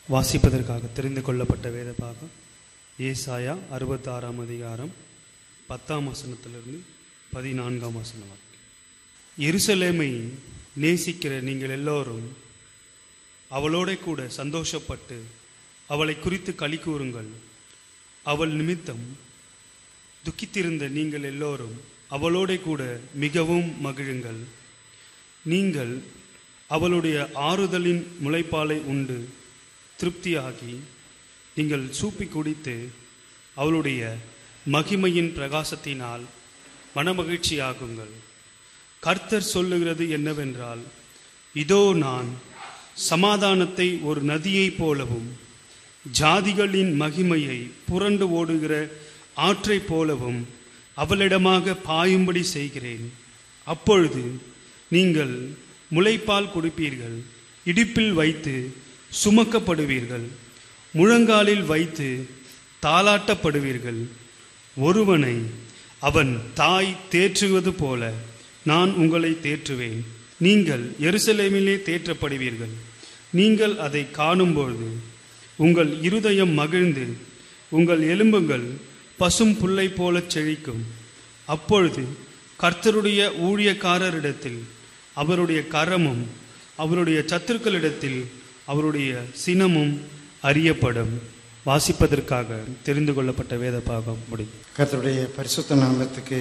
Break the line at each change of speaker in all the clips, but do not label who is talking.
வாசிப்பதற்காக தெரிந்து கொள்ளப்பட்ட வேத பாகம் ஏசாயா அறுபத்தாறாம் அதிகாரம் பத்தாம் வசனத்திலிருந்து பதினான்காம் வசனம் வரை. எருசலேமை நேசிக்கிற நீங்கள் எல்லோரும் அவளோட கூட சந்தோஷப்பட்டு அவளை குறித்து களி கூறுங்கள் அவள் நிமித்தம் துக்கித்திருந்த நீங்கள் எல்லோரும் அவளோட கூட மிகவும் மகிழுங்கள் நீங்கள் அவளுடைய ஆறுதலின் முளைப்பாலை உண்டு திருப்தியாகி நீங்கள் சூப்பி குடித்து அவளுடைய மகிமையின் பிரகாசத்தினால் மனமகிழ்ச்சியாகுங்கள் கர்த்தர் சொல்லுகிறது என்னவென்றால் இதோ நான் சமாதானத்தை ஒரு நதியைப் போலவும் ஜாதிகளின் மகிமையை புரண்டு ஓடுகிற ஆற்றைப் போலவும் அவளிடமாக பாயும்படி செய்கிறேன் அப்பொழுது நீங்கள் முளைப்பால் குடிப்பீர்கள் இடுப்பில் வைத்து சுமக்கப்படுவீர்கள் முழங்காலில் வைத்து தாளாட்டப்படுவீர்கள் ஒருவனை அவன் தாய் தேற்றுவது போல நான் உங்களை தேற்றுவேன் நீங்கள் எருசலேமிலே தேற்றப்படுவீர்கள் நீங்கள் அதை காணும்பொழுது உங்கள் இருதயம் மகிழ்ந்து உங்கள் எலும்புகள் பசும் புல்லை போலச் செழிக்கும் அப்பொழுது கர்த்தருடைய ஊழியக்காரரிடத்தில் அவருடைய கரமும் அவருடைய சத்துருக்களிடத்தில் அவருடைய சினமும் அறியப்படும் வாசிப்பதற்காக தெரிந்து கொள்ளப்பட்ட வேத பாகம் முடியும்
கர்த்தருடைய பரிசுத்த நாமத்துக்கு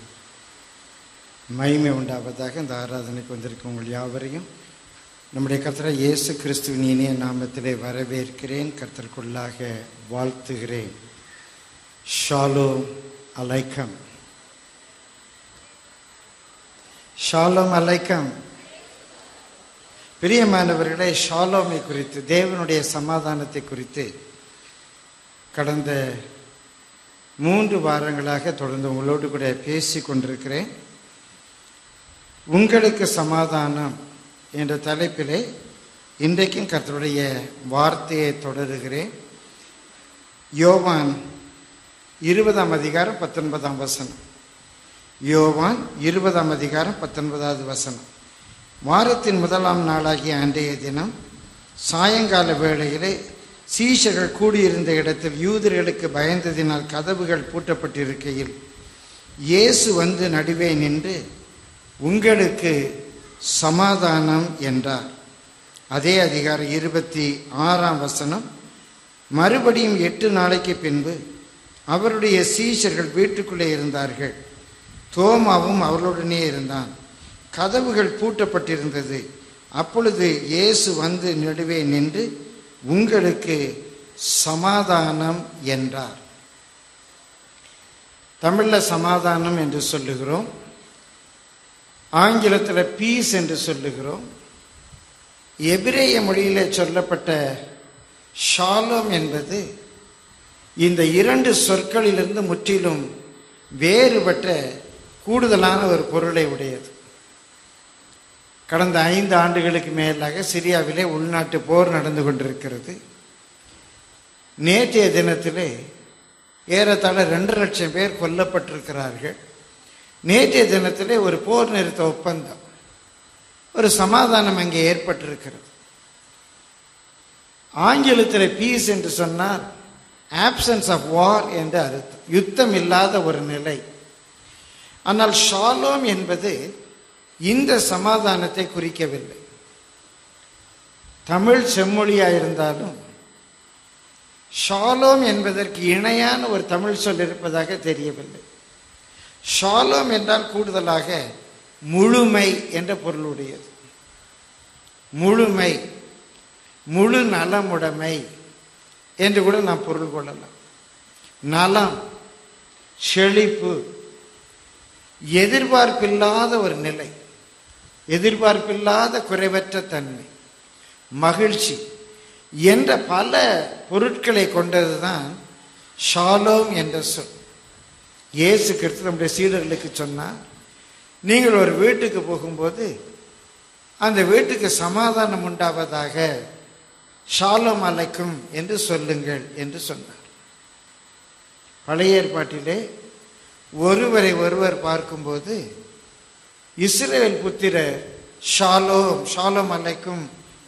மகிமை உண்டாவதாக இந்த ஆராதனைக்கு வந்திருக்கும் உங்கள் யாவரையும் நம்முடைய கர்த்தரை இயேசு கிறிஸ்துவின் இனிய நாமத்திலே வரவேற்கிறேன் கர்த்தருக்குள்ளாக வாழ்த்துகிறேன் ஷாலோ அலைக்கம் ஷாலோம் அலைக்கம் பிரியமானவர்களே ஷாலோமை குறித்து தேவனுடைய சமாதானத்தை குறித்து கடந்த மூன்று வாரங்களாக தொடர்ந்து உங்களோடு கூட பேசி கொண்டிருக்கிறேன் உங்களுக்கு சமாதானம் என்ற தலைப்பிலே இன்றைக்கும் கர்த்தருடைய வார்த்தையை தொடருகிறேன் யோவான் இருபதாம் அதிகாரம் பத்தொன்பதாம் வசனம் யோவான் இருபதாம் அதிகாரம் பத்தொன்பதாவது வசனம் வாரத்தின் முதலாம் நாளாகிய அன்றைய தினம் சாயங்கால வேளையிலே சீஷர்கள் கூடியிருந்த இடத்தில் யூதர்களுக்கு பயந்ததினால் கதவுகள் பூட்டப்பட்டிருக்கையில் இயேசு வந்து நடுவே நின்று உங்களுக்கு சமாதானம் என்றார் அதே அதிகாரம் இருபத்தி ஆறாம் வசனம் மறுபடியும் எட்டு நாளைக்கு பின்பு அவருடைய சீஷர்கள் வீட்டுக்குள்ளே இருந்தார்கள் தோமாவும் அவர்களுடனே இருந்தான் கதவுகள் பூட்டப்பட்டிருந்தது அப்பொழுது இயேசு வந்து நடுவே நின்று உங்களுக்கு சமாதானம் என்றார் தமிழில் சமாதானம் என்று சொல்லுகிறோம் ஆங்கிலத்தில் பீஸ் என்று சொல்லுகிறோம் எபிரேய மொழியில் சொல்லப்பட்ட ஷாலோம் என்பது இந்த இரண்டு சொற்களிலிருந்து முற்றிலும் வேறுபட்ட கூடுதலான ஒரு பொருளை உடையது கடந்த ஐந்து ஆண்டுகளுக்கு மேலாக சிரியாவிலே உள்நாட்டு போர் நடந்து கொண்டிருக்கிறது நேற்றைய தினத்திலே ஏறத்தாழ ரெண்டு லட்சம் பேர் கொல்லப்பட்டிருக்கிறார்கள் நேற்றைய தினத்திலே ஒரு போர் நிறுத்த ஒப்பந்தம் ஒரு சமாதானம் அங்கே ஏற்பட்டிருக்கிறது ஆங்கிலத்தில் பீஸ் என்று சொன்னால் ஆப்சன்ஸ் ஆஃப் வார் என்று அர்த்தம் யுத்தம் இல்லாத ஒரு நிலை ஆனால் ஷாலோம் என்பது இந்த சமாதானத்தை குறிக்கவில்லை தமிழ் செம்மொழியாக இருந்தாலும் ஷாலோம் என்பதற்கு இணையான ஒரு தமிழ் சொல் இருப்பதாக தெரியவில்லை ஷாலோம் என்றால் கூடுதலாக முழுமை என்ற பொருளுடையது முழுமை முழு நலமுடைமை என்று கூட நாம் பொருள் கொள்ளலாம் நலம் செழிப்பு எதிர்பார்ப்பில்லாத ஒரு நிலை எதிர்பார்ப்பில்லாத குறைவற்ற தன்மை மகிழ்ச்சி என்ற பல பொருட்களை கொண்டதுதான் ஷாலோம் என்ற சொல் இயேசு கிறிஸ்து நம்முடைய சீடர்களுக்கு சொன்னார் நீங்கள் ஒரு வீட்டுக்கு போகும்போது அந்த வீட்டுக்கு சமாதானம் உண்டாவதாக ஷாலோம் அலைக்கும் என்று சொல்லுங்கள் என்று சொன்னார் பழைய ஏற்பாட்டிலே ஒருவரை ஒருவர் பார்க்கும்போது இஸ்ரேல் புத்திரர் ஷாலோம் ஷாலோம் அலைக்கும்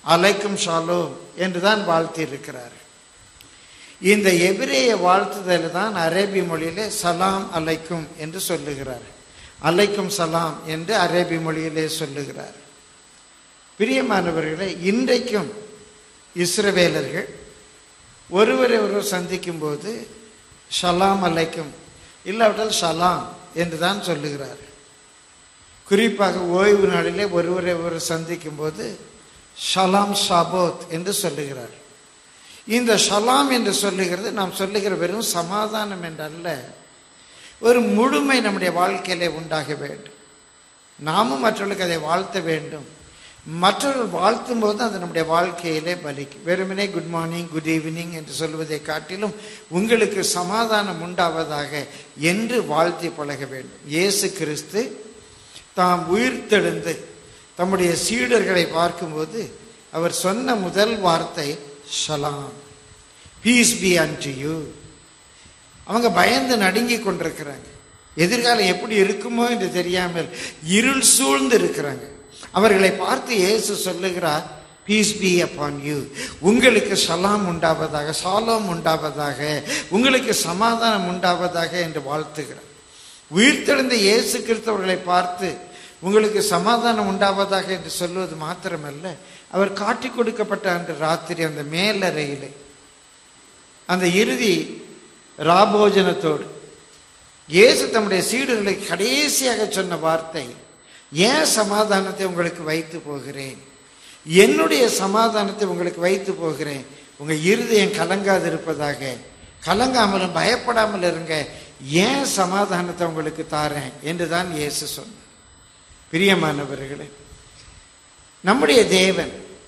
அலைக்கும் ஷாலோம் என்றுதான் வாழ்த்தி இருக்கிறார் இந்த எபிரேய வாழ்த்துதல் தான் அரேபிய மொழியிலே சலாம் அலைக்கும் என்று சொல்லுகிறார் அலைக்கும் சலாம் என்று அரேபிய மொழியிலே சொல்லுகிறார் பிரியமானவர்களே இன்றைக்கும் இஸ்ரவேலர்கள் ஒருவரை ஒருவர் சந்திக்கும் போது ஷலாம் அலைக்கும் இல்லாவிட்டால் ஷலாம் என்று தான் சொல்லுகிறார் குறிப்பாக ஓய்வு நாளிலே ஒருவரை ஒருவர் சந்திக்கும் போது ஷலாம் ஷாபோத் என்று சொல்லுகிறார் இந்த ஷலாம் என்று சொல்லுகிறது நாம் சொல்லுகிற வெறும் சமாதானம் என்றல்ல ஒரு முழுமை நம்முடைய வாழ்க்கையிலே உண்டாக வேண்டும் நாமும் மற்றவர்களுக்கு அதை வாழ்த்த வேண்டும் மற்றவர்கள் வாழ்த்தும் போது அது நம்முடைய வாழ்க்கையிலே பலிக்கும் வெறுமனே குட் மார்னிங் குட் ஈவினிங் என்று சொல்வதை காட்டிலும் உங்களுக்கு சமாதானம் உண்டாவதாக என்று வாழ்த்தி பழக வேண்டும் இயேசு கிறிஸ்து தாம் உயிர்த்தெழுந்து தம்முடைய சீடர்களை பார்க்கும்போது அவர் சொன்ன முதல் வார்த்தை shalom peace be unto you அவங்க பயந்து நடுங்கி கொண்டிருக்கிறாங்க எதிர்காலம் எப்படி இருக்குமோ என்று தெரியாமல் இருள் சூழ்ந்து இருக்கிறாங்க அவர்களை பார்த்து இயேசு சொல்லுகிறார் பீஸ் பி அப்பான் யூ உங்களுக்கு சலாம் உண்டாவதாக சாலம் உண்டாவதாக உங்களுக்கு சமாதானம் உண்டாவதாக என்று வாழ்த்துகிறார் உயிர்த்தெழுந்த இயேசு கிறிஸ்தவர்களை பார்த்து உங்களுக்கு சமாதானம் உண்டாவதாக என்று சொல்வது மாத்திரமல்ல அவர் காட்டி கொடுக்கப்பட்ட அன்று ராத்திரி அந்த மேலறையிலே அந்த இறுதி ராபோஜனத்தோடு இயேசு தம்முடைய சீடர்களை கடைசியாக சொன்ன வார்த்தை ஏன் சமாதானத்தை உங்களுக்கு வைத்து போகிறேன் என்னுடைய சமாதானத்தை உங்களுக்கு வைத்து போகிறேன் உங்க இருதயம் கலங்காது இருப்பதாக கலங்காமலும் பயப்படாமல் இருங்க ஏன் சமாதானத்தை உங்களுக்கு தாரேன் என்று தான் இயேசு சொன்னார் பிரியமானவர்களே நம்முடைய தேவன்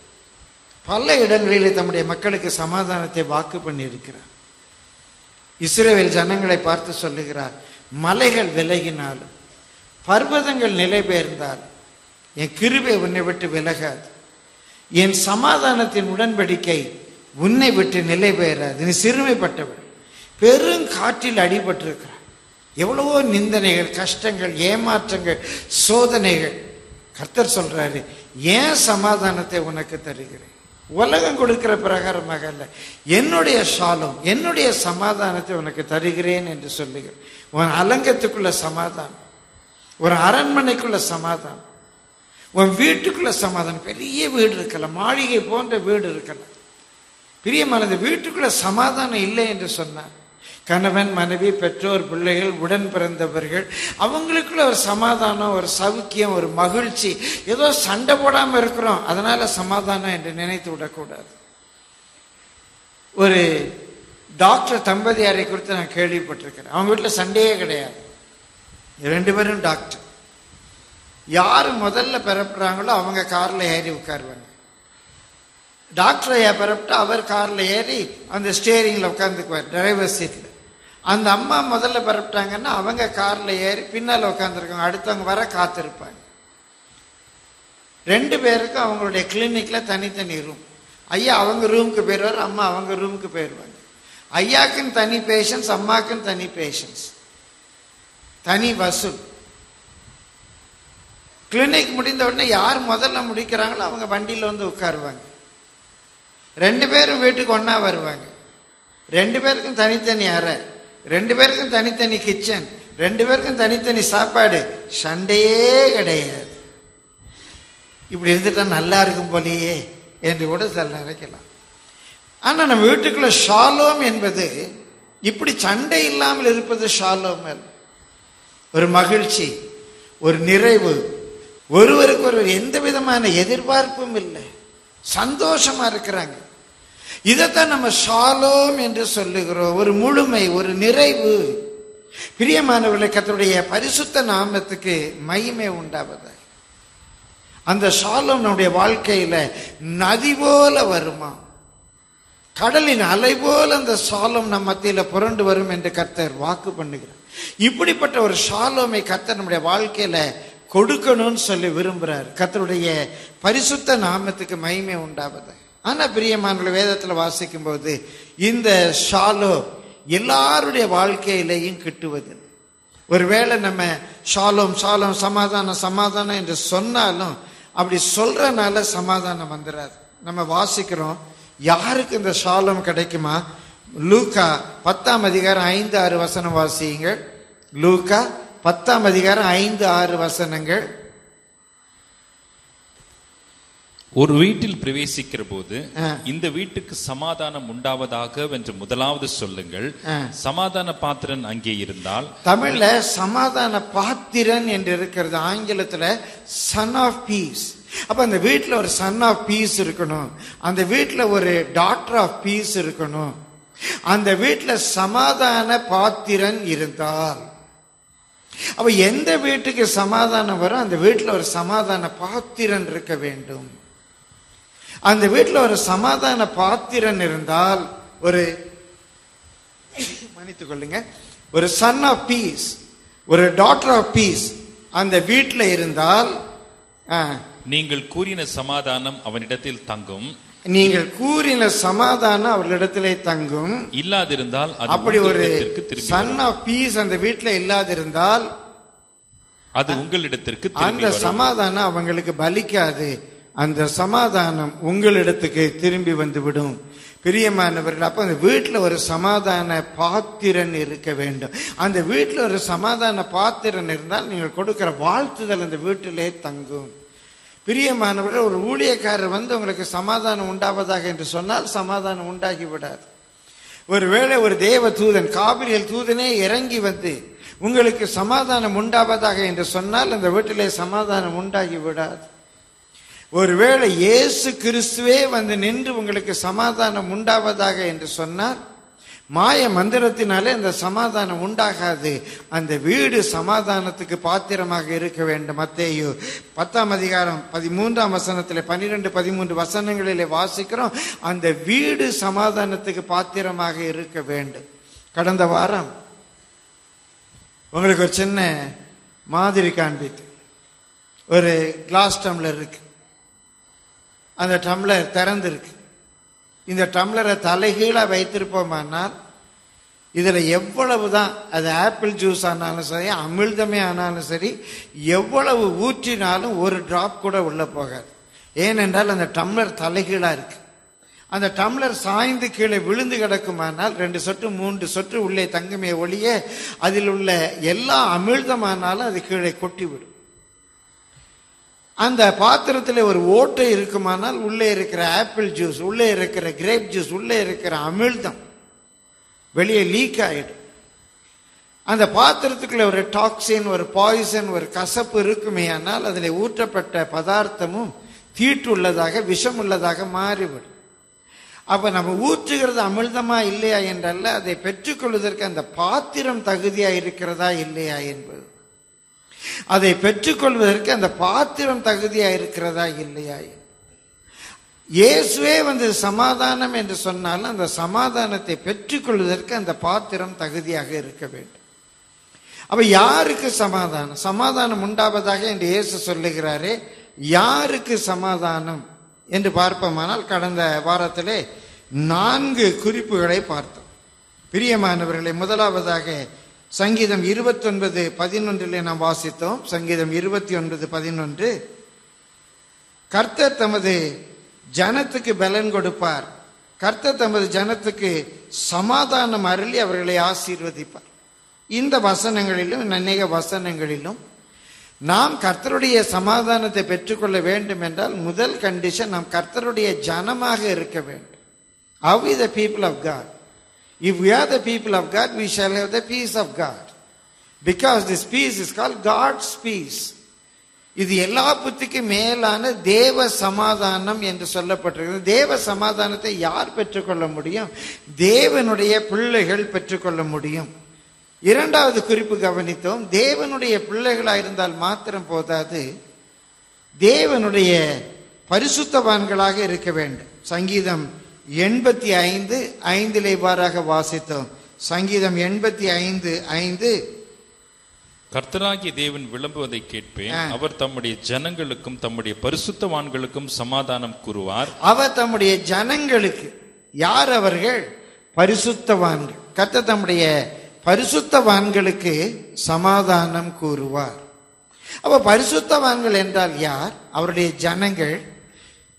பல இடங்களிலே தம்முடைய மக்களுக்கு சமாதானத்தை வாக்கு பண்ணியிருக்கிறார் இஸ்ரேல் ஜனங்களை பார்த்து சொல்லுகிறார் மலைகள் விலகினாலும் பர்வதங்கள் நிலை பெயர்ந்தால் என் கிருபை உன்னை விட்டு விலகாது என் சமாதானத்தின் உடன்படிக்கை உன்னை விட்டு நிலை பெயராது நீ சிறுமைப்பட்டவள் பெரும் காற்றில் அடிபட்டிருக்கிறார் எவ்வளவோ நிந்தனைகள் கஷ்டங்கள் ஏமாற்றங்கள் சோதனைகள் கர்த்தர் சொல்றாரு ஏன் சமாதானத்தை உனக்கு தருகிறேன் உலகம் கொடுக்கிற பிரகாரமாக அல்ல என்னுடைய சாலம் என்னுடைய சமாதானத்தை உனக்கு தருகிறேன் என்று சொல்லுகிறேன் உன் அலங்கத்துக்குள்ள சமாதானம் ஒரு அரண்மனைக்குள்ள சமாதானம் உன் வீட்டுக்குள்ள சமாதானம் பெரிய வீடு இருக்கலாம் மாளிகை போன்ற வீடு இருக்கலாம் பிரியமான இந்த வீட்டுக்குள்ள சமாதானம் இல்லை என்று சொன்னார் கணவன் மனைவி பெற்றோர் பிள்ளைகள் உடன் பிறந்தவர்கள் அவங்களுக்குள்ள ஒரு சமாதானம் ஒரு சவுக்கியம் ஒரு மகிழ்ச்சி ஏதோ சண்டை போடாம இருக்கிறோம் அதனால சமாதானம் என்று நினைத்து விடக்கூடாது ஒரு டாக்டர் தம்பதியாரை குறித்து நான் கேள்விப்பட்டிருக்கிறேன் அவங்க வீட்டில் சண்டையே கிடையாது ரெண்டு பேரும் டாக்டர் யார் முதல்ல பிறப்புறாங்களோ அவங்க காரில் ஏறி உட்காருவாங்க டாக்டர் ஐயா பிறப்பிட்டா அவர் காரில் ஏறி அந்த ஸ்டேரிங்கில் உட்காந்துக்குவார் டிரைவர் சீட்டில் அந்த அம்மா முதல்ல பிறப்பிட்டாங்கன்னா அவங்க காரில் ஏறி பின்னால் உட்காந்துருக்காங்க அடுத்தவங்க வர காத்திருப்பாங்க ரெண்டு பேருக்கும் அவங்களுடைய கிளினிக்கில் தனித்தனி ரூம் ஐயா அவங்க ரூமுக்கு போயிடுவார் அம்மா அவங்க ரூமுக்கு போயிடுவாங்க ஐயாக்குன்னு தனி பேஷன்ஸ் அம்மாக்குன்னு தனி பேஷன்ஸ் தனி வசூல் கிளினிக் முடிந்த உடனே யார் முதல்ல முடிக்கிறாங்களோ அவங்க வண்டியில் வந்து உட்காருவாங்க ரெண்டு பேரும் வீட்டுக்கு ஒன்றா வருவாங்க ரெண்டு பேருக்கும் தனித்தனி அறை ரெண்டு பேருக்கும் தனித்தனி கிச்சன் ரெண்டு பேருக்கும் தனித்தனி சாப்பாடு சண்டையே கிடையாது இப்படி இருந்துட்டா நல்லா இருக்கும் போலேயே என்று கூட சில நினைக்கலாம் ஆனால் நம்ம வீட்டுக்குள்ள ஷாலோம் என்பது இப்படி சண்டை இல்லாமல் இருப்பது ஷாலோம் அல்ல ஒரு மகிழ்ச்சி ஒரு நிறைவு ஒருவருக்கு ஒருவர் எந்த விதமான எதிர்பார்ப்பும் இல்லை சந்தோஷமா இருக்கிறாங்க இதைத்தான் நம்ம ஷாலோம் என்று சொல்லுகிறோம் ஒரு முழுமை ஒரு நிறைவு பிரியமானவர்களை கத்தருடைய பரிசுத்த நாமத்துக்கு மகிமை உண்டாவதாக அந்த ஷாலோம் நம்முடைய வாழ்க்கையில நதி போல வருமா கடலின் அலை போல அந்த சாலம் நம் மத்தியில புரண்டு வரும் என்று கர்த்தர் வாக்கு பண்ணுகிறார் இப்படிப்பட்ட ஒரு ஷாலோமை கர்த்தர் நம்முடைய வாழ்க்கையில கொடுக்கணும்னு சொல்லி விரும்புறார் கர்த்தருடைய பரிசுத்த நாமத்துக்கு மகிமை உண்டாவது ஆனா பிரியமான வேதத்துல வாசிக்கும் போது இந்த ஷாலோ எல்லாருடைய வாழ்க்கையிலையும் கிட்டுவது ஒருவேளை நம்ம ஷாலோம் ஷாலோம் சமாதானம் சமாதானம் என்று சொன்னாலும் அப்படி சொல்றனால சமாதானம் வந்துடாது நம்ம வாசிக்கிறோம் யாருக்கு இந்த ஷாலம் கிடைக்குமா லூக்கா பத்தாம் அதிகாரம் ஐந்து ஆறு வசனம் வாசியுங்கள் லூக்கா பத்தாம் அதிகாரம் ஐந்து ஆறு வசனங்கள்
ஒரு வீட்டில் பிரவேசிக்கிற போது
ஆ.
இந்த வீட்டுக்கு சமாதானம் உண்டாவதாக என்று முதலாவது சொல்லுங்கள்
ஆ.
சமாதான பாத்திரன் அங்கே இருந்தால்
தமிழ்ல சமாதான பாத்திரன் என்று இருக்கிறது ஆங்கிலத்துல சன் ஆஃப் பீஸ் அப்ப அந்த வீட்ல ஒரு சன் ஆஃப் பீஸ் இருக்கணும் அந்த வீட்ல ஒரு டாக்டர் ஆஃப் பீஸ் இருக்கணும் அந்த வீட்ல சமாதான பாத்திரன் இருந்தால் அப்ப எந்த வீட்டுக்கு சமாதானம் வரும் அந்த வீட்ல ஒரு சமாதான பாத்திரன் இருக்க வேண்டும் அந்த வீட்ல ஒரு சமாதான பாத்திரன் இருந்தால் ஒரு மன்னித்துக் கொள்ளுங்க ஒரு சன் ஆஃப் பீஸ் ஒரு டாட்டர் ஆஃப் பீஸ் அந்த வீட்டில் இருந்தால் ஆ,
நீங்கள் கூறின சமாதானம் அவனிடத்தில் தங்கும்
நீங்கள் கூறின சமாதானம் அவர்களிடத்திலே தங்கும்
இல்லாதிருந்தால் அது
அப்படி ஒரு
உங்களிடத்திற்கு திரும்பி
சன்
வரும்.
ஆஃப் பீஸ் அந்த வீட்டில் இல்லாதிருந்தால்
அது உங்களிடத்திற்கு திரும்பி
அந்த
வரும்
சமாதானம் அவங்களுக்கு பலிக்காது அந்த சமாதானம் உங்களிடத்துக்கு திரும்பி வந்து விடும் பிரியமானவர்கள் அப்ப அந்த வீட்டில் ஒரு சமாதான பாத்திரன் இருக்க வேண்டும் அந்த வீட்டில் ஒரு சமாதான பாத்திரன் இருந்தால் நீங்கள் கொடுக்கிற வாழ்த்துதல் அந்த வீட்டிலே தங்கும் பிரியமானவர்கள் ஒரு ஊழியக்காரர் வந்து உங்களுக்கு சமாதானம் உண்டாவதாக என்று சொன்னால் சமாதானம் உண்டாகி விடாது ஒருவேளை ஒரு தேவ தூதன் காபிரியல் தூதனே இறங்கி வந்து உங்களுக்கு சமாதானம் உண்டாவதாக என்று சொன்னால் அந்த வீட்டிலே சமாதானம் உண்டாகி விடாது ஒருவேளை இயேசு கிறிஸ்துவே வந்து நின்று உங்களுக்கு சமாதானம் உண்டாவதாக என்று சொன்னால் மாய மந்திரத்தினாலே அந்த சமாதானம் உண்டாகாது அந்த வீடு சமாதானத்துக்கு பாத்திரமாக இருக்க வேண்டும் மத்தேயு பத்தாம் அதிகாரம் பதிமூன்றாம் வசனத்திலே பன்னிரெண்டு பதிமூன்று வசனங்களிலே வாசிக்கிறோம் அந்த வீடு சமாதானத்துக்கு பாத்திரமாக இருக்க வேண்டும் கடந்த வாரம் உங்களுக்கு ஒரு சின்ன மாதிரி காண்பித்து ஒரு கிளாஸ் டம்ளர் இருக்கு அந்த டம்ளர் திறந்திருக்கு இந்த டம்ளரை தலைகீழாக வைத்திருப்போமானால் இதில் எவ்வளவு தான் அது ஆப்பிள் ஜூஸ் ஆனாலும் சரி அமிழ்தமே ஆனாலும் சரி எவ்வளவு ஊற்றினாலும் ஒரு டிராப் கூட உள்ளே போகாது ஏனென்றால் அந்த டம்ளர் தலைகீழாக இருக்கு அந்த டம்ளர் சாய்ந்து கீழே விழுந்து கிடக்குமானால் ரெண்டு சொட்டு மூன்று சொட்டு உள்ளே தங்குமே ஒழிய அதில் உள்ள எல்லா அமிழ்தமானாலும் அது கீழே கொட்டிவிடும் அந்த பாத்திரத்தில் ஒரு ஓட்டை இருக்குமானால் உள்ளே இருக்கிற ஆப்பிள் ஜூஸ் உள்ளே இருக்கிற கிரேப் ஜூஸ் உள்ளே இருக்கிற அமிழ்தம் வெளியே லீக் ஆயிடும் அந்த பாத்திரத்துக்குள்ள ஒரு டாக்ஸின் ஒரு பாய்சன் ஒரு கசப்பு இருக்குமே ஆனால் அதில் ஊற்றப்பட்ட பதார்த்தமும் தீட்டுள்ளதாக விஷம் உள்ளதாக மாறிவிடும் அப்ப நம்ம ஊற்றுகிறது அமிழ்தமா இல்லையா என்றல்ல அதை பெற்றுக்கொள்வதற்கு அந்த பாத்திரம் தகுதியா இருக்கிறதா இல்லையா என்பது அதை பெற்றுக்கொள்வதற்கு அந்த பாத்திரம் தகுதியா இருக்கிறதா இல்லையா இயேசுவே வந்து சமாதானம் என்று சொன்னாலும் அந்த சமாதானத்தை பெற்றுக்கொள்வதற்கு அந்த பாத்திரம் தகுதியாக இருக்க வேண்டும் அப்ப யாருக்கு சமாதானம் சமாதானம் உண்டாவதாக என்று இயேசு சொல்லுகிறாரே யாருக்கு சமாதானம் என்று பார்ப்போமானால் கடந்த வாரத்திலே நான்கு குறிப்புகளை பார்த்தோம் பிரியமானவர்களை முதலாவதாக சங்கீதம் இருபத்தி ஒன்பது பதினொன்றிலே நாம் வாசித்தோம் சங்கீதம் இருபத்தி ஒன்பது பதினொன்று கர்த்தர் தமது ஜனத்துக்கு பலன் கொடுப்பார் கர்த்தர் தமது ஜனத்துக்கு சமாதானம் அருளி அவர்களை ஆசீர்வதிப்பார் இந்த வசனங்களிலும் அநேக வசனங்களிலும் நாம் கர்த்தருடைய சமாதானத்தை பெற்றுக்கொள்ள வேண்டும் என்றால் முதல் கண்டிஷன் நாம் கர்த்தருடைய ஜனமாக இருக்க வேண்டும் How is the people of God? If we are the people of God, we shall have the peace of God. Because this peace is called God's peace. இது எல்லா புத்திக்கும் மேலான தேவ சமாதானம் என்று சொல்லப்பட்டிருக்கிறது தேவ சமாதானத்தை யார் பெற்றுக்கொள்ள முடியும் தேவனுடைய பிள்ளைகள் பெற்றுக்கொள்ள முடியும் இரண்டாவது குறிப்பு கவனித்தோம் தேவனுடைய பிள்ளைகளாக இருந்தால் மாத்திரம் போதாது தேவனுடைய பரிசுத்தவான்களாக இருக்க வேண்டும் சங்கீதம் எண்பத்தி ஐந்து ஐந்தில் இவ்வாறாக வாசித்தோம் சங்கீதம் எண்பத்தி ஐந்து ஐந்து
கர்த்தராகிய தேவன் விளம்புவதை கேட்பேன்
ஆ.
அவர் தம்முடைய ஜனங்களுக்கும் தம்முடைய பரிசுத்தவான்களுக்கும் சமாதானம் கூறுவார்
அவர் தம்முடைய ஜனங்களுக்கு யார் அவர்கள் பரிசுத்தவான்கள் கத்த தம்முடைய பரிசுத்தவான்களுக்கு சமாதானம் கூறுவார் அப்ப பரிசுத்தவான்கள் என்றால் யார் அவருடைய ஜனங்கள்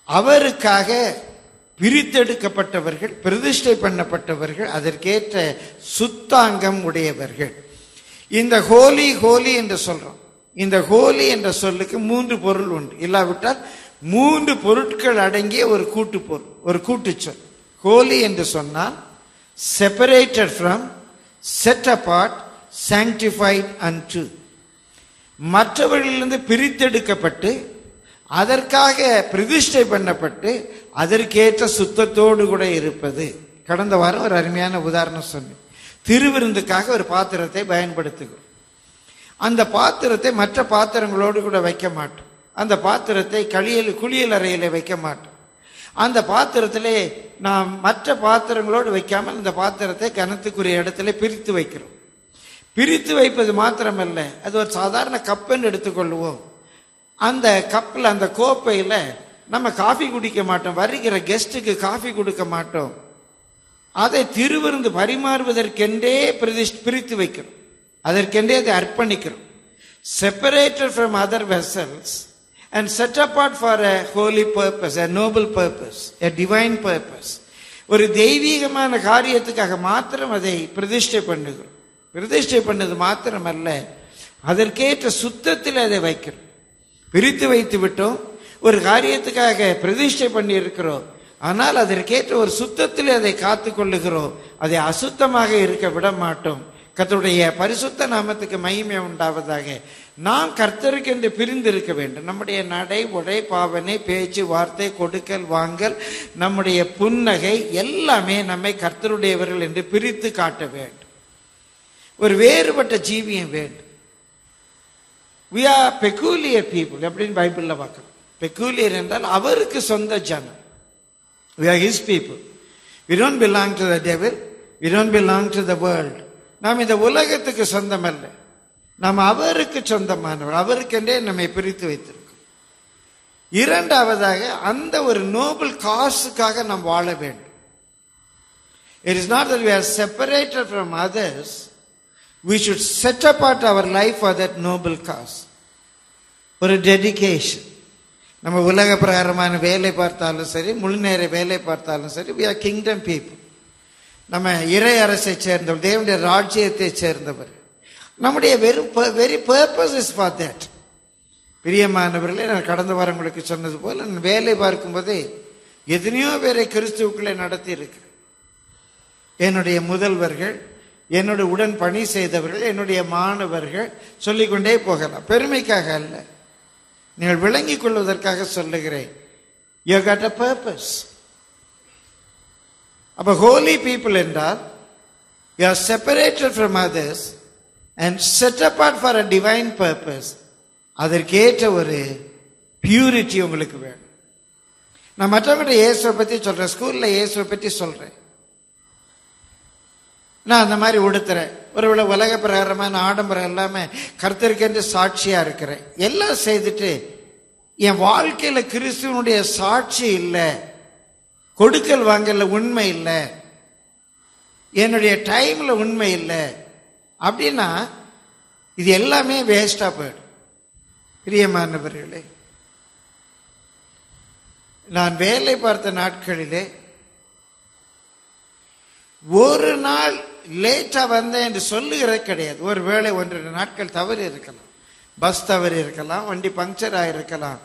அவருக்காக பிரித்தெடுக்கப்பட்டவர்கள் பிரதிஷ்டை பண்ணப்பட்டவர்கள் அதற்கேற்ற சுத்தாங்கம் உடையவர்கள் இந்த ஹோலி ஹோலி என்று சொல்றோம் இந்த ஹோலி என்ற சொல்லுக்கு மூன்று பொருள் உண்டு இல்லாவிட்டால் மூன்று பொருட்கள் அடங்கிய ஒரு கூட்டு பொருள் ஒரு கூட்டுச்சொல் ஹோலி என்று சொன்னால் separated from set apart sanctified unto மற்றவர்களிலிருந்து பிரித்தெடுக்கப்பட்டு அதற்காக பிரதிஷ்டை பண்ணப்பட்டு அதற்கேற்ற சுத்தத்தோடு கூட இருப்பது கடந்த வாரம் ஒரு அருமையான உதாரணம் சொன்னேன் திருவிருந்துக்காக ஒரு பாத்திரத்தை பயன்படுத்துகிறோம் அந்த பாத்திரத்தை மற்ற பாத்திரங்களோடு கூட வைக்க மாட்டோம் அந்த பாத்திரத்தை களியல் குளியல் அறையில வைக்க மாட்டோம் அந்த பாத்திரத்திலே நாம் மற்ற பாத்திரங்களோடு வைக்காமல் அந்த பாத்திரத்தை கனத்துக்குரிய இடத்துல பிரித்து வைக்கிறோம் பிரித்து வைப்பது மாத்திரமல்ல அது ஒரு சாதாரண கப்புன்னு எடுத்துக்கொள்வோம் அந்த கப்பில் அந்த கோப்பையில் நம்ம காஃபி குடிக்க மாட்டோம் வருகிற கெஸ்ட்டுக்கு காஃபி கொடுக்க மாட்டோம் அதை திருவிருந்து பரிமாறுவதற்கென்றே பிரதிஷ் பிரித்து வைக்கிறோம் அதற்கென்றே அதை அர்ப்பணிக்கிறோம் separated from other vessels and set apart for a holy purpose a noble purpose a divine purpose ஒரு தெய்வீகமான காரியத்துக்காக மாத்திரம் அதை பிரதிஷ்டை பண்ணுகிறோம் பிரதிஷ்டை பண்ணது மாத்திரமல்ல அதற்கேற்ற சுத்தத்தில் அதை வைக்கிறோம் பிரித்து வைத்து விட்டோம் ஒரு காரியத்துக்காக பிரதிஷ்டை பண்ணி இருக்கிறோம் ஆனால் அதற்கேற்ற ஒரு சுத்தத்தில் அதை காத்து கொள்ளுகிறோம் அதை அசுத்தமாக இருக்க விட மாட்டோம் கர்த்தருடைய பரிசுத்த நாமத்துக்கு மகிமை உண்டாவதாக நாம் கர்த்தருக்கு என்று பிரிந்து இருக்க வேண்டும் நம்முடைய நடை உடை பாவனை பேச்சு வார்த்தை கொடுக்கல் வாங்கல் நம்முடைய புன்னகை எல்லாமே நம்மை கர்த்தருடையவர்கள் என்று பிரித்து காட்ட வேண்டும் ஒரு வேறுபட்ட ஜீவியம் வேண்டும் we are peculiar people அப்படின்னு பைபிள்ல பார்க்கணும் பெக்கூலியர் என்றால் அவருக்கு சொந்த ஜனம் we are his people we don't belong to the devil we don't belong to the world நாம் இந்த உலகத்துக்கு சொந்தம் அல்ல நாம் அவருக்கு சொந்தமானவர் அவருக்கென்றே நம்மை பிரித்து வைத்திருக்கோம் இரண்டாவதாக அந்த ஒரு நோபல் காசுக்காக நாம் வாழ வேண்டும் it is not that we are separated from others we should set apart our life for that noble cause ஒரு டெடிகேஷன் நம்ம உலக பிரகாரமான வேலை பார்த்தாலும் சரி முழு நேர வேலை பார்த்தாலும் சரி we are kingdom people நம்ம இறை அரசை சேர்ந்தவர் தேவனுடைய ராஜ்யத்தை சேர்ந்தவர் நம்முடைய வெறும் very purpose is for that பிரியமானவர்களே நான் கடந்த வாரம் உங்களுக்கு சொன்னது போல நான் வேலை பார்க்கும்போதே எத்தனையோ பேரை கிறிஸ்துவுக்குள்ளே நடத்தி இருக்கிறேன் என்னுடைய முதல்வர்கள் என்னுடைய உடன் பணி செய்தவர்கள் என்னுடைய மாணவர்கள் சொல்லிக்கொண்டே போகலாம் பெருமைக்காக அல்ல நீங்கள் விளங்கிக் கொள்வதற்காக சொல்லுகிறேன் யூ கட் அ பர்பஸ் அப்ப ஹோலி பீப்புள் என்றால் you are separated from others and set apart for a divine purpose அதற்கேற்ற ஒரு பியூரிட்டி உங்களுக்கு வேணும் நான் மற்றவங்கிட்ட இயேசுவை பற்றி சொல்றேன் ஸ்கூல்ல இயேசுவை பற்றி சொல்றேன் நான் அந்த மாதிரி உடுத்துறேன் ஒருவேளை உலக பிரகாரமான ஆடம்பரம் எல்லாமே கர்த்தருக்கென்று சாட்சியா இருக்கிறேன் எல்லாம் செய்துட்டு என் வாழ்க்கையில கிறிஸ்துவனுடைய சாட்சி இல்லை கொடுக்கல் வாங்கல உண்மை இல்லை என்னுடைய டைம்ல உண்மை இல்லை அப்படின்னா இது எல்லாமே வேஸ்டா போயிடும் பிரியமானவர்களே நான் வேலை பார்த்த நாட்களிலே ஒரு நாள் லேட்டா வந்தேன் என்று சொல்லுகிறது கிடையாது ஒரு வேளை ஒன்று நாட்கள் தவறு இருக்கலாம் பஸ் தவறு இருக்கலாம் வண்டி பங்கர் ஆயிருக்கலாம்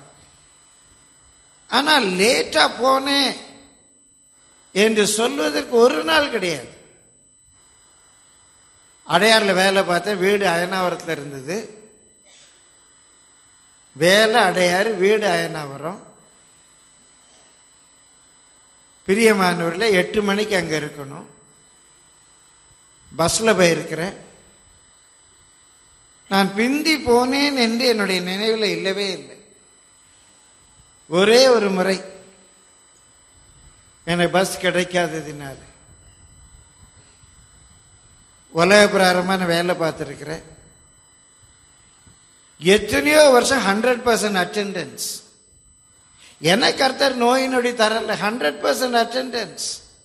ஆனால் லேட்டா போனேன் என்று சொல்வதற்கு ஒரு நாள் கிடையாது அடையாறில் வேலை பார்த்தேன் வீடு அயனாவரத்தில் இருந்தது வேலை அடையாறு வீடு அயனாவரம் பிரியமானவர்களே எட்டு மணிக்கு அங்கே இருக்கணும் பஸ்ல போயிருக்கிறேன் நான் பிந்தி போனேன் என்று என்னுடைய நினைவில் இல்லவே இல்லை ஒரே ஒரு முறை எனக்கு பஸ் கிடைக்காததினால உலக பிரகாரமான வேலை பார்த்துருக்கிறேன் எத்தனையோ வருஷம் ஹண்ட்ரட் பர்சன்ட் அட்டெண்டன்ஸ் எனக்கு அர்த்தர் நோய் நொடி தரல ஹண்ட்ரட் பர்சன்ட் அட்டெண்டன்ஸ்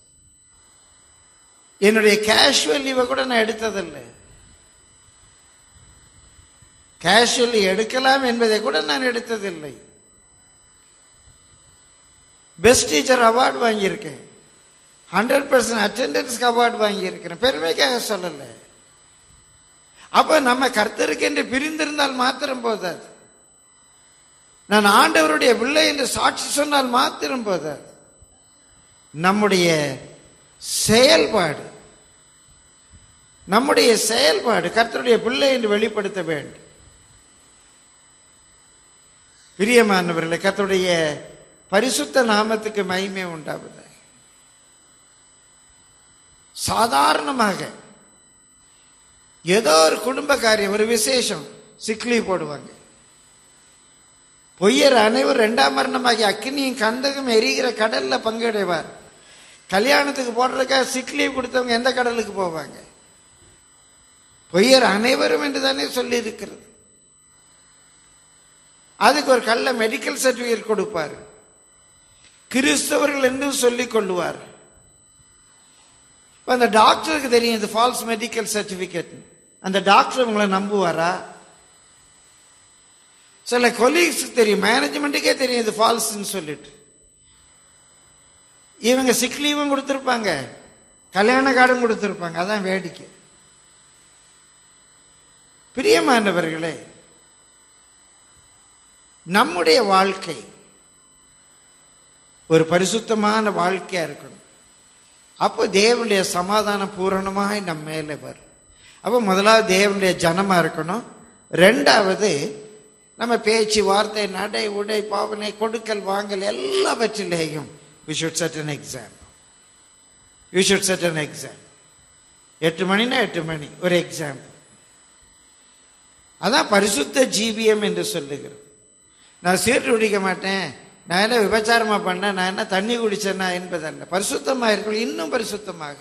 என்னுடைய கேஷுவல் லீவை கூட நான் எடுத்ததில்லை கேஷுவல் எடுக்கலாம் என்பதை கூட நான் எடுத்ததில்லை பெஸ்ட் டீச்சர் அவார்டு வாங்கியிருக்கேன் ஹண்ட்ரட் பர்சன்ட் அட்டெண்டன்ஸ்க்கு அவார்டு வாங்கியிருக்கிறேன் பெருமைக்காக சொல்லலை அப்ப நம்ம கர்த்தருக்கு என்று பிரிந்திருந்தால் மாத்திரம் போதாது நான் ஆண்டவருடைய பிள்ளை என்று சாட்சி சொன்னால் மாத்திரம் போதாது நம்முடைய செயல்பாடு நம்முடைய செயல்பாடு கர்த்தருடைய பிள்ளை என்று வெளிப்படுத்த வேண்டும் பிரியமானவர்களே கர்த்தருடைய பரிசுத்த நாமத்துக்கு மகிமை உண்டாவது சாதாரணமாக ஏதோ ஒரு குடும்ப காரியம் ஒரு விசேஷம் சிக்லி போடுவாங்க பொய்யர் அனைவரும் இரண்டாம் மரணமாகி அக்னியும் கந்தகம் எரிகிற கடல்ல பங்கடைவார் கல்யாணத்துக்கு போடுறதுக்காக சிக் லீவ் கொடுத்தவங்க எந்த கடலுக்கு போவாங்க பொய்யர் அனைவரும் என்று தானே சொல்லி இருக்கிறது அதுக்கு ஒரு கள்ள மெடிக்கல் சர்டிபிகேட் கொடுப்பார் கிறிஸ்தவர்கள் என்று சொல்லிக் கொள்ளுவார் இப்ப அந்த டாக்டருக்கு தெரியும் இது ஃபால்ஸ் மெடிக்கல் சர்டிபிகேட் அந்த டாக்டர் உங்களை நம்புவாரா சில கொலீக்ஸுக்கு தெரியும் மேனேஜ்மெண்ட்டுக்கே தெரியும் இது ஃபால்ஸ்ன்னு சொல்லிட்டு இவங்க சிக் லீவும் கொடுத்துருப்பாங்க கல்யாண கார்டும் கொடுத்துருப்பாங்க அதான் வேடிக்கை பிரியமானவர்களே நம்முடைய வாழ்க்கை ஒரு பரிசுத்தமான வாழ்க்கையா இருக்கணும் அப்போ தேவனுடைய சமாதானம் பூரணமாய் நம்ம மேலே வரும் அப்போ முதலாவது தேவனுடைய ஜனமா இருக்கணும் ரெண்டாவது நம்ம பேச்சு வார்த்தை நடை உடை பாவனை கொடுக்கல் வாங்கல் எல்லாவற்றிலேயும் we should set an exam we should set an exam எட்டு மணினா எட்டு மணி ஒரு எக்ஸாம் அதான் பரிசுத்த ஜீவியம் என்று சொல்லுகிறது நான் சீட்டு குடிக்க மாட்டேன் நான் என்ன விபச்சாரமா பண்ணேன் நான் என்ன தண்ணி குடிச்சேன்னா என்பதல்ல பரிசுத்தமா இருக்கணும் இன்னும் பரிசுத்தமாக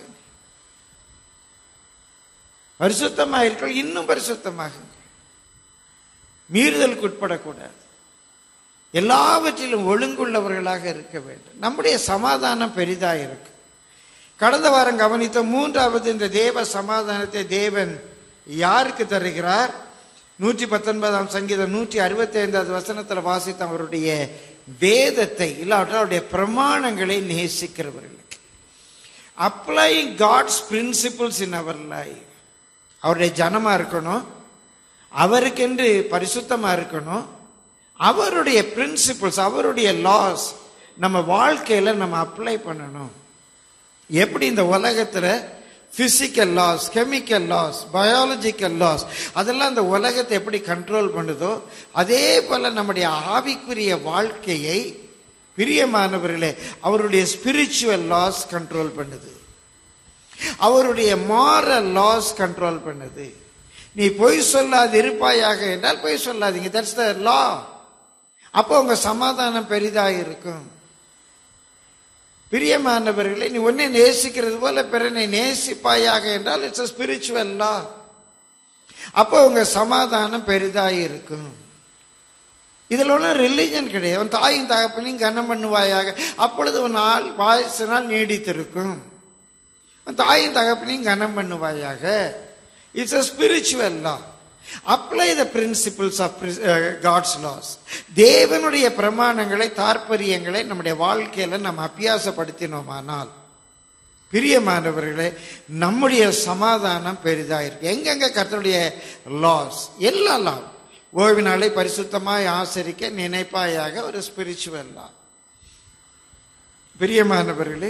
பரிசுத்தமா இருக்கணும் இன்னும் பரிசுத்தமாக மீறுதலுக்கு உட்படக்கூடாது எல்லாவற்றிலும் ஒழுங்குள்ளவர்களாக இருக்க வேண்டும் நம்முடைய சமாதானம் பெரிதா இருக்கு கடந்த வாரம் கவனித்த மூன்றாவது இந்த தேவ சமாதானத்தை தேவன் யாருக்கு தருகிறார் நூற்றி பத்தொன்பதாம் சங்கீதம் நூற்றி அறுபத்தி ஐந்தாவது வசனத்தில் வாசித்த அவருடைய வேதத்தை இல்லாவிட்டால் அவருடைய பிரமாணங்களை நேசிக்கிறவர்களுக்கு applying God's principles in our life அவருடைய ஜனமா இருக்கணும் அவருக்கென்று பரிசுத்தமா இருக்கணும் அவருடைய பிரின்சிபிள்ஸ் அவருடைய லாஸ் நம்ம வாழ்க்கையில நம்ம அப்ளை பண்ணணும் எப்படி இந்த உலகத்துல physical laws chemical laws biological laws அதெல்லாம் இந்த உலகத்தை எப்படி கண்ட்ரோல் பண்ணுதோ அதே போல நம்முடைய ஆவிக்குரிய வாழ்க்கையை பிரியமானவர்களே அவருடைய ஸ்பிரிச்சுவல் லாஸ் கண்ட்ரோல் பண்ணுது அவருடைய மாரல் லாஸ் கண்ட்ரோல் பண்ணுது நீ பொய் சொல்லாது இருப்பாயாக என்றால் பொய் சொல்லாதீங்க தட்ஸ் த லா அப்போ உங்க சமாதானம் பெரிதாக இருக்கும் பிரியமானவர்களே நீ உன்னை நேசிக்கிறது போல பிறனை நேசிப்பாயாக என்றால் இட்ஸ் ஸ்பிரிச்சுவல் லா அப்போ உங்க சமாதானம் பெரிதாக இருக்கும் இதில் ஒன்றும் ரிலிஜன் கிடையாது உன் தாயும் தகப்பனையும் கனம் பண்ணுவாயாக அப்பொழுது உன் ஆள் வாய்ஸினால் நீடித்திருக்கும் உன் தாயும் தகப்பனையும் கனம் பண்ணுவாயாக it's a spiritual law apply the principles of God's laws தேவனுடைய பிரமாணங்களை தாற்பரியங்களை நம்முடைய வாழ்க்கையில நம்ம அபியாசப்படுத்தினோமானால் பிரியமானவர்களே நம்முடைய சமாதானம் பெரிதாயிருக்கு எங்கெங்க கர்த்தருடைய லாஸ் எல்லா லா ஓய்வு நாளை பரிசுத்தமாய் ஆசரிக்க நினைப்பாயாக ஒரு ஸ்பிரிச்சுவல் லா பிரியமானவர்களே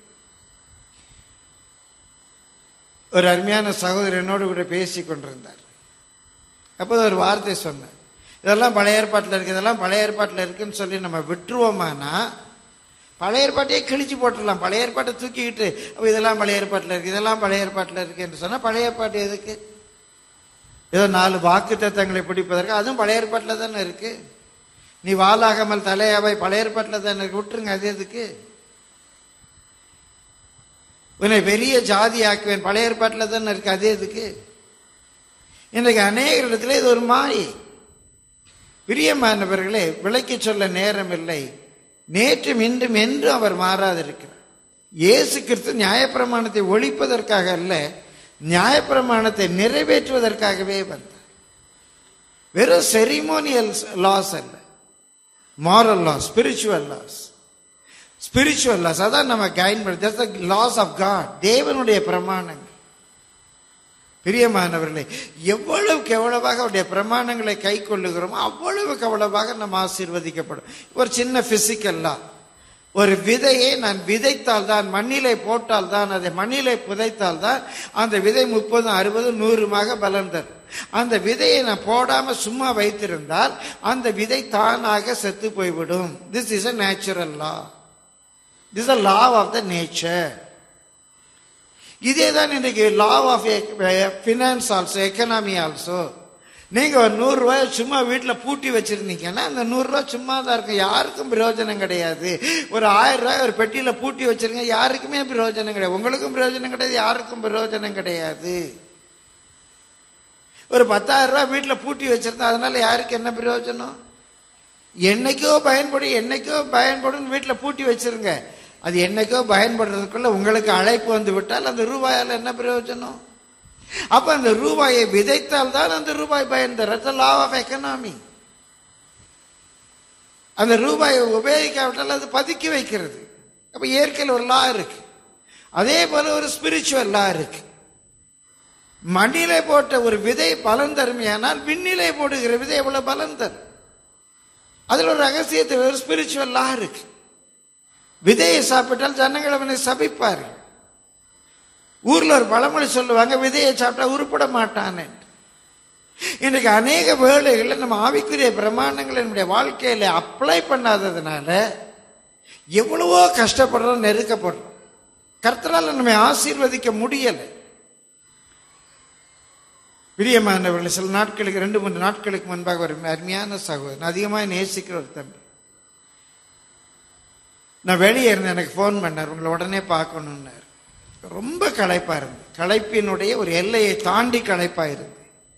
ஒரு அருமையான சகோதரர் என்னோடு கூட பேசி கொண்டிருந்தார் அப்போ ஒரு வார்த்தை சொன்னேன் இதெல்லாம் பழைய ஏற்பாட்டில் இருக்கு இதெல்லாம் பழைய ஏற்பாட்டில் இருக்குன்னு சொல்லி நம்ம விட்டுருவோமானா பழைய ஏற்பாட்டையே கிழிச்சு போட்டுடலாம் பழைய ஏற்பாட்டை தூக்கிக்கிட்டு அப்போ இதெல்லாம் பழைய ஏற்பாட்டில் இருக்கு இதெல்லாம் பழைய ஏற்பாட்டில் இருக்கு என்று சொன்னால் பழைய ஏற்பாட்டு எதுக்கு ஏதோ நாலு வாக்கு தத்தங்களை பிடிப்பதற்கு அதுவும் பழைய ஏற்பாட்டில் தானே இருக்கு நீ வாலாகாமல் தலையாவை பழைய ஏற்பாட்டில் தானே இருக்கு விட்டுருங்க அது எதுக்கு உன்னை பெரிய ஜாதி ஆக்குவேன் பழைய ஏற்பாட்டில் தானே இருக்கு அது எதுக்கு இன்றைக்கு அநேக இடத்துல இது ஒரு மாயை பிரியமானவர்களே விளக்கி சொல்ல நேரம் இல்லை நேற்றும் இன்றும் என்றும் அவர் மாறாதிருக்கிறார் இயேசு கிறிஸ்து நியாயப்பிரமாணத்தை ஒழிப்பதற்காக அல்ல நியாயப்பிரமாணத்தை நிறைவேற்றுவதற்காகவே வந்தார் வெறும் செரிமோனியல் லாஸ் அல்ல moral laws spiritual laws spiritual laws அதான் நம்ம கைன் பண்ணி லாஸ் ஆஃப் காட் தேவனுடைய பிரமாணங்கள் பிரியமானவர்களே எவ்வளவுக்கு எவ்வளவாக அவருடைய பிரமாணங்களை கை கொள்ளுகிறோமோ அவ்வளவுக்கு அவ்வளவாக நம்ம ஆசீர்வதிக்கப்படும் ஒரு சின்ன பிசிக்கல்லா ஒரு விதையை நான் விதைத்தால் தான் மண்ணிலே போட்டால் தான் அதை மண்ணிலே புதைத்தால் தான் அந்த விதை முப்பதும் அறுபதும் நூறுமாக பலன் தரும் அந்த விதையை நான் போடாம சும்மா வைத்திருந்தால் அந்த விதை தானாக செத்து போய்விடும் this is a natural law this a law of the nature இதே தான் இன்னைக்கு law of finance also economy also நீங்கள் ஒரு நூறுரூவாய் சும்மா வீட்டில் பூட்டி வச்சுருந்தீங்கன்னா அந்த நூறுரூவா சும்மா தான் இருக்கும் யாருக்கும் பிரயோஜனம் கிடையாது ஒரு ஆயிரம் ரூபாய் ஒரு பெட்டியில் பூட்டி வச்சிருங்க யாருக்குமே பிரயோஜனம் கிடையாது உங்களுக்கும் பிரயோஜனம் கிடையாது யாருக்கும் பிரயோஜனம் கிடையாது ஒரு பத்தாயிரம் ரூபாய் வீட்டில் பூட்டி வச்சிருந்தா அதனால யாருக்கு என்ன பிரயோஜனம் என்னைக்கோ பயன்படும் என்னைக்கோ பயன்படும் வீட்டில் பூட்டி வச்சிருங்க அது என்னைக்கோ பயன்படுறதுக்குள்ள உங்களுக்கு அழைப்பு வந்து விட்டால் அந்த ரூபாயால் என்ன பிரயோஜனம் அப்ப அந்த ரூபாயை விதைத்தால் தான் அந்த ரூபாய் பயன் தரும் லா ஆஃப் எக்கனாமி அந்த ரூபாயை உபயோகிக்காவிட்டால் அது பதுக்கி வைக்கிறது அப்ப இயற்கையில் ஒரு லா இருக்கு அதே போல ஒரு ஸ்பிரிச்சுவல் லா இருக்கு மண்ணிலே போட்ட ஒரு விதை பலன் தருமையானால் விண்ணிலே போடுகிற விதை எவ்வளவு பலன் தரும் அதுல ஒரு ரகசியத்தை ஒரு ஸ்பிரிச்சுவல் லா இருக்கு விதையை சாப்பிட்டால் ஜனங்கள் அவனை சபிப்பார்கள் ஊர்ல ஒரு பழமொழி சொல்லுவாங்க விதையை சாப்பிட்டா உருப்பட மாட்டான்னு இன்றைக்கு அநேக வேலைகளில் நம்ம ஆவிக்குரிய பிரமாணங்களை நம்முடைய வாழ்க்கையில அப்ளை பண்ணாததுனால எவ்வளவோ கஷ்டப்படுறோம் நெருக்கப்படுறோம் கர்த்தரால் நம்மை ஆசீர்வதிக்க முடியலை பிரியமானவர்கள் சில நாட்களுக்கு ரெண்டு மூன்று நாட்களுக்கு முன்பாக ஒரு அருமையான சகோதரன் அதிகமாக நேசிக்கிற ஒரு தம்பி நான் வெளியே இருந்தேன் எனக்கு ஃபோன் பண்ணார் உங்களை உடனே பார்க்கணுன்னார் ரொம்ப களைப்பா இருந்து களைப்பினுடைய ஒரு எல்லையை தாண்டி களைப்பா இருந்து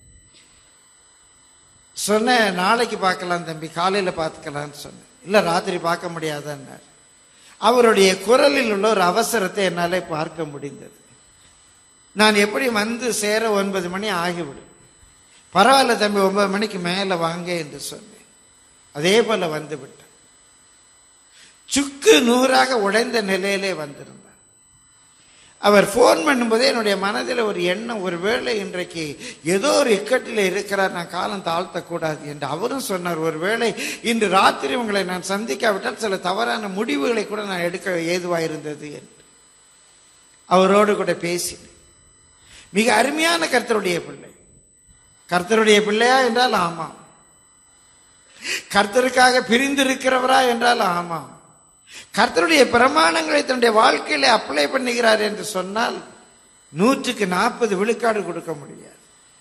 சொன்னேன் நாளைக்கு பார்க்கலாம் தம்பி காலையில பார்த்துக்கலாம்னு சொன்னேன் இல்ல ராத்திரி பார்க்க முடியாதுன்னார் அவருடைய குரலில் உள்ள ஒரு அவசரத்தை என்னாலே பார்க்க முடிந்தது நான் எப்படி வந்து சேர ஒன்பது மணி ஆகிவிடும் பரவாயில்ல தம்பி ஒன்பது மணிக்கு மேல வாங்க என்று சொன்னேன் அதே போல வந்து விட்டேன் சுக்கு நூறாக உடைந்த நிலையிலே வந்திருந்தார் அவர் ஃபோன் பண்ணும்போதே என்னுடைய மனதில் ஒரு எண்ணம் ஒருவேளை இன்றைக்கு ஏதோ ஒரு இக்கட்டில் இருக்கிறார் நான் காலம் தாழ்த்தக்கூடாது என்று அவரும் சொன்னார் ஒருவேளை இன்று ராத்திரி உங்களை நான் சந்திக்காவிட்டால் சில தவறான முடிவுகளை கூட நான் எடுக்க ஏதுவாக இருந்தது என்று அவரோடு கூட பேசினேன் மிக அருமையான கர்த்தருடைய பிள்ளை கர்த்தருடைய பிள்ளையா என்றால் ஆமாம் கர்த்தருக்காக பிரிந்திருக்கிறவரா என்றால் ஆமாம் கர்த்தருடைய பிரமாணங்களை தன்னுடைய வாழ்க்கையில அப்ளை பண்ணுகிறார் என்று சொன்னால் நூற்றுக்கு நாற்பது விழுக்காடு கொடுக்க முடியாது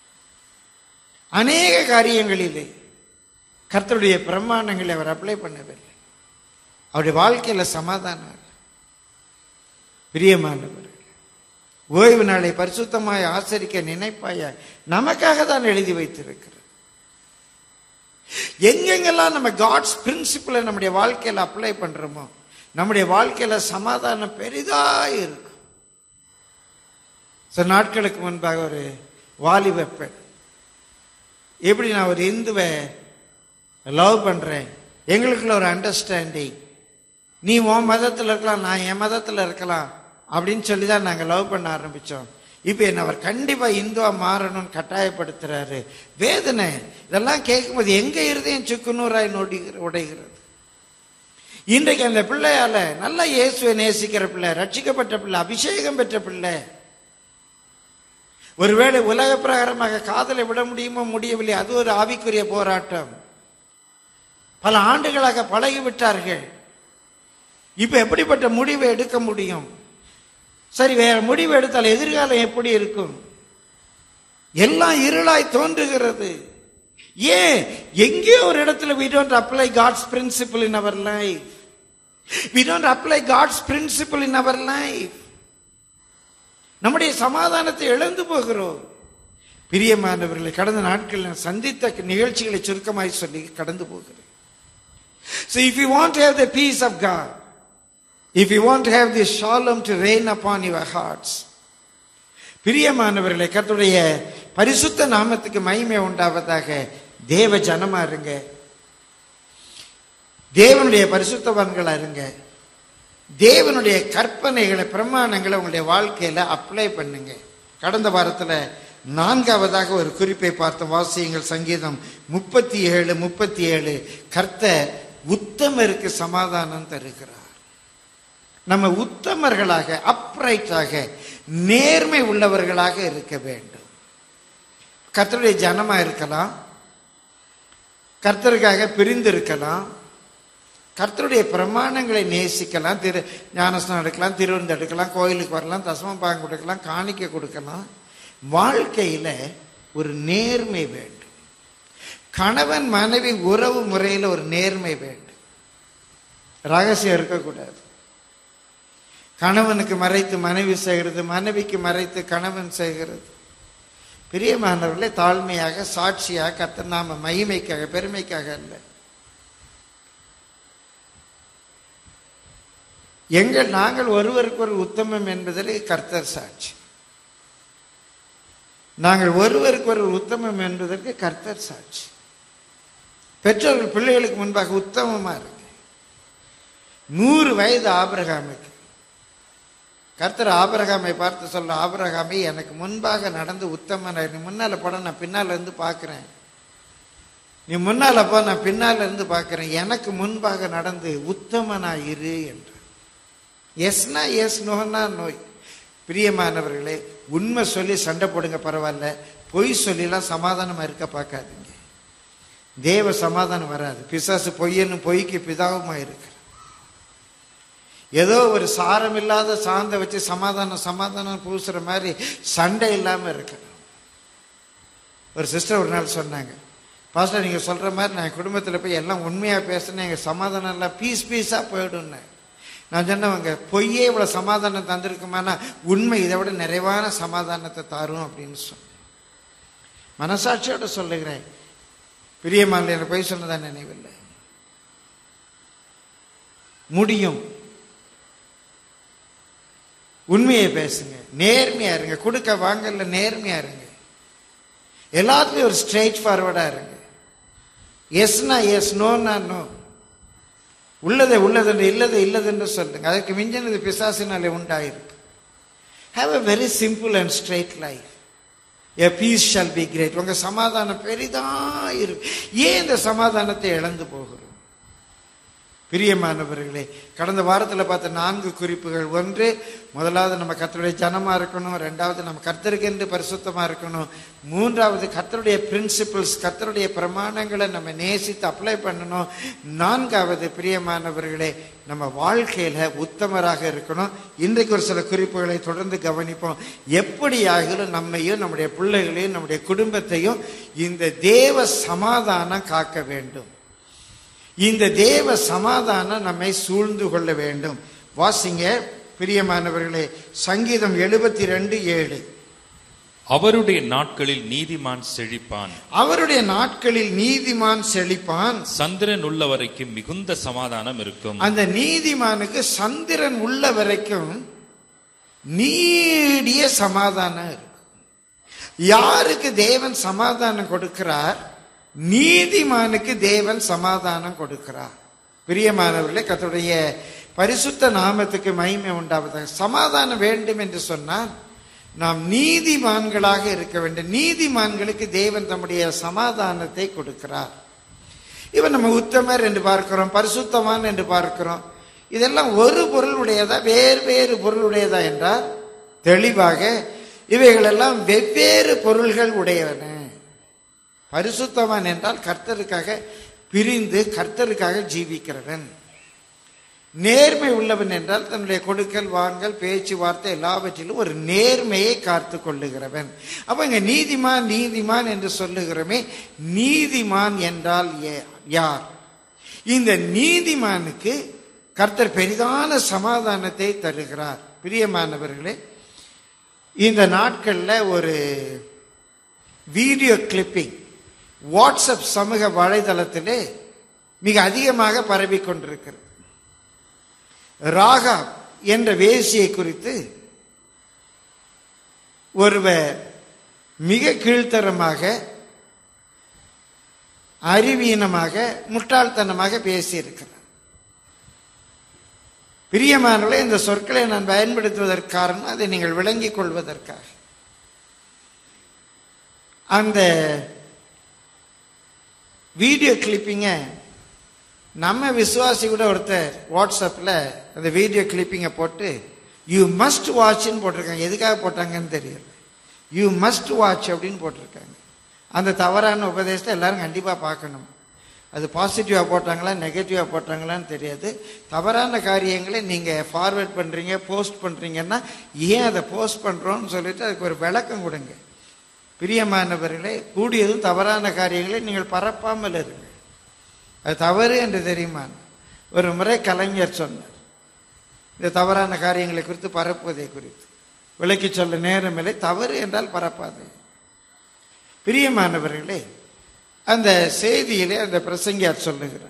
அநேக காரியங்களிலே கர்த்தருடைய பிரமாணங்களை அவர் அப்ளை பண்ணவில்லை அவருடைய வாழ்க்கையில சமாதானம் இல்லை. பிரியமானவர் ஓய்வு நாளை பரிசுத்தமாய் ஆசரிக்க நினைப்பாய நமக்காக தான் எழுதி வைத்திருக்கிறது எங்கெங்கெல்லாம் நம்ம காட்ஸ் பிரின்சிபலை நம்முடைய வாழ்க்கையில அப்ளை பண்றோமோ நம்முடைய வாழ்க்கையில சமாதானம் பெரிதா இருக்கும் சில நாட்களுக்கு முன்பாக ஒரு வாலிப பெண் எப்படி நான் ஒரு இந்துவை லவ் பண்றேன் எங்களுக்குள்ள ஒரு அண்டர்ஸ்டாண்டிங் நீ உன் மதத்தில் இருக்கலாம் நான் என் மதத்தில் இருக்கலாம் அப்படின்னு சொல்லி தான் நாங்கள் லவ் பண்ண ஆரம்பித்தோம் இப்போ என்ன அவர் கண்டிப்பாக இந்துவா மாறணும்னு கட்டாயப்படுத்துறாரு வேதனை இதெல்லாம் கேட்கும்போது எங்க இருதயம் சுக்குநூறாய் நொடிகிற உடைகிறது இன்றைக்கு அந்த பிள்ளையால நல்லா இயேசுவை நேசிக்கிற பிள்ளை ரட்சிக்கப்பட்ட பிள்ளை அபிஷேகம் பெற்ற பிள்ளை ஒருவேளை உலக பிரகாரமாக காதலை விட முடியுமோ முடியவில்லை அது ஒரு ஆவிக்குரிய போராட்டம் பல ஆண்டுகளாக பழகி விட்டார்கள் இப்ப எப்படிப்பட்ட முடிவை எடுக்க முடியும் சரி வேற முடிவு எடுத்தால் எதிர்காலம் எப்படி இருக்கும் எல்லாம் இருளாய் தோன்றுகிறது ஏன் எங்கேயோ ஒரு இடத்துல we don't apply God's principle in our life we don't apply God's principle in our life நம்முடைய சமாதானத்தை இழந்து போகிறோம் பிரியமானவர்களை கடந்த நாட்களில் நான் சந்தித்த நிகழ்ச்சிகளை சுருக்கமாய் சொல்லி கடந்து போகிறேன் So if you want to have the peace of God, if you want to have this shalom to reign upon your hearts, பிரியமானவர்களே கர்த்தருடைய பரிசுத்த நாமத்துக்கு மகிமை உண்டாவதாக தேவ ஜனமா இருங்க தேவனுடைய பரிசுத்தவான்களா இருங்க தேவனுடைய கற்பனைகளை பிரமாணங்களை உங்களுடைய வாழ்க்கையில அப்ளை பண்ணுங்க கடந்த வாரத்துல நான்காவதாக ஒரு குறிப்பை பார்த்த வாசியங்கள் சங்கீதம் முப்பத்தி ஏழு முப்பத்தி ஏழு கர்த்தர் உத்தமருக்கு சமாதானம் தருகிறார் நம்ம உத்தமர்களாக அப்ரைட்டாக நேர்மை உள்ளவர்களாக இருக்க வேண்டும் கர்த்தருடைய ஜனமா இருக்கலாம் கர்த்தருக்காக பிரிந்து இருக்கலாம் கர்த்தருடைய பிரமாணங்களை நேசிக்கலாம் திரு ஞானஸ்நானம் எடுக்கலாம் திருவிருந்து எடுக்கலாம் கோயிலுக்கு வரலாம் தசமம் பாகம் கொடுக்கலாம் காணிக்கை கொடுக்கலாம் வாழ்க்கையில ஒரு நேர்மை வேண்டும் கணவன் மனைவி உறவு முறையில் ஒரு நேர்மை வேண்டும் ரகசியம் இருக்கக்கூடாது கணவனுக்கு மறைத்து மனைவி செய்கிறது மனைவிக்கு மறைத்து கணவன் செய்கிறது பிரியமானவர்களே தாழ்மையாக சாட்சியாக கத்த நாம மகிமைக்காக பெருமைக்காக அல்ல எங்கள் நாங்கள் ஒருவருக்கு ஒரு உத்தமம் என்பதில் கர்த்தர் சாட்சி நாங்கள் ஒருவருக்கு ஒரு உத்தமம் என்பதற்கு கர்த்தர் சாட்சி பெற்றோர்கள் பிள்ளைகளுக்கு முன்பாக உத்தமமா இருக்கு நூறு வயது ஆபிரகாமுக்கு கர்த்தர் ஆபிரகாமை பார்த்து சொல்ல ஆபிரகாமை எனக்கு முன்பாக நடந்து உத்தமன் நீ முன்னால போட நான் பின்னால இருந்து பார்க்கிறேன் நீ முன்னால போ நான் பின்னால இருந்து பார்க்கிறேன் எனக்கு முன்பாக நடந்து உத்தமனா இரு என்று எஸ்னா எஸ் நோனா நோய் பிரியமானவர்களே உண்மை சொல்லி சண்டை போடுங்க பரவாயில்ல பொய் சொல்லிலாம் சமாதானமா இருக்க பார்க்காதீங்க தேவ சமாதானம் வராது பிசாசு பொய்யன்னு பொய்க்கு பிதாவுமா இருக்கு ஏதோ ஒரு சாரம் இல்லாத சாந்த வச்சு சமாதானம் சமாதானம் பூசுற மாதிரி சண்டை இல்லாம இருக்கணும் ஒரு சிஸ்டர் ஒரு நாள் சொன்னாங்க பாஸ்டர் நீங்க சொல்ற மாதிரி நான் என் குடும்பத்துல போய் எல்லாம் உண்மையா பேசுனேன் எங்க சமாதானம் எல்லாம் பீஸ் பீஸா போயிடும்னு நான் சொன்னவங்க பொய்யே இவ்வளவு சமாதானம் தந்திருக்குமானா உண்மை இதை விட நிறைவான சமாதானத்தை தரும் அப்படின்னு சொன்னேன் மனசாட்சியோட சொல்லுகிறேன் பிரியமான எனக்கு பொய் சொன்னதா நினைவில்லை முடியும் உண்மையை பேசுங்க நேர்மையா இருங்க கொடுக்க வாங்கல நேர்மையா இருங்க எல்லாத்துலயும் ஒரு ஸ்ட்ரெயிட் ஃபார்வர்டா இருங்க எஸ்னா எஸ் நோனா நோ உள்ளதை உள்ளதென்று இல்லதை இல்லதென்று சொல்லுங்க அதற்கு மிஞ்சினது பிசாசினாலே உண்டாயிருக்கு have a very simple and straight life a peace shall be great உங்க சமாதானம் பெரிதா இருக்கு ஏன் இந்த சமாதானத்தை இழந்து போகிறோம் பிரியமானவர்களே கடந்த வாரத்தில் பார்த்த நான்கு குறிப்புகள் ஒன்று முதலாவது நம்ம கர்த்தருடைய ஜனமா இருக்கணும் ரெண்டாவது நம்ம கர்த்தருக்கென்று பரிசுத்தமா இருக்கணும் மூன்றாவது கர்த்தருடைய பிரின்சிபிள்ஸ் கர்த்தருடைய பிரமாணங்களை நம்ம நேசித்து அப்ளை பண்ணணும் நான்காவது பிரியமானவர்களே நம்ம வாழ்க்கையில உத்தமராக இருக்கணும் இன்றைக்கு ஒரு சில குறிப்புகளை தொடர்ந்து கவனிப்போம் எப்படியாகிலும் நம்மையும் நம்முடைய பிள்ளைகளையும் நம்முடைய குடும்பத்தையும் இந்த தேவ சமாதானம் காக்க வேண்டும் இந்த தேவ சமாதானம் நம்மை சூழ்ந்து கொள்ள வேண்டும் வாசிங்க பிரியமானவர்களே சங்கீதம் எழுபத்தி ரெண்டு ஏழு
அவருடைய நாட்களில் நீதிமான் செழிப்பான்
அவருடைய நாட்களில் நீதிமான் செழிப்பான்
சந்திரன் உள்ள வரைக்கும் மிகுந்த சமாதானம் இருக்கும்
அந்த நீதிமானுக்கு சந்திரன் உள்ள வரைக்கும் நீடிய சமாதானம் இருக்கும் யாருக்கு தேவன் சமாதானம் கொடுக்கிறார் நீதிமானுக்கு தேவன் சமாதானம் கொடுக்கிறார் பிரியமானவர்களே கர்த்தருடைய பரிசுத்த நாமத்துக்கு மகிமை உண்டாவதாக சமாதானம் வேண்டும் என்று சொன்னால் நாம் நீதிமான்களாக இருக்க வேண்டும் நீதிமான்களுக்கு தேவன் தம்முடைய சமாதானத்தை கொடுக்கிறார் இவன் நம்ம உத்தமர் என்று பார்க்கிறோம் பரிசுத்தவான் என்று பார்க்கிறோம் இதெல்லாம் ஒரு பொருள் உடையதா வேறு வேறு பொருள் உடையதா என்றால் தெளிவாக இவைகளெல்லாம் வெவ்வேறு பொருள்கள் உடையவன பரிசுத்தவான் என்றால் கர்த்தருக்காக பிரிந்து கர்த்தருக்காக ஜீவிக்கிறவன் நேர்மை உள்ளவன் என்றால் தன்னுடைய கொடுக்கல் வாங்கல் பேச்சுவார்த்தை எல்லாவற்றிலும் ஒரு நேர்மையை காத்து கொள்ளுகிறவன் அப்ப இங்க நீதிமான் நீதிமான் என்று சொல்லுகிறோமே நீதிமான் என்றால் ஏ- யார் இந்த நீதிமானுக்கு கர்த்தர் பெரிதான சமாதானத்தை தருகிறார் பிரியமானவர்களே இந்த நாட்கள்ல ஒரு வீடியோ கிளிப்பிங் வாட்ஸ்அப் சமூக வலைதளத்திலே மிக அதிகமாக பரவி கொண்டிருக்கிறது ராகா என்ற வேசியை குறித்து ஒருவர் மிக கீழ்த்தரமாக அறிவீனமாக முட்டாள்தனமாக பேசியிருக்கிறார் பிரியமானவர்களே இந்த சொற்களை நான் பயன்படுத்துவதற்கு காரணம் அதை நீங்கள் விளங்கிக் கொள்வதற்காக அந்த வீடியோ கிளிப்பிங்கை நம்ம விசுவாசி கூட ஒருத்தர் வாட்ஸ்அப்பில் அந்த வீடியோ கிளிப்பிங்கை போட்டு யூ மஸ்ட் வாட்ச்னு போட்டிருக்காங்க எதுக்காக போட்டாங்கன்னு தெரியல யூ மஸ்ட் வாட்ச் அப்படின்னு போட்டிருக்காங்க அந்த தவறான உபதேசத்தை எல்லாரும் கண்டிப்பாக பார்க்கணும் அது பாசிட்டிவாக போட்டாங்களா நெகட்டிவாக போட்டாங்களான்னு தெரியாது தவறான காரியங்களை நீங்கள் ஃபார்வேர்ட் பண்ணுறீங்க போஸ்ட் பண்ணுறீங்கன்னா ஏன் அதை போஸ்ட் பண்ணுறோன்னு சொல்லிட்டு அதுக்கு ஒரு விளக்கம் கொடுங்க பிரியமானவர்களே கூடியதும் தவறான காரியங்களை நீங்கள் பரப்பாமல் இருங்க அது தவறு என்று தெரியுமா ஒரு முறை கலைஞர் சொன்னார் இந்த தவறான காரியங்களை குறித்து பரப்புவதை குறித்து விளக்கி சொல்ல நேரமில்லை தவறு என்றால் பரப்பாது பிரியமானவர்களே அந்த செய்தியிலே அந்த பிரசங்கியார் சொல்லுகிறார்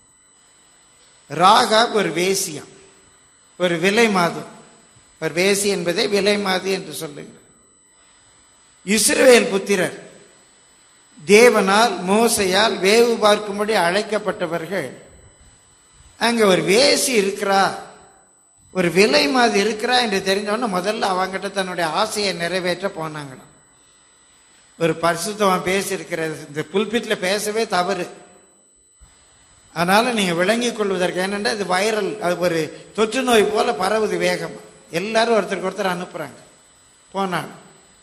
ராகா ஒரு வேசியம் ஒரு விலை மாது ஒரு வேசி என்பதை விலை மாது என்று சொல்லுகிறார் இஸ்ரவேல் புத்திரர் தேவனால் மோசையால் வேவு பார்க்கும்படி அழைக்கப்பட்டவர்கள் அங்க ஒரு வேசி இருக்கிறா ஒரு விலை மாதிரி இருக்கிறா என்று தெரிஞ்சவொன்னே முதல்ல அவங்கிட்ட தன்னுடைய ஆசையை நிறைவேற்ற போனாங்களாம் ஒரு பரிசுத்தவன் பேசியிருக்கிறது இந்த புல்பிட்டில் பேசவே தவறு அதனால நீங்க விளங்கிக் கொள்வதற்கு என்னென்னா இது வைரல் அது ஒரு தொற்று நோய் போல பரவுது வேகம் எல்லாரும் ஒருத்தருக்கு ஒருத்தர் அனுப்புறாங்க போனாங்க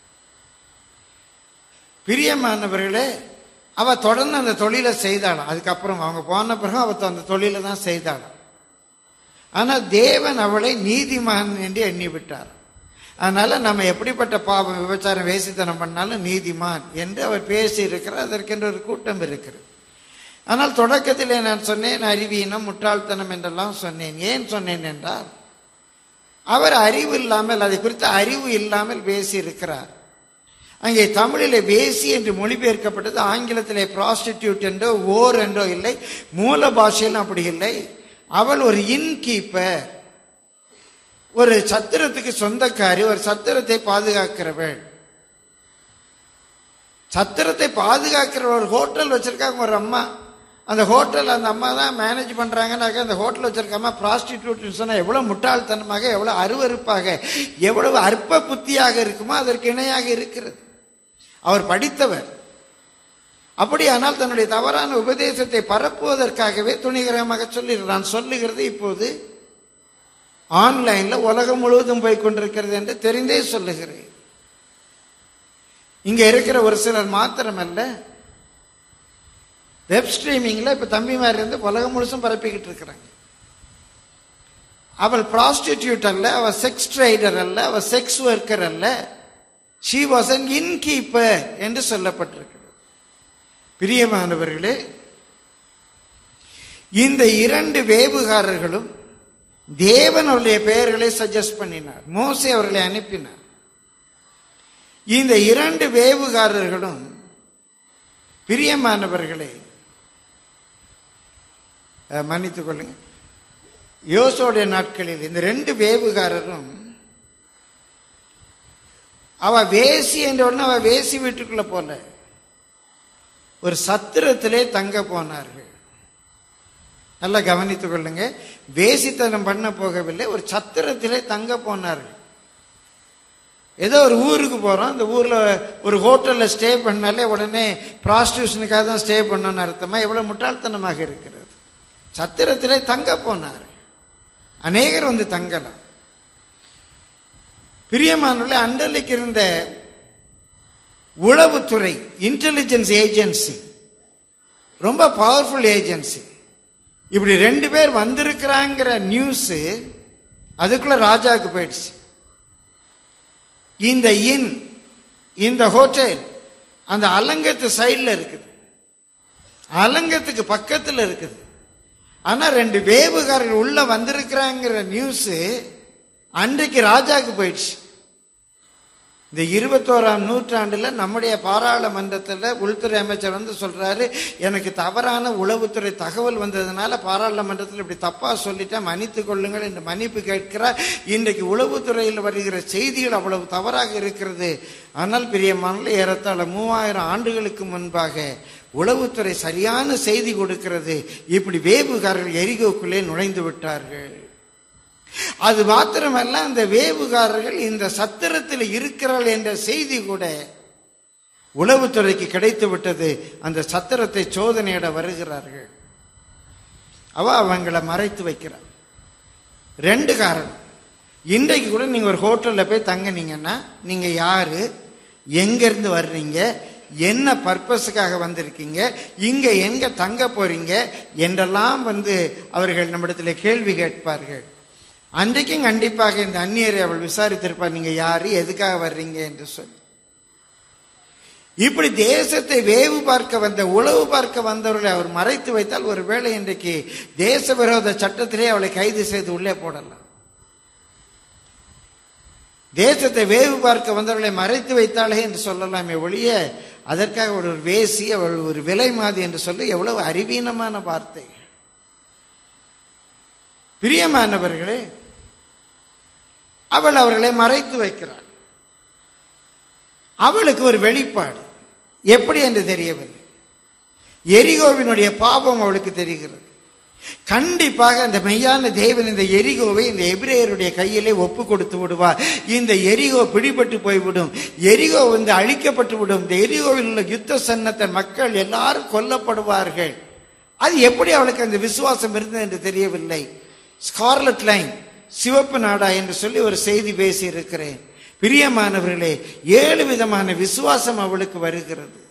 பிரியமானவர்களே அவ தொடர்ந்து அந்த தொழிலை செய்தாளாம் அதுக்கப்புறம் அவங்க போன பிறகு அவ அந்த தொழிலை தான் செய்தாளாம் ஆனால் தேவன் அவளை நீதிமான் என்று எண்ணி விட்டார் அதனால நம்ம எப்படிப்பட்ட பாவம் விபச்சாரம் வேசித்தனம் பண்ணாலும் நீதிமான் என்று அவர் பேசி இருக்கிறார் அதற்கென்று ஒரு கூட்டம் இருக்கிறது ஆனால் தொடக்கத்திலே நான் சொன்னேன் அறிவீனம் முட்டாள்தனம் என்றெல்லாம் சொன்னேன் ஏன் சொன்னேன் என்றால் அவர் அறிவு இல்லாமல் அதை குறித்து அறிவு இல்லாமல் பேசி இருக்கிறார் அங்கே தமிழிலே வேசி என்று மொழிபெயர்க்கப்பட்டது ஆங்கிலத்திலே ப்ராஸ்டிடியூட் என்றோ ஓர் என்றோ இல்லை மூல பாஷையிலும் அப்படி இல்லை அவள் ஒரு இன்கீப்பர் ஒரு சத்திரத்துக்கு சொந்தக்காரி ஒரு சத்திரத்தை பாதுகாக்கிறவள் சத்திரத்தை பாதுகாக்கிற ஒரு ஹோட்டல் வச்சிருக்காங்க ஒரு அம்மா அந்த ஹோட்டல் அந்த அம்மா தான் மேனேஜ் பண்றாங்கன்னாக்க அந்த ஹோட்டல் வச்சிருக்க அம்மா ப்ராஸ்டிடியூட்னு சொன்னா எவ்வளவு முட்டாள்தனமாக எவ்வளவு அருவருப்பாக எவ்வளவு அற்ப புத்தியாக இருக்குமோ அதற்கு இணையாக இருக்கிறது அவர் படித்தவர் அப்படியானால் தன்னுடைய தவறான உபதேசத்தை பரப்புவதற்காகவே துணிகரமாக சொல்லுகிறார் நான் சொல்லுகிறது இப்போது ஆன்லைன்ல உலகம் முழுவதும் போய் கொண்டிருக்கிறது என்று தெரிந்தே சொல்லுகிறேன் இங்க இருக்கிற ஒரு சிலர் மாத்திரமல்ல வெப் ஸ்ட்ரீமிங்ல இப்ப தம்பிமார் இருந்து உலகம் முழுசும் பரப்பிக்கிட்டு இருக்கிறாங்க அவள் ப்ராஸ்டிடியூட் அல்ல அவ செக்ஸ் ட்ரைடர் அல்ல அவ செக்ஸ் ஒர்க்கர் அல்ல ஷீ வாஸ் அன் இன்கீப்பர் என்று சொல்லப்பட்டிருக்கிறது பிரியமானவர்களே இந்த இரண்டு வேவுகாரர்களும் தேவன் அவருடைய பெயர்களை சஜஸ்ட் பண்ணினார் மோசே அவர்களை அனுப்பினார் இந்த இரண்டு வேவுகாரர்களும் பிரியமானவர்களே அஹ், மன்னித்துக் கொள்ளுங்க யோசோடைய நாட்களில் இந்த ரெண்டு வேவுகாரரும் அவ வேசி என்ற உடனே அவ வேசி வீட்டுக்குள்ள போல ஒரு சத்திரத்திலே தங்க போனார்கள் நல்லா கவனித்துக் கொள்ளுங்க வேசித்தனம் பண்ண போகவில்லை ஒரு சத்திரத்திலே தங்க போனார்கள் ஏதோ ஒரு ஊருக்கு போறோம் அந்த ஊர்ல ஒரு ஹோட்டல்ல ஸ்டே பண்ணாலே உடனே ப்ராஸ்டியூஷனுக்காக தான் ஸ்டே பண்ணணும்னு அர்த்தமா எவ்வளவு முட்டாள்தனமாக இருக்கிறது சத்திரத்திலே தங்க போனார் அநேகர் வந்து தங்கலாம் பிரியமானவர்களே அண்டலுக்கு இருந்த உளவுத்துறை இன்டெலிஜென்ஸ் ஏஜென்சி ரொம்ப பவர்ஃபுல் ஏஜென்சி இப்படி ரெண்டு பேர் வந்திருக்கிறாங்கிற நியூஸ் அதுக்குள்ள ராஜாவுக்கு போயிடுச்சு இந்த இன் இந்த ஹோட்டல் அந்த அலங்கத்து சைடில் இருக்குது அலங்கத்துக்கு பக்கத்தில் இருக்குது ஆனா ரெண்டு வேவுகாரர்கள் உள்ள வந்திருக்கிறாங்கிற நியூஸ் அன்றைக்கு ராஜாவுக்கு போயிடுச்சு இந்த இருபத்தோராம் நூற்றாண்டுல நம்முடைய பாராளுமன்றத்தில் உள்துறை அமைச்சர் வந்து சொல்றாரு எனக்கு தவறான உளவுத்துறை தகவல் வந்ததுனால பாராளுமன்றத்தில் இப்படி தப்பா சொல்லிட்டேன் மன்னித்துக் கொள்ளுங்கள் என்று மன்னிப்பு கேட்கிறார் இன்றைக்கு உளவுத்துறையில் வருகிற செய்திகள் அவ்வளவு தவறாக இருக்கிறது ஆனால் பிரியமானல ஏறத்தாழ மூவாயிரம் ஆண்டுகளுக்கு முன்பாக உளவுத்துறை சரியான செய்தி கொடுக்கிறது இப்படி வேவுகாரர்கள் எரிகோக்குள்ளே நுழைந்து விட்டார்கள் அது மாத்திரமல்ல அந்த வேவுகாரர்கள் இந்த சத்திரத்தில் இருக்கிறார்கள் என்ற செய்தி கூட உளவுத்துறைக்கு கிடைத்து விட்டது அந்த சத்திரத்தை சோதனையிட வருகிறார்கள் அவ அவங்களை மறைத்து வைக்கிறார் ரெண்டு காரணம் இன்றைக்கு கூட நீங்க ஒரு ஹோட்டல்ல போய் தங்கினீங்கன்னா நீங்க யாரு எங்க இருந்து வர்றீங்க என்ன பர்பஸுக்காக வந்திருக்கீங்க இங்க எங்க தங்க போறீங்க என்றெல்லாம் வந்து அவர்கள் நம்மிடத்தில் கேள்வி கேட்பார்கள் அன்றைக்கும் கண்டிப்பாக இந்த அந்நியரை அவள் விசாரித்திருப்பார் நீங்க யாரு எதுக்காக வர்றீங்க என்று சொல்லி இப்படி தேசத்தை வேவு பார்க்க வந்த உளவு பார்க்க வந்தவர்களை அவர் மறைத்து வைத்தால் ஒருவேளை இன்றைக்கு தேச விரோத சட்டத்திலே அவளை கைது செய்து உள்ளே போடலாம் தேசத்தை வேவு பார்க்க வந்தவர்களை மறைத்து வைத்தாளே என்று சொல்லலாமே ஒழிய அதற்காக ஒரு வேசி அவள் ஒரு விலை மாதி என்று சொல்ல எவ்வளவு அறிவீனமான வார்த்தை பிரியமானவர்களே அவள் அவர்களை மறைத்து வைக்கிறாள் அவளுக்கு ஒரு வெளிப்பாடு எப்படி என்று தெரியவில்லை எரிகோவினுடைய பாவம் அவளுக்கு தெரிகிறது கண்டிப்பாக அந்த மெய்யான தேவன் இந்த எரிகோவை இந்த எபிரேயருடைய கையிலே ஒப்பு கொடுத்து விடுவார் இந்த எரிகோ பிடிபட்டு போய்விடும் எரிகோ வந்து அழிக்கப்பட்டு விடும் இந்த எரிகோவில் உள்ள யுத்த சன்னத்த மக்கள் எல்லாரும் கொல்லப்படுவார்கள் அது எப்படி அவளுக்கு அந்த விசுவாசம் இருந்தது என்று தெரியவில்லை ஸ்கார்லட் லைன் சிவப்பு நாடா என்று சொல்லி ஒரு செய்தி பேசி இருக்கிறேன் பிரியமானவர்களே ஏழு விதமான விசுவாசம் அவளுக்கு வருகிறது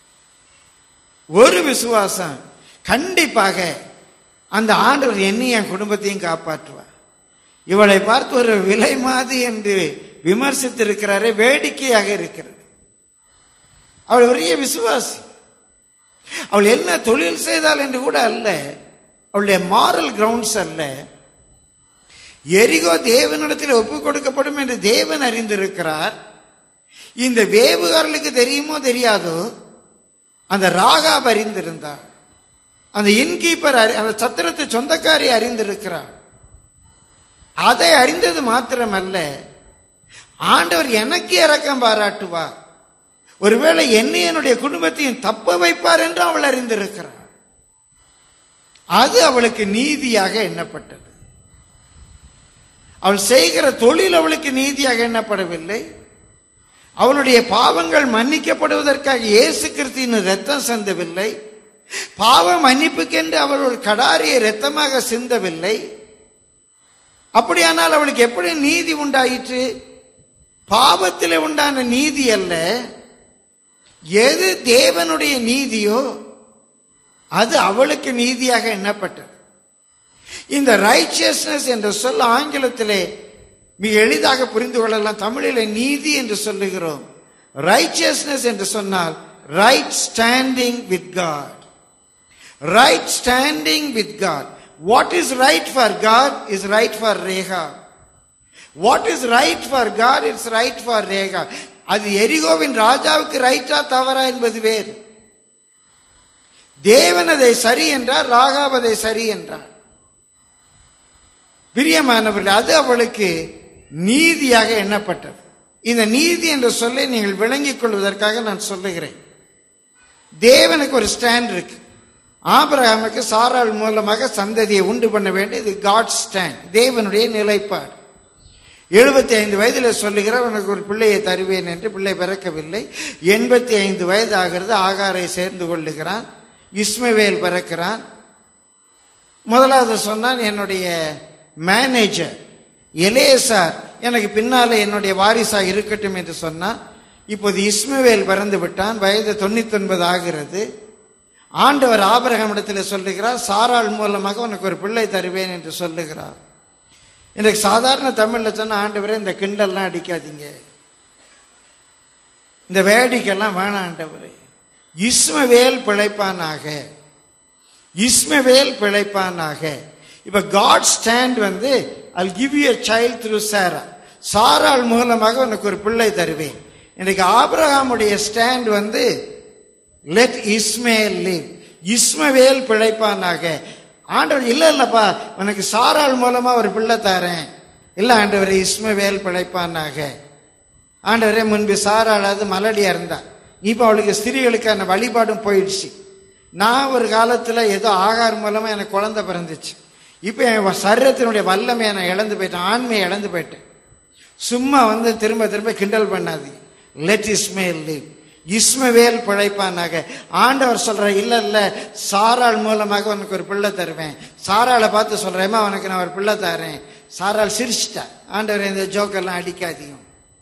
ஒரு விசுவாசம் கண்டிப்பாக அந்த ஆண்டவர் என்னையும் என் குடும்பத்தையும் காப்பாற்றுவார் இவளை பார்த்து ஒரு விலை மாதி என்று விமர்சித்திருக்கிறாரே வேடிக்கையாக இருக்கிறது அவள் பெரிய விசுவாசி அவள் என்ன தொழில் செய்தாள் என்று கூட அல்ல அவளுடைய மாரல் கிரவுண்ட்ஸ் அல்ல எரிகோ தேவனிடத்தில் ஒப்பு கொடுக்கப்படும் என்று தேவன் அறிந்திருக்கிறார் இந்த வேவுகாரர்களுக்கு தெரியுமோ தெரியாதோ அந்த ராகாப் அறிந்திருந்தார் அந்த இன்கீப்பர் அறி- அந்த சத்திரத்தை சொந்தக்காரி அறிந்திருக்கிறார் அதை அறிந்தது மாத்திரமல்ல ஆண்டவர் எனக்கு இரக்கம் பாராட்டுவார் ஒருவேளை என்னை என்னுடைய குடும்பத்தையும் தப்ப வைப்பார் என்று அவள் அறிந்திருக்கிறார் அது அவளுக்கு நீதியாக எண்ணப்பட்டது அவள் செய்கிற தொழில் அவளுக்கு நீதியாக எண்ணப்படவில்லை அவளுடைய பாவங்கள் மன்னிக்கப்படுவதற்காக இயேசு கிறிஸ்தின் ரத்தம் சிந்தவில்லை பாவ மன்னிப்புக்கென்று அவள் ஒரு கடாரியை ரத்தமாக சிந்தவில்லை அப்படியானால் அவளுக்கு எப்படி நீதி உண்டாயிற்று பாவத்தில் உண்டான நீதி அல்ல எது தேவனுடைய நீதியோ அது அவளுக்கு நீதியாக எண்ணப்பட்டது இந்த ரைச்சியஸ்னஸ் என்ற சொல் ஆங்கிலத்திலே மிக எளிதாக புரிந்து கொள்ளலாம் தமிழிலே நீதி என்று சொல்லுகிறோம் ரைச்சியஸ்னஸ் என்று சொன்னால் right standing with God right standing with God what is right for God is right for Rahab what is right for God it's right for Rahab அது எரிகோவின் ராஜாவுக்கு ரைட்டா தவறா என்பது வேறு தேவன் அதை சரி என்றார் ராகாப் அதை சரி என்றார் பிரியமானவர்கள் அது அவளுக்கு நீதியாக எண்ணப்பட்டது இந்த நீதி என்ற சொல்லை நீங்கள் விளங்கிக் கொள்வதற்காக நான் சொல்லுகிறேன் தேவனுக்கு ஒரு ஸ்டாண்ட் இருக்கு ஆபிரகாமுக்கு சாராள் மூலமாக சந்ததியை உண்டு பண்ண வேண்டியது காட் ஸ்டாண்ட் தேவனுடைய நிலைப்பாடு எழுபத்தி ஐந்து வயதில் சொல்லுகிறார் உனக்கு ஒரு பிள்ளையை தருவேன் என்று பிள்ளை பிறக்கவில்லை எண்பத்தி ஐந்து வயது ஆகிறது ஆகாரை சேர்ந்து கொள்ளுகிறான் இஸ்மவேல் பிறக்கிறான் முதலாவது சொன்னான் என்னுடைய மேனேஜர் எலேசார் எனக்கு பின்னால என்னுடைய வாரிசா இருக்கட்டும் என்று சொன்னான் இப்போது இஸ்மவேல் பிறந்து விட்டான் வயது தொண்ணூத்தி ஒன்பது ஆகிறது ஆண்டவர் ஆபரகமிடத்தில் சொல்லுகிறார் சாராள் மூலமாக உனக்கு ஒரு பிள்ளை தருவேன் என்று சொல்லுகிறார் எனக்கு சாதாரண தமிழ்ல சொன்ன ஆண்டவரே இந்த கிண்டல்லாம் அடிக்காதீங்க இந்த வேடிக்கைலாம் வேணாம் ஆண்டவரே இஸ்மவேல் பிழைப்பானாக இஸ்மவேல் பிழைப்பானாக இப்ப காட் ஸ்டாண்ட் வந்து I'll give you a child through சாரா சாராள் மூலமாக உனக்கு ஒரு பிள்ளை தருவேன் இன்னைக்கு ஆபிரகாமுடைய ஸ்டாண்ட் வந்து லெட் இஸ்மேல் live இஸ்மவேல் பிழைப்பானாக ஆண்டவர் இல்ல இல்லப்பா உனக்கு சாராள் மூலமா ஒரு பிள்ளை தரேன் இல்ல ஆண்டவரே இஸ்மவேல் பிழைப்பானாக ஆண்டவரே முன்பு சாராளாவது மலடியா இருந்தா இப்போ அவளுக்கு ஸ்திரீகளுக்கான வழிபாடும் போயிடுச்சு நான் ஒரு காலத்துல ஏதோ ஆகார் மூலமா எனக்கு குழந்தை பிறந்துச்சு இப்போ என் சரீரத்தினுடைய வல்லமையை நான் இழந்து போயிட்டேன் ஆண்மையை இழந்து போயிட்டேன் சும்மா வந்து திரும்ப திரும்ப கிண்டல் பண்ணாது லெட் இஸ்மேல் live இஸ்மவேல் பிழைப்பானாக ஆண்டவர் சொல்ற இல்ல இல்ல சாராள் மூலமாக உனக்கு ஒரு பிள்ளை தருவேன் சாராளை பார்த்து சொல்றேம்மா உனக்கு நான் ஒரு பிள்ளை தரேன் சாராள் சிரிச்சிட்டா ஆண்டவர் இந்த ஜோக்கெல்லாம் அடிக்காதீங்க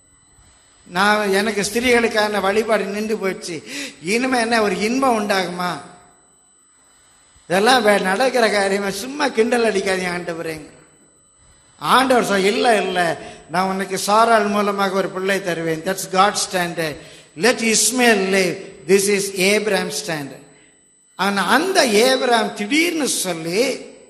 நான் எனக்கு ஸ்திரீகளுக்கான வழிபாடு நின்று போயிடுச்சு இனிமே என்ன ஒரு இன்பம் உண்டாகுமா இதெல்லாம் வே- நடக்கிற காரியமா சும்மா கிண்டல் அடிக்காதீங்க ஆண்டவரேங்க ஆண்டவர் சொல் இல்லை இல்லை நான் உனக்கு சாராள் மூலமாக ஒரு பிள்ளை தருவேன் that's God standard let Ishmael live this is Abram standard ஆனா அந்த ஏப்ராம் திடீர்னு சொல்லி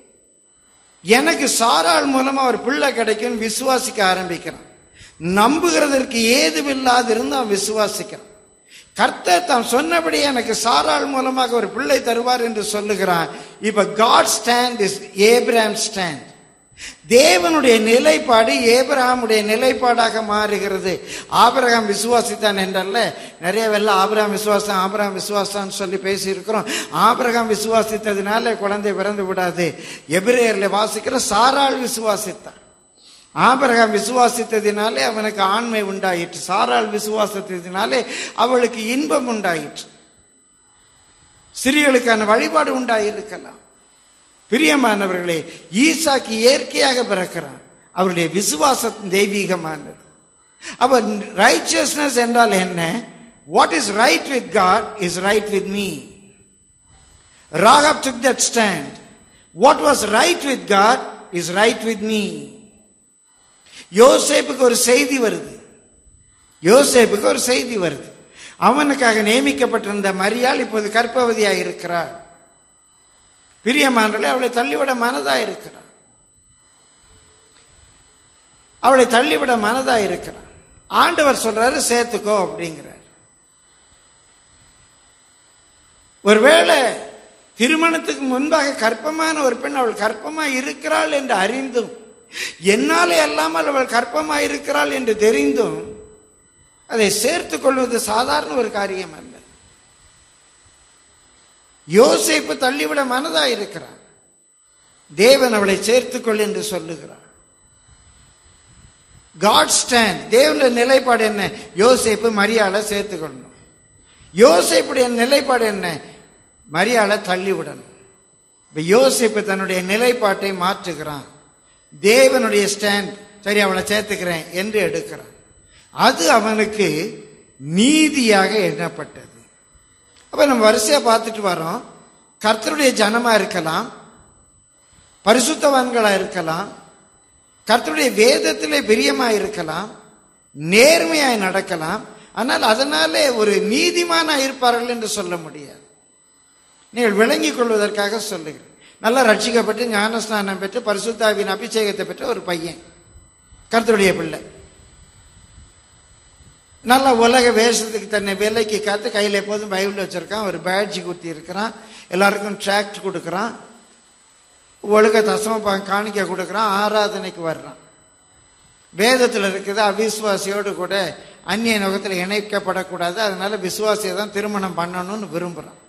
எனக்கு சாராள் மூலமா ஒரு பிள்ளை கிடைக்கும் விசுவாசிக்க ஆரம்பிக்கிறான் நம்புகிறதற்கு ஏதுமில்லாது இருந்து அவன் விசுவாசிக்கிறான் கர்த்தர் தாம் சொன்னபடி எனக்கு சாராள் மூலமாக ஒரு பிள்ளை தருவார் என்று சொல்லுகிறான் இப்ப God stand is Abram stand தேவனுடைய நிலைப்பாடு ஏபிரகாமுடைய நிலைப்பாடாக மாறுகிறது ஆபிரகாம் விசுவாசித்தான் என்றல்ல நிறைய வெள்ள ஆபிரகாம் விசுவாசம் ஆபிரகாம் விசுவாசம்னு சொல்லி பேசி இருக்கிறோம் ஆபிரகாம் விசுவாசித்ததுனால குழந்தை பிறந்து விடாது எபிரேயர்ல வாசிக்கிற சாராள் விசுவாசித்தான் ஆபிரகாம் விசுவாசித்ததினாலே அவனுக்கு ஆண்மை உண்டாயிற்று சாராள் விசுவாசித்ததினாலே அவளுக்கு இன்பம் உண்டாயிற்று சிறியர்களுக்கான வழிபாடு உண்டாயிருக்கலாம் பிரியமானவர்களே ஈசாக்கு இயற்கையாக பிறக்கிறான் அவருடைய விசுவாசம் தெய்வீகமானது அவர் ரைச்சியஸ்னஸ் என்றால் என்ன what is right with God is right with me Rahab took that stand what was right with God is right with me யோசேப்புக்கு ஒரு செய்தி வருது யோசேப்புக்கு ஒரு செய்தி வருது அவனுக்காக நியமிக்கப்பட்டிருந்த மரியாள் இப்போது கர்ப்பவதியாக இருக்கிறாள் பிரியமானவர்களே அவளை தள்ளிவிட மனதா இருக்கிறான் அவளை தள்ளிவிட மனதா இருக்கிறான் ஆண்டவர் சொல்றாரு சேர்த்துக்கோ அப்படிங்கிறார் ஒருவேளை திருமணத்துக்கு முன்பாக கற்பமான ஒரு பெண் அவள் கற்பமா இருக்கிறாள் என்று அறிந்தும் என்னாலே அல்லாமல் அவள் கற்பமா இருக்கிறாள் என்று தெரிந்தும் அதை சேர்த்துக் கொள்வது சாதாரண ஒரு காரியம் அல்ல யோசேப்பு தள்ளிவிட மனதா இருக்கிறான் தேவன் அவளை சேர்த்துக்கொள் என்று சொல்லுகிறார் காட் ஸ்டாண்ட் தேவனுடைய நிலைப்பாடு என்ன யோசேப்பு மரியாதை சேர்த்துக்கொள்ளணும் யோசேப்புடைய நிலைப்பாடு என்ன மரியாதை தள்ளிவிடணும் இப்ப யோசேப்பு தன்னுடைய நிலைப்பாட்டை மாற்றுகிறான் தேவனுடைய ஸ்டாண்ட் சரி அவளை சேர்த்துக்கிறேன் என்று எடுக்கிறான் அது அவனுக்கு நீதியாக எண்ணப்பட்டது அப்ப நம்ம வரிசையா பார்த்துட்டு வரோம் கர்த்தருடைய ஜனமா இருக்கலாம் பரிசுத்தவான்களா இருக்கலாம் கர்த்தருடைய வேதத்திலே பிரியமா இருக்கலாம் நேர்மையாய் நடக்கலாம் ஆனால் அதனாலே ஒரு நீதிமானா இருப்பார்கள் என்று சொல்ல முடியாது நீங்கள் விளங்கிக் கொள்வதற்காக சொல்லுகிறேன் நல்லா ரட்சிக்கப்பட்டு ஞானஸ்நானம் பெற்று பரிசுத்தாவின் அபிஷேகத்தை பெற்ற ஒரு பையன் கர்த்தருடைய பிள்ளை நல்ல உலக வேஷத்துக்கு தன்னை விலைக்கு காத்து கையில் எப்போதும் பைபிள் வச்சிருக்கான் ஒரு பேட்ஜ் குத்தி இருக்கிறான் எல்லாருக்கும் ட்ராக்ட் கொடுக்குறான் ஒழுக்க தசம காணிக்க கொடுக்குறான் ஆராதனைக்கு வர்றான் வேதத்தில் இருக்குது அவிசுவாசியோடு கூட அந்நிய நோகத்தில் இணைக்கப்படக்கூடாது அதனால விசுவாசியை தான் திருமணம் பண்ணணும்னு விரும்புகிறான்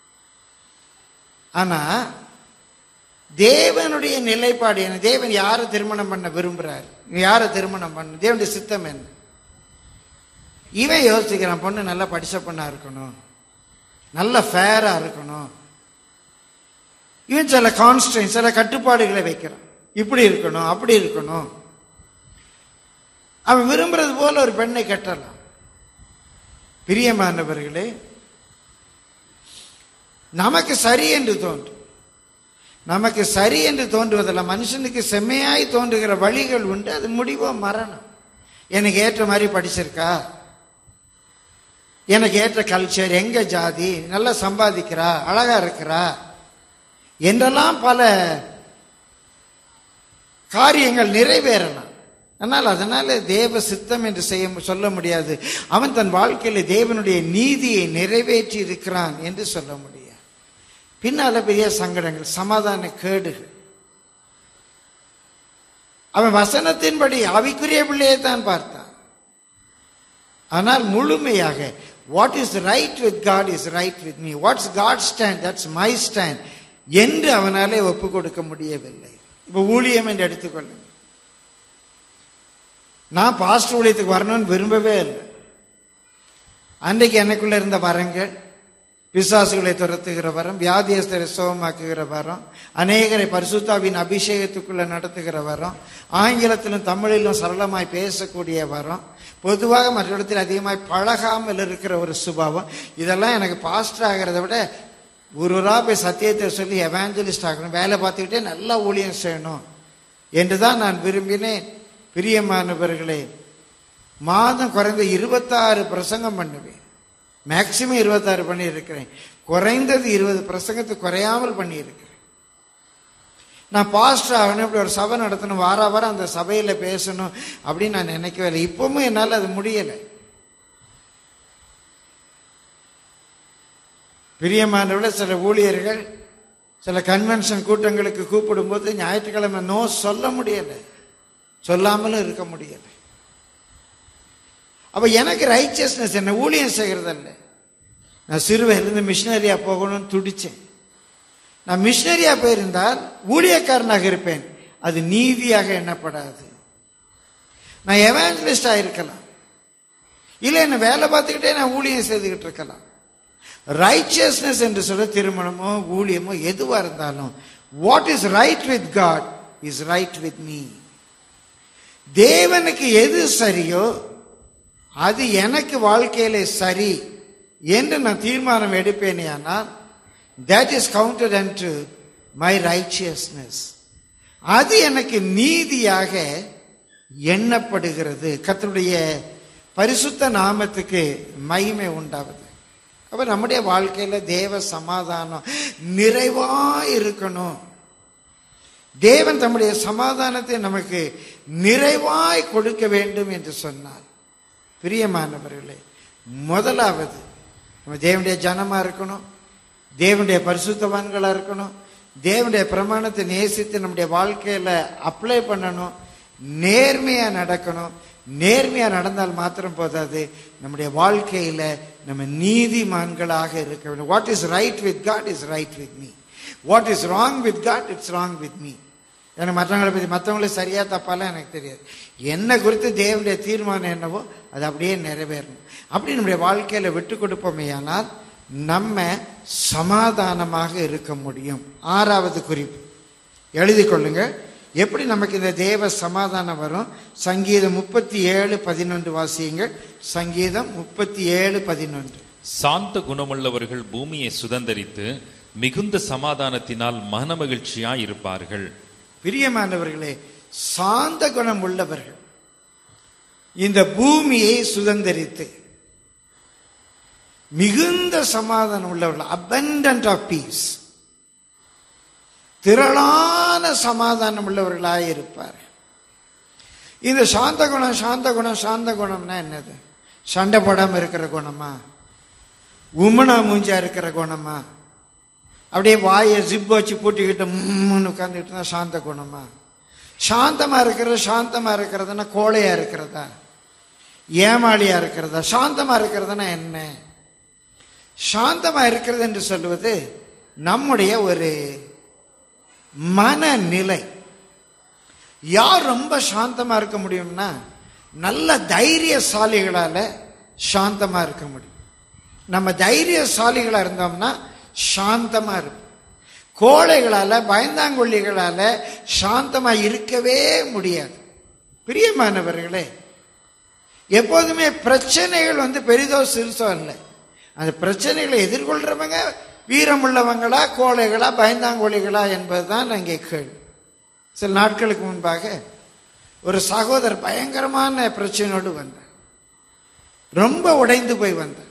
ஆனா தேவனுடைய நிலைப்பாடு என்ன தேவன் யாரை திருமணம் பண்ண விரும்புறாரு யாரை திருமணம் பண்ண தேவனுடைய சித்தம் என்ன இவன் யோசிக்கிறான் பொண்ணு நல்லா படிச்ச பொண்ணா இருக்கணும் நல்ல ஃபேரா இருக்கணும் இவன் சில கான்ஸ்டன்ட் சில கட்டுப்பாடுகளை வைக்கிறான் இப்படி இருக்கணும் அப்படி இருக்கணும் அவன் விரும்புறது போல ஒரு பெண்ணை கட்டலாம் பிரியமானவர்களே நமக்கு சரி என்று தோன்றும் நமக்கு சரி என்று தோன்றுவதில்லை மனுஷனுக்கு செம்மையாய் தோன்றுகிற வழிகள் உண்டு அது முடிவோ மரணம் எனக்கு ஏற்ற மாதிரி படிச்சிருக்கா எனக்கு ஏற்ற கல்ச்சர் எங்க ஜாதி நல்லா சம்பாதிக்கிறா அழகா இருக்கிறா என்றெல்லாம் பல காரியங்கள் நிறைவேறலாம் ஆனால் அதனால தேவ சித்தம் என்று செய்ய சொல்ல முடியாது அவன் தன் வாழ்க்கையில் தேவனுடைய நீதியை நிறைவேற்றி இருக்கிறான் என்று சொல்ல முடியாது பின்னால பெரிய சங்கடங்கள் சமாதான கேடுகள் அவன் வசனத்தின்படி அவிக்குரிய பிள்ளையை தான் பார்த்தான் ஆனால் முழுமையாக what is right with God is right with me what's God stand that's my stand என்று அவனாலே ஒப்பு கொடுக்க முடியவில்லை இப்போ ஊழியம் என்று எடுத்துக்கொள்ளுங்க நான் பாஸ்ட் ஊழியத்துக்கு வரணும்னு விரும்பவே இல்லை அன்றைக்கு எனக்குள்ள இருந்த வரங்கள் பிசாசுகளை துரத்துகிற வரம் வியாதியஸ்தரை சுகமாக்குகிற வரம் அநேகரை பரிசுத்தாவின் அபிஷேகத்துக்குள்ள நடத்துகிற வரம் ஆங்கிலத்திலும் தமிழிலும் சரளமாய் பேசக்கூடிய வரம் பொதுவாக மற்ற இடத்தில் அதிகமாய் பழகாமல் இருக்கிற ஒரு சுபாவம் இதெல்லாம் எனக்கு பாஸ்டர் ஆகிறத விட ஒரு ஊரா போய் சத்தியத்தை சொல்லி எவாஞ்சலிஸ்ட் ஆகணும் வேலை பார்த்துக்கிட்டே நல்லா ஊழியம் செய்யணும் என்று தான் நான் விரும்பினேன் பிரியமானவர்களே மாதம் குறைந்த இருபத்தாறு பிரசங்கம் பண்ணுவேன் மேக்சிமம் இருபத்தாறு பண்ணியிருக்கிறேன் குறைந்தது இருபது பிரசங்கத்துக்கு குறையாமல் பண்ணியிருக்கிறேன் நான் பாஸ்டர் ஆகணும் இப்படி ஒரு சபை நடத்தணும் வார வாரம் அந்த சபையில் பேசணும் அப்படின்னு நான் நினைக்கவே இல்லை இப்பவும் என்னால் அது முடியலை பிரியமானவர்கள சில ஊழியர்கள் சில கன்வென்ஷன் கூட்டங்களுக்கு கூப்பிடும்போது ஞாயிற்றுக்கிழமை நோ சொல்ல முடியலை சொல்லாமலும் இருக்க முடியலை அப்ப எனக்கு ரைச்சியஸ்னஸ் என்ன ஊழியம் செய்கிறதல்ல நான் சிறுவையிலிருந்து மிஷினரியா போகணும்னு துடிச்சேன் நான் மிஷினரியா போயிருந்தால் ஊழியக்காரனாக இருப்பேன் அது நீதியாக எண்ணப்படாது நான் எவாஞ்சலிஸ்டா இருக்கலாம் இல்லை என்ன வேலை பார்த்துக்கிட்டே நான் ஊழியம் செய்துக்கிட்டு இருக்கலாம் ரைச்சியஸ்னஸ் என்று சொல்ல திருமணமோ ஊழியமோ எதுவா இருந்தாலும் what is right with God is right with me தேவனுக்கு எது சரியோ அது எனக்கு வாழ்க்கையில சரி என்று நான் தீர்மானம் எடுப்பேனே ஆனால் that is counted and to my righteousness அது எனக்கு நீதியாக எண்ணப்படுகிறது கர்த்தருடைய பரிசுத்த நாமத்துக்கு மகிமை உண்டாவது அப்ப நம்முடைய வாழ்க்கையில தேவ சமாதானம் நிறைவா இருக்கணும் தேவன் தம்முடைய சமாதானத்தை நமக்கு நிறைவாய் கொடுக்க வேண்டும் என்று சொன்னார் பிரியமானவர்களே முதலாவது நம்ம தேவனுடைய ஜனமா இருக்கணும் தேவனுடைய பரிசுத்தவான்களா இருக்கணும் தேவனுடைய பிரமாணத்தை நேசித்து நம்முடைய வாழ்க்கையில அப்ளை பண்ணணும் நேர்மையா நடக்கணும் நேர்மையா நடந்தால் மாத்திரம் போதாது நம்முடைய வாழ்க்கையில நம்ம நீதிமான்களாக இருக்க வேண்டும் what is right with God is right with me what is wrong with God it's wrong with me எனக்கு மற்றவங்களை பற்றி மற்றவங்கள சரியா தப்பாலாம் எனக்கு தெரியாது என்ன குறித்து தேவனுடைய தீர்மானம் என்னவோ அது அப்படியே நிறைவேறணும் அப்படி நம்முடைய வாழ்க்கையில விட்டு கொடுப்போமேயானால் நம்ம சமாதானமாக இருக்க முடியும் ஆறாவது குறிப்பு எழுதி கொள்ளுங்க எப்படி நமக்கு இந்த தேவ சமாதானம் வரும் சங்கீதம் முப்பத்தி ஏழு பதினொன்று வாசியுங்கள் சங்கீதம் முப்பத்தி ஏழு பதினொன்று
சாந்த குணமுள்ளவர்கள் பூமியை சுதந்தரித்து மிகுந்த சமாதானத்தினால் மனமகிழ்ச்சியாய் இருப்பார்கள்
பிரியமானவர்களே சாந்த குணம் உள்ளவர்கள் இந்த பூமியை சுதந்தரித்து மிகுந்த சமாதானம் உள்ளவர்கள் abundant ஆஃப் பீஸ் திரளான சமாதானம் உள்ளவர்களாய் இருப்பார் இந்த சாந்த குணம் சாந்த குணம் சாந்த குணம்னா என்னது சண்டை போடாம இருக்கிற குணமா உமனா மூஞ்சா இருக்கிற குணமா அப்படியே வாயை ஜிப் வச்சு பூட்டிக்கிட்டு முன்னு உட்காந்துக்கிட்டு இருந்தா சாந்த குணமா சாந்தமா இருக்கிறது சாந்தமா இருக்கிறதுனா கோழையா இருக்கிறதா ஏமாளியா இருக்கிறதா சாந்தமா இருக்கிறதுனா என்ன சாந்தமா இருக்கிறது என்று சொல்வது நம்முடைய ஒரு மனநிலை யார் ரொம்ப சாந்தமா இருக்க முடியும்னா நல்ல தைரியசாலிகளால சாந்தமா இருக்க முடியும் நம்ம தைரியசாலிகளா இருந்தோம்னா சாந்தமா இருப்போம் கோழைகளால பயந்தாங்கொல்லிகளால சாந்தமா இருக்கவே முடியாது பிரியமானவர்களே எப்போதுமே பிரச்சனைகள் வந்து பெரிதோ சிறுசோ இல்லை அந்த பிரச்சனைகளை எதிர்கொள்றவங்க வீரமுள்ளவங்களா கோழைகளா பயந்தாங்கோழிகளா என்பதுதான் அங்கே கேள்வி சில நாட்களுக்கு முன்பாக ஒரு சகோதரர் பயங்கரமான பிரச்சனையோடு வந்தார் ரொம்ப உடைந்து போய் வந்தார்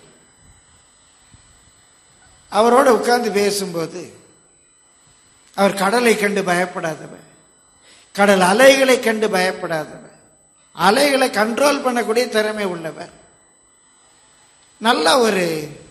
அவரோட உட்கார்ந்து பேசும்போது அவர் கடலை கண்டு பயப்படாதவர் கடல் அலைகளை கண்டு பயப்படாதவர் அலைகளை கண்ட்ரோல் பண்ணக்கூடிய திறமை உள்ளவர் நல்ல ஒரு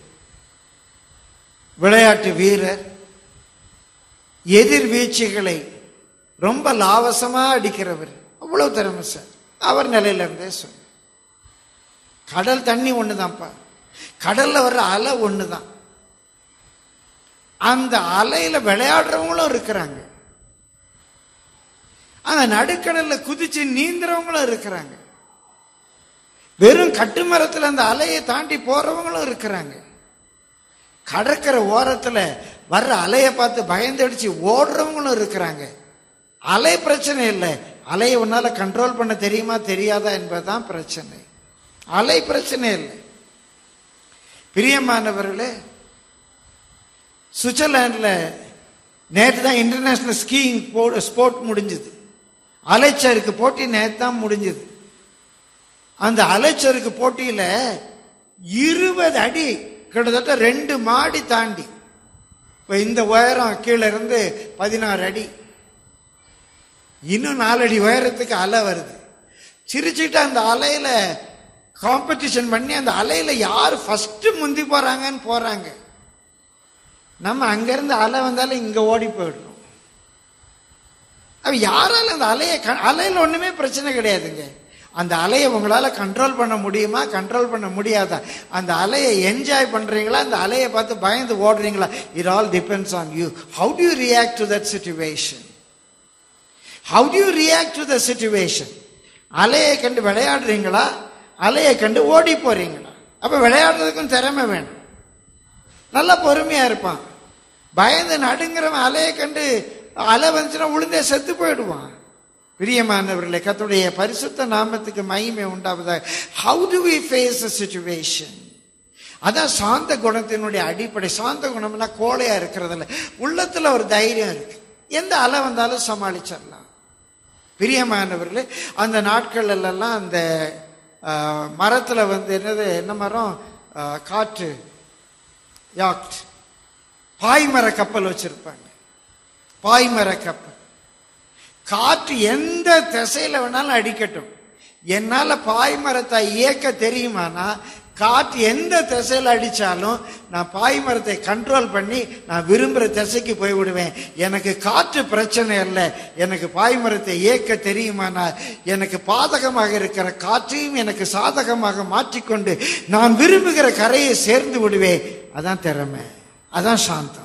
விளையாட்டு வீரர் எதிர் வீழ்ச்சிகளை ரொம்ப லாவசமா அடிக்கிறவர் அவ்வளவு திறமை சார் அவர் நிலையில இருந்தே சொன்ன கடல் தண்ணி ஒண்ணுதான்ப்பா கடல்ல வர்ற அலை ஒண்ணுதான் அந்த அலையில விளையாடுறவங்களும் இருக்கிறாங்க அந்த நடுக்கடல்ல குதிச்சு நீந்துறவங்களும் இருக்கிறாங்க வெறும் கட்டுமரத்துல அந்த அலையை தாண்டி போறவங்களும் இருக்கிறாங்க கடற்கரை ஓரத்துல வர்ற அலையை பார்த்து பயந்தடிச்சு ஓடுறவங்களும் இருக்கிறாங்க அலை பிரச்சனை இல்லை அலையை உன்னால கண்ட்ரோல் பண்ண தெரியுமா தெரியாதா என்பதுதான் பிரச்சனை அலை பிரச்சனை இல்லை பிரியமானவர்களே சுவிட்சர்லாண்டில் நேற்று தான் இன்டர்நேஷனல் ஸ்கீயிங் போ ஸ்போர்ட் முடிஞ்சுது அலைச்சருக்கு போட்டி நேற்று தான் முடிஞ்சுது அந்த அலைச்சருக்கு போட்டியில் இருபது அடி கிட்டத்தட்ட ரெண்டு மாடி தாண்டி இப்போ இந்த உயரம் கீழே இருந்து பதினாறு அடி இன்னும் நாலடி உயரத்துக்கு அலை வருது சிரிச்சுட்டு அந்த அலையில காம்படிஷன் பண்ணி அந்த அலையில யார் ஃபர்ஸ்ட் முந்தி போறாங்கன்னு போறாங்க நம்ம அங்கிருந்து அலை வந்தாலும் இங்க ஓடி போயிடணும் அவ யாரால அந்த அலையை க- அலையில ஒண்ணுமே பிரச்சனை கிடையாதுங்க அந்த அலையை உங்களால கண்ட்ரோல் பண்ண முடியுமா கண்ட்ரோல் பண்ண முடியாதா அந்த அலையை என்ஜாய் பண்றீங்களா அந்த அலையை பார்த்து பயந்து ஓடுறீங்களா it all depends on you how do you react to that situation how do you react to the situation அலையை கண்டு விளையாடுறீங்களா அலையை கண்டு ஓடி போறீங்களா அப்ப விளையாடுறதுக்கும் திறமை வேணும் நல்லா பொறுமையா இருப்பான் பயந்து நடுங்கிறவன் அலையை கண்டு அலை வந்துச்சுன்னா உளுந்தே செத்து போயிடுவான் பிரியமானவர்களே கத்துடைய பரிசுத்த நாமத்துக்கு மகிமை உண்டாவதாக how do we face a situation அதான் சாந்த குணத்தினுடைய அடிப்படை சாந்த குணம்னா கோழையா இருக்கிறதில்ல உள்ளத்துல ஒரு தைரியம் இருக்கு எந்த அலை வந்தாலும் சமாளிச்சிடலாம் பிரியமானவர்களே அந்த நாட்கள் எல்லாம் அந்த ஆஹ், மரத்துல வந்து என்னது என்ன மரம் ஆஹ், காற்று யாக்ட் பாய்மர கப்பல் வச்சிருப்பாங்க பாய்மர கப்பல் காற்று எந்த திசையில வேணாலும் அடிக்கட்டும் என்னால பாய்மரத்தை இயக்க தெரியுமானா காற்று எந்த திசையில அடிச்சாலும் நான் பாய்மரத்தை கண்ட்ரோல் பண்ணி நான் விரும்புற திசைக்கு போய் விடுவேன் எனக்கு காற்று பிரச்சனை இல்லை எனக்கு பாய்மரத்தை இயக்க தெரியுமானா எனக்கு பாதகமாக இருக்கிற காற்றையும் எனக்கு சாதகமாக மாற்றிக்கொண்டு நான் விரும்புகிற கரையை சேர்ந்து விடுவேன் அதான் திறமை அதான் சாந்தம்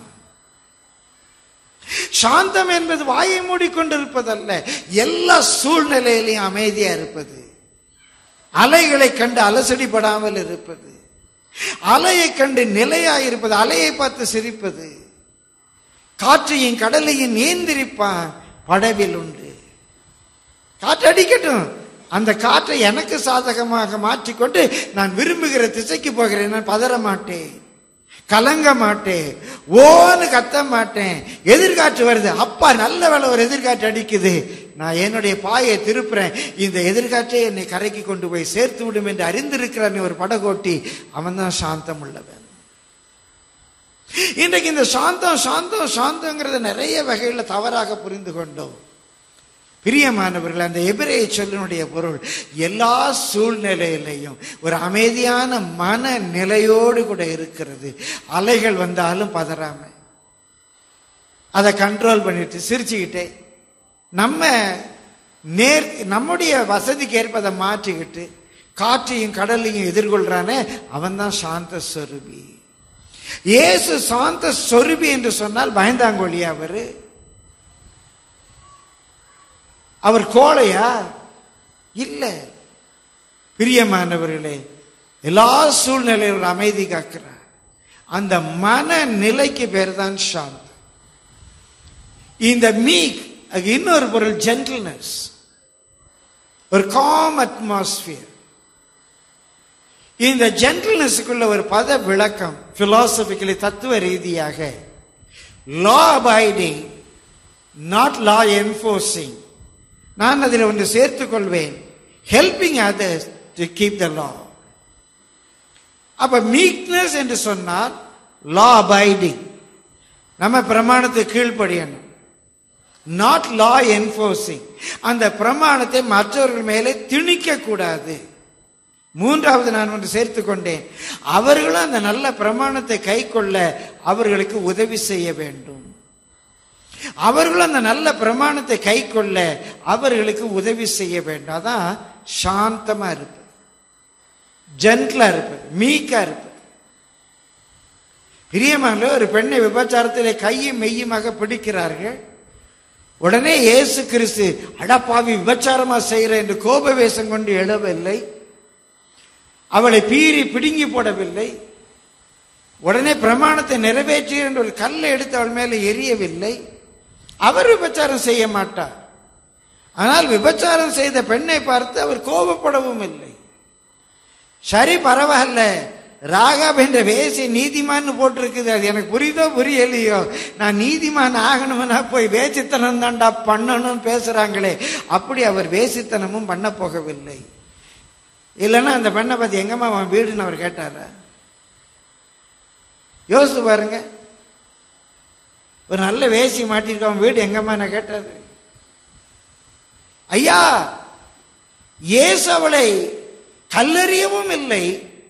சாந்தம் என்பது வாயை மூடிக்கொண்டிருப்பதல்ல எல்லா சூழ்நிலையிலையும் அமைதியா இருப்பது அலைகளை கண்டு அலசடிப்படாமல் இருப்பது அலையை கண்டு நிலையாய் இருப்பது அலையை பார்த்து சிரிப்பது காற்றையும் கடலையும் ஏந்திரிப்பான் படவில் உண்டு காற்று அடிக்கட்டும் அந்த காற்றை எனக்கு சாதகமாக மாற்றிக்கொண்டு நான் விரும்புகிற திசைக்கு போகிறேன் நான் பதற மாட்டேன் கலங்க மாட்டேன் ஓன்னு கத்த மாட்டேன் எதிர்காற்று வருது அப்பா நல்ல வேலை ஒரு எதிர்காற்று அடிக்குது நான் என்னுடைய பாயை திருப்புறேன் இந்த எதிர்காற்றை என்னை கரைக்கு கொண்டு போய் சேர்த்து விடும் என்று அறிந்திருக்கிறான் ஒரு படகோட்டி அவன் தான் சாந்தம் உள்ளவன் இன்றைக்கு இந்த சாந்தம் சாந்தம் சாந்தங்கிறத நிறைய வகையில் தவறாக புரிந்து கொண்டோம் பிரியமானவர்கள் அந்த எபிரேய சொல்லினுடைய பொருள் எல்லா சூழ்நிலையிலையும் ஒரு அமைதியான மன நிலையோடு கூட இருக்கிறது அலைகள் வந்தாலும் பதறாம அதை கண்ட்ரோல் பண்ணிட்டு சிரிச்சுக்கிட்டே நம்ம நேர் நம்முடைய வசதிக்கு ஏற்ப அதை மாற்றிக்கிட்டு காற்றையும் கடலையும் எதிர்கொள்றானே அவன் தான் சாந்த சொருபி இயேசு சாந்த சொருபி என்று சொன்னால் பயந்தாங்கொழியா அவரு அவர் கோழையா இல்லை பிரியமானவர்களே எல்லா சூழ்நிலையும் ஒரு அமைதி காக்கிறார் அந்த மன நிலைக்கு பேர் தான் சாந்தம் இந்த மீக் அது இன்னொரு பொருள் ஜென்டில்னஸ் ஒரு காம் அட்மாஸ்பியர் இந்த ஜென்டில்னஸுக்குள்ள ஒரு பத விளக்கம் பிலாசபிக்கலி தத்துவ ரீதியாக law abiding not law enforcing நான் அதில் ஒன்று சேர்த்துக் கொள்வேன் helping others to keep the law அப்ப மீக்னஸ் என்று சொன்னால் லா அபைடிங் நம்ம பிரமாணத்தை கீழ்ப்படியணும் நாட் லா என்ஃபோர்சிங் அந்த பிரமாணத்தை மற்றவர்கள் மேலே திணிக்க கூடாது மூன்றாவது நான் ஒன்று சேர்த்து கொண்டேன் அவர்களும் அந்த நல்ல பிரமாணத்தை கை கொள்ள அவர்களுக்கு உதவி செய்ய வேண்டும் அவர்களும் அந்த நல்ல பிரமாணத்தை கை கொள்ள அவர்களுக்கு உதவி செய்ய வேண்டும் அதான் சாந்தமா இருப்பது ஜென்ட்லா இருப்பது மீக்கா இருப்பது பிரியமான ஒரு பெண்ணை விபச்சாரத்திலே கையும் மெய்யுமாக பிடிக்கிறார்கள் உடனே இயேசு கிறிஸ்து அடப்பாவி விபச்சாரமா செய்கிற என்று கோப வேஷம் கொண்டு எழவில்லை அவளை பீறி பிடுங்கி போடவில்லை உடனே பிரமாணத்தை நிறைவேற்றி என்று ஒரு கல்லை எடுத்து அவள் மேலே எரியவில்லை அவர் விபச்சாரம் செய்ய மாட்டார் ஆனால் விபச்சாரம் செய்த பெண்ணை பார்த்து அவர் கோபப்படவும் இல்லை சரி பரவாயில்ல ராகாப் என்ற வேசி நீதிமான்னு போட்டிருக்குது அது எனக்கு புரியுதோ புரியலையோ நான் நீதிமான் ஆகணும்னா போய் வேசித்தனம் தாண்டா பண்ணணும்னு பேசுறாங்களே அப்படி அவர் வேசித்தனமும் பண்ண போகவில்லை இல்லைன்னா அந்த பெண்ணை பத்தி எங்கம்மா அவன் வீடுன்னு அவர் கேட்டாரா யோசித்து பாருங்க ஒரு நல்ல வேசி மாட்டிருக்க அவன் வீடு எங்கம்மா நான் கேட்டாரு ஐயா இயேசு அவளை கல்லறியவும் இல்லை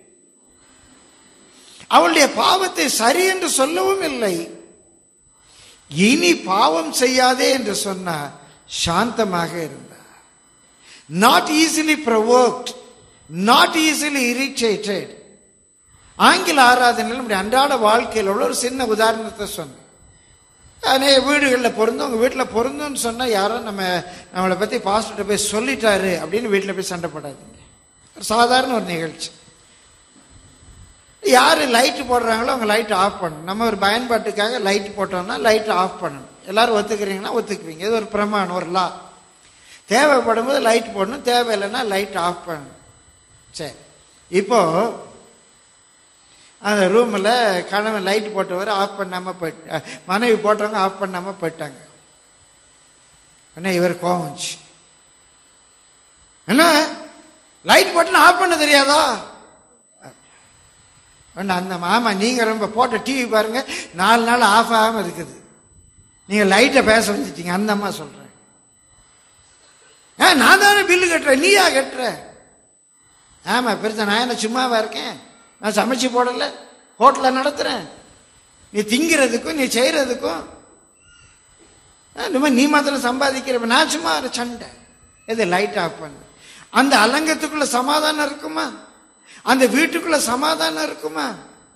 அவளுடைய பாவத்தை சரி என்று சொல்லவும் இல்லை இனி பாவம் செய்யாதே என்று சொன்னார் சாந்தமாக இருந்தார் not easily provoked not easily irritated ஆங்கில ஆராதனையில் நம்முடைய அன்றாட வாழ்க்கையில் உள்ள ஒரு சின்ன உதாரணத்தை சொன்னேன் அநேக வீடுகளில் பொருந்தும் உங்கள் வீட்டில் பொருந்தும்னு சொன்னால் யாரோ நம்ம நம்மளை பற்றி பாஸ்டர்கிட்ட போய் சொல்லிட்டாரு அப்படின்னு வீட்டில் போய் சண்டை போடாதீங்க ஒரு சாதாரண ஒரு நிகழ்ச்சி யார் லைட்டு போடுறாங்களோ அவங்க லைட் ஆஃப் பண்ணணும் நம்ம ஒரு பயன்பாட்டுக்காக லைட் போட்டோம்னா லைட் ஆஃப் பண்ணணும் எல்லாரும் ஒத்துக்கிறீங்கன்னா ஒத்துக்குவீங்க இது ஒரு பிரமாணம் ஒரு லா தேவைப்படும் போது லைட் போடணும் தேவையில்லைன்னா லைட் ஆஃப் பண்ணணும் சரி இப்போ அந்த ரூமில் கணவன் லைட் போட்டவர் ஆஃப் பண்ணாமல் போயிட்டு மனைவி போட்டவங்க ஆஃப் பண்ணாமல் போயிட்டாங்க என்ன இவர் கோவம் வந்துச்சு என்ன லைட் போட்டு ஆஃப் பண்ண தெரியாதா ஒன்று அந்த மாமா நீங்கள் ரொம்ப போட்ட டிவி பாருங்க நாலு நாள் ஆஃப் ஆகாமல் இருக்குது நீங்கள் லைட்டை பேச வந்துட்டீங்க அந்த அம்மா சொல்கிறேன் ஆ நான் தானே பில்லு கட்டுறேன் நீயா கட்டுற ஆமாம் பெருசா நான் என்ன சும்மாவா இருக்கேன் நான் சமைச்சு போடலை ஹோட்டலில் நடத்துகிறேன் நீ திங்கிறதுக்கும் நீ செய்கிறதுக்கும் இந்த நீ மாத்திரம் சம்பாதிக்கிற நான் சும்மா ஒரு சண்டை எது லைட் ஆஃப் பண்ணு அந்த அலங்கத்துக்குள்ள சமாதானம் இருக்குமா அந்த வீட்டுக்குள்ள சமாதானம் இருக்குமா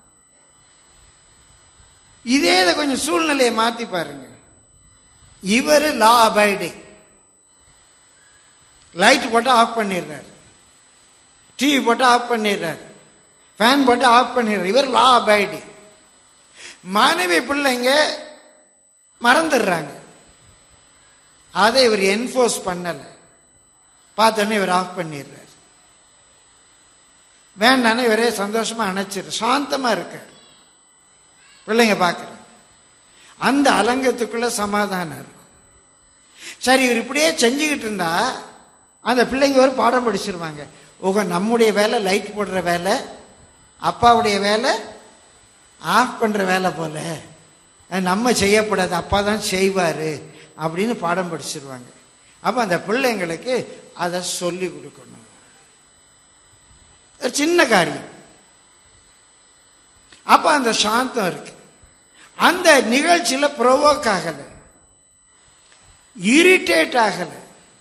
இதே இதை கொஞ்சம் சூழ்நிலையை மாத்தி பாருங்க இவர் லா அபைடிங் லைட் போட்டு ஆஃப் பண்ணிடுறாரு டிவி போட்டு ஆஃப் பண்ணிடுறாரு ஃபேன் போட்டு ஆஃப் பண்ணிடுறாரு இவர் லா அபைடிங் மாணவி பிள்ளைங்க மறந்துடுறாங்க அதை இவர் என்ஃபோர்ஸ் பண்ணல பார்த்தோன்னே இவர் ஆஃப் பண்ணிடுறாரு வேண்டான்னு இவரே சந்தோஷமா அணைச்சிரு சாந்தமா இருக்கார் பிள்ளைங்க பார்க்குறாங்க அந்த அலங்கத்துக்குள்ள சமாதானம் இருக்கும் சரி இவர் இப்படியே செஞ்சுக்கிட்டு இருந்தா அந்த பிள்ளைங்க ஒரு பாடம் படிச்சிருவாங்க ஓகோ நம்முடைய வேலை லைட் போடுற வேலை அப்பாவுடைய வேலை ஆஃப் பண்ற வேலை போல அது நம்ம செய்யக்கூடாது அப்பா தான் செய்வாரு அப்படின்னு பாடம் படிச்சிருவாங்க அப்போ அந்த பிள்ளைங்களுக்கு அதை சொல்லி கொடுக்கணும் ஒரு சின்ன காரியம் அப்ப அந்த சாந்தம் இருக்கு அந்த நிகழ்ச்சியில ப்ரொவோக் ஆகல இரிட்டேட் ஆகல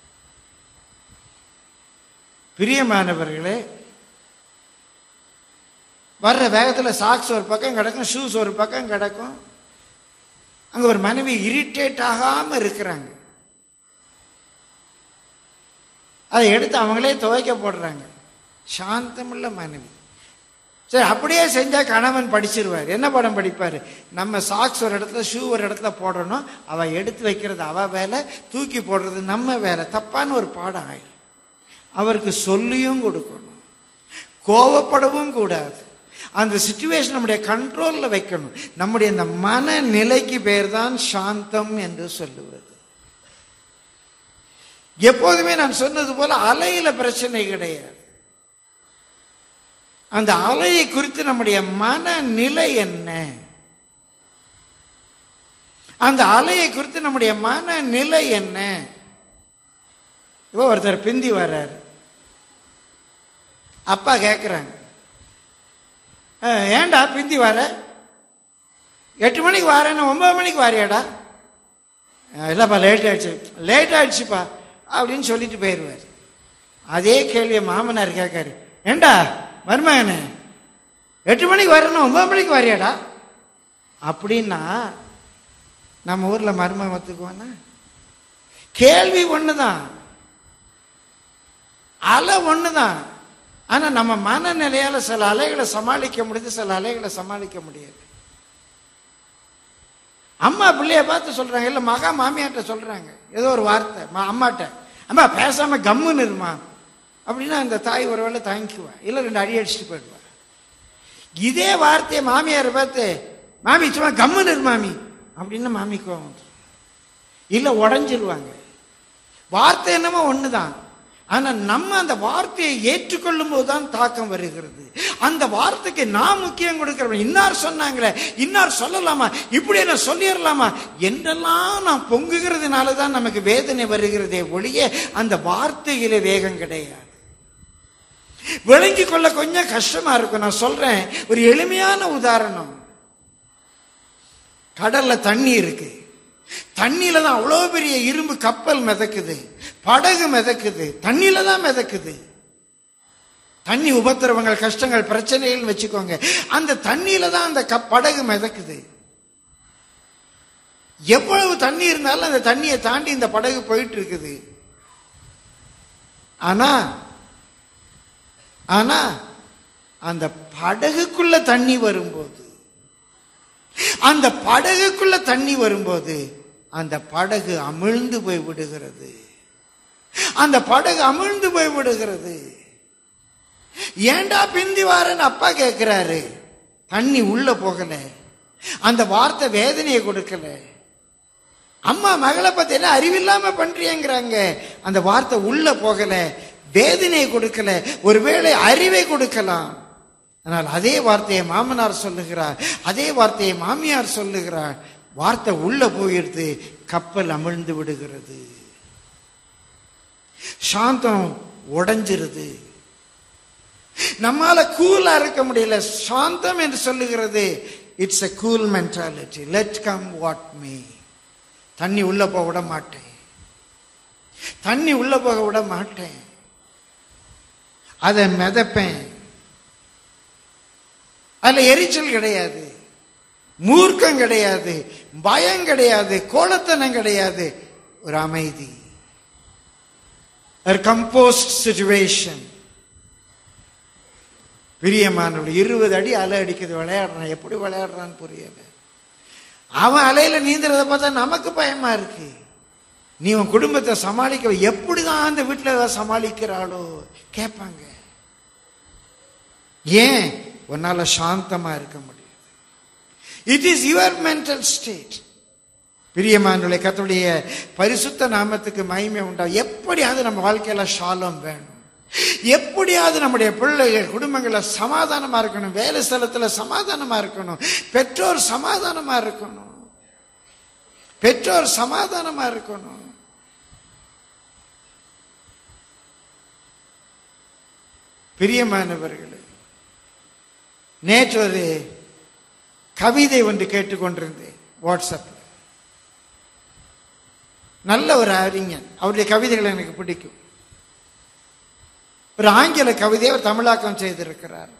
பிரியமானவர்களே வர்ற வேகத்தில் சாக்ஸ் ஒரு பக்கம் கிடக்கும் ஷூஸ் ஒரு பக்கம் கிடக்கும் அங்க ஒரு மனைவி இரிட்டேட் ஆகாம இருக்கிறாங்க அதை எடுத்து அவங்களே துவைக்க போடுறாங்க சாந்தமுள்ள மனைவி சரி அப்படியே செஞ்சா கணவன் படிச்சிருவார் என்ன படம் படிப்பார் நம்ம சாக்ஸ் ஒரு இடத்துல ஷூ ஒரு இடத்துல போடணும் அவ எடுத்து வைக்கிறது அவ வேலை தூக்கி போடுறது நம்ம வேலை தப்பான ஒரு பாடம் ஆயிடும் அவருக்கு சொல்லியும் கொடுக்கணும் கோவப்படவும் கூடாது அந்த சுச்சுவேஷன் நம்முடைய கண்ட்ரோல்ல வைக்கணும் நம்முடைய இந்த மனநிலைக்கு பேர் தான் சாந்தம் என்று சொல்லுவது எப்போதுமே நான் சொன்னது போல அலையில பிரச்சனை கிடையாது அந்த அலையை குறித்து நம்முடைய மனநிலை என்ன அந்த அலையை குறித்து நம்முடைய மனநிலை என்ன இப்போ ஒருத்தர் பிந்தி வர்றாரு அப்பா கேட்குறாங்க ஏன்டா பிந்தி வர எட்டு மணிக்கு வரேன்னு ஒன்பது மணிக்கு வாரியாடா இல்லைப்பா லேட் ஆயிடுச்சு லேட் ஆயிடுச்சுப்பா அப்படின்னு சொல்லிட்டு போயிடுவார் அதே கேள்வியை மாமனார் கேட்காரு ஏண்டா மருமகனே எட்டு மணிக்கு வரணும் ஒன்பது மணிக்கு வரியாடா அப்படின்னா நம்ம ஊரில் மருமகன் ஒத்துக்குவானா கேள்வி ஒண்ணுதான் அலை ஒண்ணுதான் ஆனா நம்ம மனநிலையால சில அலைகளை சமாளிக்க முடியுது சில அலைகளை சமாளிக்க முடியாது அம்மா பிள்ளைய பார்த்து சொல்றாங்க இல்ல மகா மாமியார்ட்ட சொல்றாங்க ஏதோ ஒரு வார்த்தை மா- அம்மாட்ட அம்மா பேசாம கம்முன்னு இருமா அப்படின்னா அந்த தாய் ஒரு வேளை தாங்கிக்குவா இல்ல ரெண்டு அடி அடிச்சுட்டு போயிடுவா இதே வார்த்தையை மாமியாரை பார்த்து மாமி சும்மா கம்முன்னு இரு மாமி அப்படின்னு மாமி கோவம் வந்துரும். இல்ல உடஞ்சிருவாங்க வார்த்தை என்னமோ ஒண்ணுதான் ஆனா நம்ம அந்த வார்த்தையை ஏற்றுக்கொள்ளும் போதுதான் தாக்கம் வருகிறது அந்த வார்த்தைக்கு நான் முக்கியம் கொடுக்கிறோம் இன்னார் சொன்னாங்களே இன்னார் சொல்லலாமா இப்படி என்ன சொல்லிடலாமா என்றெல்லாம் நான் பொங்குகிறதுனால தான் நமக்கு வேதனை வருகிறதே ஒழிய அந்த வார்த்தையில வேகம் கிடையாது விளங்கி கொள்ள கொஞ்சம் கஷ்டமா இருக்கும் நான் சொல்றேன் ஒரு எளிமையான உதாரணம் கடல்ல தண்ணி இருக்கு தண்ணியில தான் அவ்வளோ பெரிய இரும்பு கப்பல் மிதக்குது படகு மிதக்குது தண்ணியில தான் மிதக்குது தண்ணி உபத்திரவங்கள் கஷ்டங்கள் பிரச்சனைகள் வச்சுக்கோங்க அந்த தண்ணியில தான் அந்த கப் படகு மிதக்குது எவ்வளவு தண்ணி இருந்தாலும் அந்த தண்ணியை தாண்டி இந்த படகு போயிட்டு இருக்குது ஆனா ஆனா அந்த படகுக்குள்ள தண்ணி வரும்போது அந்த படகுக்குள்ள தண்ணி வரும்போது அந்த படகு அமிழ்ந்து போய் விடுகிறது அந்த படகு அமிழ்ந்து போய் விடுகிறது ஏன்டா பிந்தி வாரன்னு அப்பா கேட்கிறாரு தண்ணி உள்ள போகல அந்த வார்த்தை வேதனையை கொடுக்கல அம்மா மகளை பத்தி என்ன அறிவில்லாம பண்றியங்கிறாங்க அந்த வார்த்தை உள்ள போகல வேதனையை கொடுக்கல ஒருவேளை அறிவை கொடுக்கலாம் ஆனால் அதே வார்த்தையை மாமனார் சொல்லுகிறார் அதே வார்த்தையை மாமியார் சொல்லுகிறார் வார்த்தை உள்ள போயிடுது கப்பல் அமிழ்ந்து விடுகிறது சாந்தம் உடைஞ்சிருது நம்மால கூலா இருக்க முடியல சாந்தம் என்று சொல்லுகிறது it's a cool mentality let come what may தண்ணி உள்ள போக விட மாட்டேன் தண்ணி உள்ள போக விட மாட்டேன் அதை மிதப்பேன் அதுல எரிச்சல் கிடையாது மூர்க்கம் கிடையாது பயம் கிடையாது கோலத்தனம் கிடையாது ஒரு அமைதி ஒரு கம்போஸ்ட் சுச்சுவேஷன் பிரியமானவர்கள் இருபது அடி அலை அடிக்குது விளையாடுறான் எப்படி விளையாடுறான்னு புரியல அவன் அலையில நீந்துறத பார்த்தா நமக்கு பயமா இருக்கு நீ உன் குடும்பத்தை சமாளிக்க எப்படிதான் அந்த வீட்டில் ஏதாவது சமாளிக்கிறாளோ கேட்பாங்க ஏன் உன்னால சாந்தமா இருக்க முடியும் it is your mental state பிரியமானுடைய கத்துடைய பரிசுத்த நாமத்துக்கு மகிமை உண்டா எப்படியாவது நம்ம வாழ்க்கையில சாலம் வேணும் எப்படியாவது நம்முடைய பிள்ளைகள் குடும்பங்கள்ல சமாதானமா இருக்கணும் வேலை ஸ்தலத்துல சமாதானமா இருக்கணும் பெற்றோர் சமாதானமா இருக்கணும் பெற்றோர் சமாதானமா இருக்கணும் பிரியமானவர்களே நேற்று ஒரு கவிதை ஒன்று கேட்டுக்கொண்டிருந்தேன் வாட்ஸ்அப்பில் நல்ல ஒரு அறிஞன் அவருடைய கவிதைகள் எனக்கு பிடிக்கும் ஒரு ஆங்கில கவிதையை அவர் தமிழாக்கம் செய்திருக்கிறார்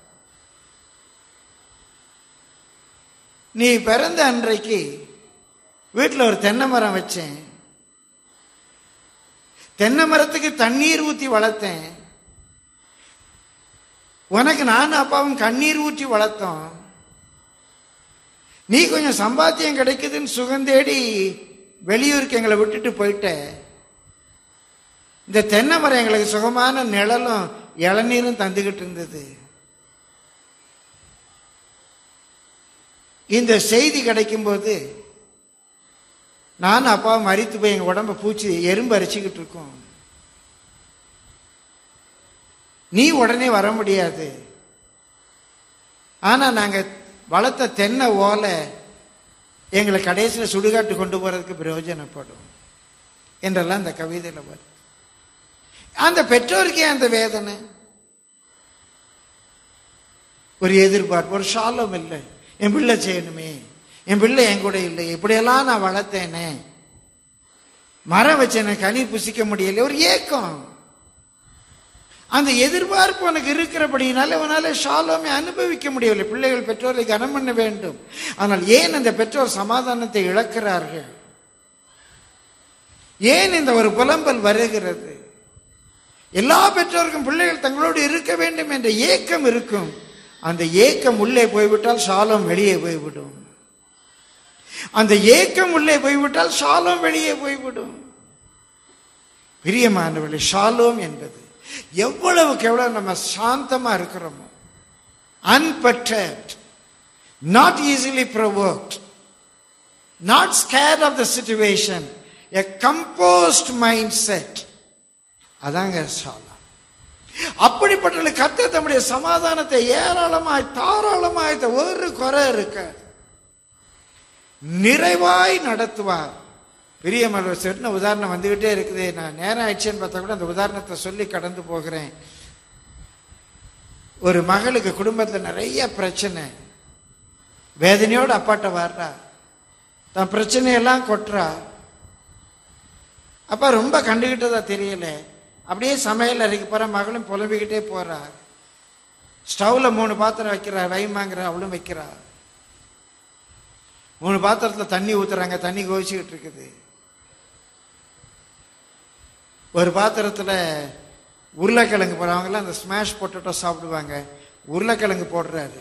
நீ பிறந்த அன்றைக்கு வீட்டில் ஒரு தென்னை மரம் வச்சேன் தென்னை மரத்துக்கு தண்ணீர் ஊற்றி வளர்த்தேன் உனக்கு நானும் அப்பாவும் கண்ணீர் ஊற்றி வளர்த்தோம் நீ கொஞ்சம் சம்பாத்தியம் கிடைக்குதுன்னு சுகந்தேடி வெளியூருக்கு எங்களை விட்டுட்டு போயிட்ட இந்த தென்னை மரம் எங்களுக்கு சுகமான நிழலும் இளநீரும் தந்துகிட்டு இருந்தது இந்த செய்தி கிடைக்கும்போது நானும் அப்பாவும் மறித்து போய் எங்க உடம்ப பூச்சி எறும்பு அரிச்சுக்கிட்டு இருக்கோம் நீ உடனே வர முடியாது ஆனா நாங்க வளர்த்த தென்னை ஓலை எங்களை கடைசியில் சுடுகாட்டு கொண்டு போறதுக்கு பிரயோஜனப்படும் என்றெல்லாம் அந்த கவிதையில வரும் அந்த பெற்றோருக்கே அந்த வேதனை ஒரு எதிர்பார்ப்பு ஒரு சாலம் இல்லை என் பிள்ளை செய்யணுமே என் பிள்ளை என் கூட இல்லை இப்படியெல்லாம் நான் வளர்த்தேனே மரம் வச்சேனே கனி புசிக்க முடியல ஒரு ஏக்கம் அந்த எதிர்பார்ப்பு உனக்கு இருக்கிறபடினால உன்னால ஷாலோமே அனுபவிக்க முடியவில்லை பிள்ளைகள் பெற்றோரை கனம் பண்ண வேண்டும் ஆனால் ஏன் அந்த பெற்றோர் சமாதானத்தை இழக்கிறார்கள் ஏன் இந்த ஒரு புலம்பல் வருகிறது எல்லா பெற்றோருக்கும் பிள்ளைகள் தங்களோடு இருக்க வேண்டும் என்ற ஏக்கம் இருக்கும் அந்த ஏக்கம் உள்ளே போய்விட்டால் சாலம் வெளியே போய்விடும் அந்த ஏக்கம் உள்ளே போய்விட்டால் சாலம் வெளியே போய்விடும் பிரியமானவர்களே ஷாலோம் என்பது எவ்வளவுக்கு எவ்வளவு நம்ம சாந்தமா இருக்கிறோமோ unperturbed not easily provoked not scared of the situation a composed mindset அதாங்க சாலம் அப்படிப்பட்ட கத்த தம்முடைய சமாதானத்தை ஏராளமாய் தாராளமாய் இந்த ஒரு குறை இருக்க நிறைவாய் நடத்துவார் பெரிய மலர் சின்ன உதாரணம் வந்துகிட்டே இருக்குது நான் நேரம் ஆயிடுச்சேன்னு பார்த்தா கூட அந்த உதாரணத்தை சொல்லி கடந்து போகிறேன் ஒரு மகளுக்கு குடும்பத்தில் நிறைய பிரச்சனை வேதனையோடு அப்பாட்ட வர்றா தன் பிரச்சனையெல்லாம் கொட்டுறா அப்பா ரொம்ப கண்டுகிட்டதா தெரியல அப்படியே சமையல் அறைக்கு போற மகளும் புலம்பிக்கிட்டே போறா ஸ்டவ்ல மூணு பாத்திரம் வைக்கிறா வைமாங்கிற அவளும் வைக்கிறா மூணு பாத்திரத்துல தண்ணி ஊத்துறாங்க தண்ணி கோவிச்சுக்கிட்டு இருக்குது ஒரு பாத்திரத்துல உருளைக்கிழங்கு போடுறவங்களாம் அந்த ஸ்மாஷ் பொட்டேட்டோ சாப்பிடுவாங்க உருளைக்கிழங்கு போடுறாரு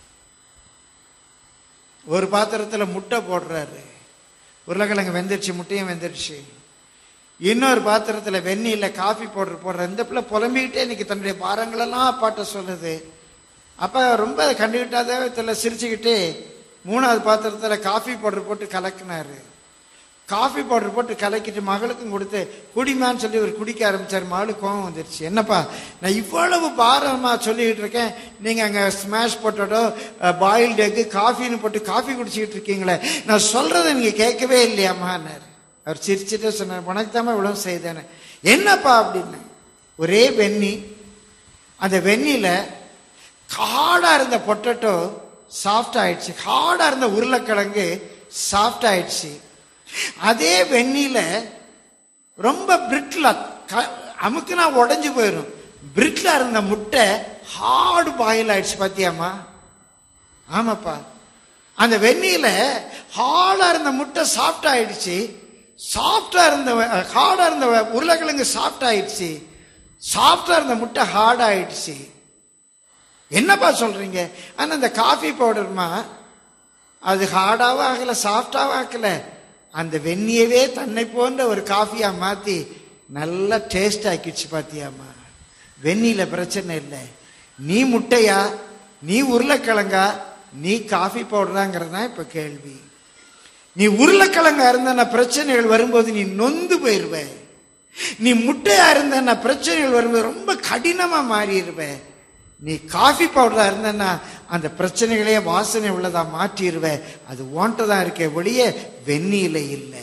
ஒரு பாத்திரத்துல முட்டை போடுறாரு உருளைக்கிழங்கு வெந்துருச்சு முட்டையும் வெந்துருச்சு இன்னொரு பாத்திரத்துல வெந்நீர்ல காஃபி பவுடர் போடுற இந்த பிள்ளை புலம்பிக்கிட்டே இன்னைக்கு தன்னுடைய பாரங்களெல்லாம் அப்பாட்ட சொல்லுது அப்பா ரொம்ப கண்டுகிட்டாதே தெரியல சிரிச்சுக்கிட்டே மூணாவது பாத்திரத்துல காஃபி பவுடர் போட்டு கலக்குனாரு காஃபி பவுடர் போட்டு கலக்கிட்டு மகளுக்கும் கொடுத்து குடிமான்னு சொல்லி ஒரு குடிக்க ஆரம்பிச்சார் மகளுக்கு கோவம் வந்துருச்சு என்னப்பா நான் இவ்வளவு பாரமா சொல்லிக்கிட்டு இருக்கேன் நீங்க அங்க ஸ்மாஷ் பொட்டோட்டோ பாயில்டு எக்கு காஃபின்னு போட்டு காஃபி குடிச்சிக்கிட்டு இருக்கீங்களே நான் சொல்றதை நீங்க கேட்கவே இல்லையாம்மான்னாரு அவர் சிரிச்சுட்டு சொன்னார் உனக்கு தான் இவ்வளவு செய்தேன்னு என்னப்பா அப்படின்னு ஒரே வெந்நி அந்த வெந்நில ஹார்டா இருந்த பொட்டேட்டோ சாஃப்ட் ஆயிடுச்சு ஹார்டா இருந்த உருளைக்கிழங்கு சாஃப்ட் ஆயிடுச்சு அதே வெந்நில ரொம்ப பிரிட்லா அமுக்குனா உடைஞ்சு போயிடும் பிரிட்லா இருந்த முட்டை ஹார்டு பாயில் ஆயிடுச்சு பாத்தியாமா ஆமாப்பா அந்த வெந்நில ஹார்டா இருந்த முட்டை சாஃப்ட் ஆயிடுச்சு சாஃப்டா இருந்த ஹார்டா இருந்த உருளைக்கிழங்கு சாஃப்ட் ஆயிடுச்சு சாஃப்டா இருந்த முட்டை ஹார்ட் ஆயிடுச்சு என்னப்பா சொல்றீங்க ஆனா இந்த காஃபி பவுடர்மா அது ஹார்டாவும் ஆகல சாஃப்டாவும் ஆக்கல அந்த வெந்நியவே தன்னை போன்ற ஒரு காஃபியா மாத்தி நல்லா டேஸ்ட் ஆக்கிடுச்சு பாத்தியாமா வெந்நில பிரச்சனை இல்லை நீ முட்டையா நீ உருளைக்கிழங்கா நீ காஃபி பவுடராங்கிறது தான் இப்ப கேள்வி நீ உருளைக்கிழங்கா இருந்த பிரச்சனைகள் வரும்போது நீ நொந்து போயிருவ நீ முட்டையா இருந்த பிரச்சனைகள் வரும்போது ரொம்ப கடினமா மாறிடுவ நீ காஃபி பவுடரா இருந்தன்னா அந்த பிரச்சனைகளையே வாசனை உள்ளதா மாற்றிடுவ அது ஓன்ட்ட தான் இருக்கே ஒழிய வெந்நில இல்லை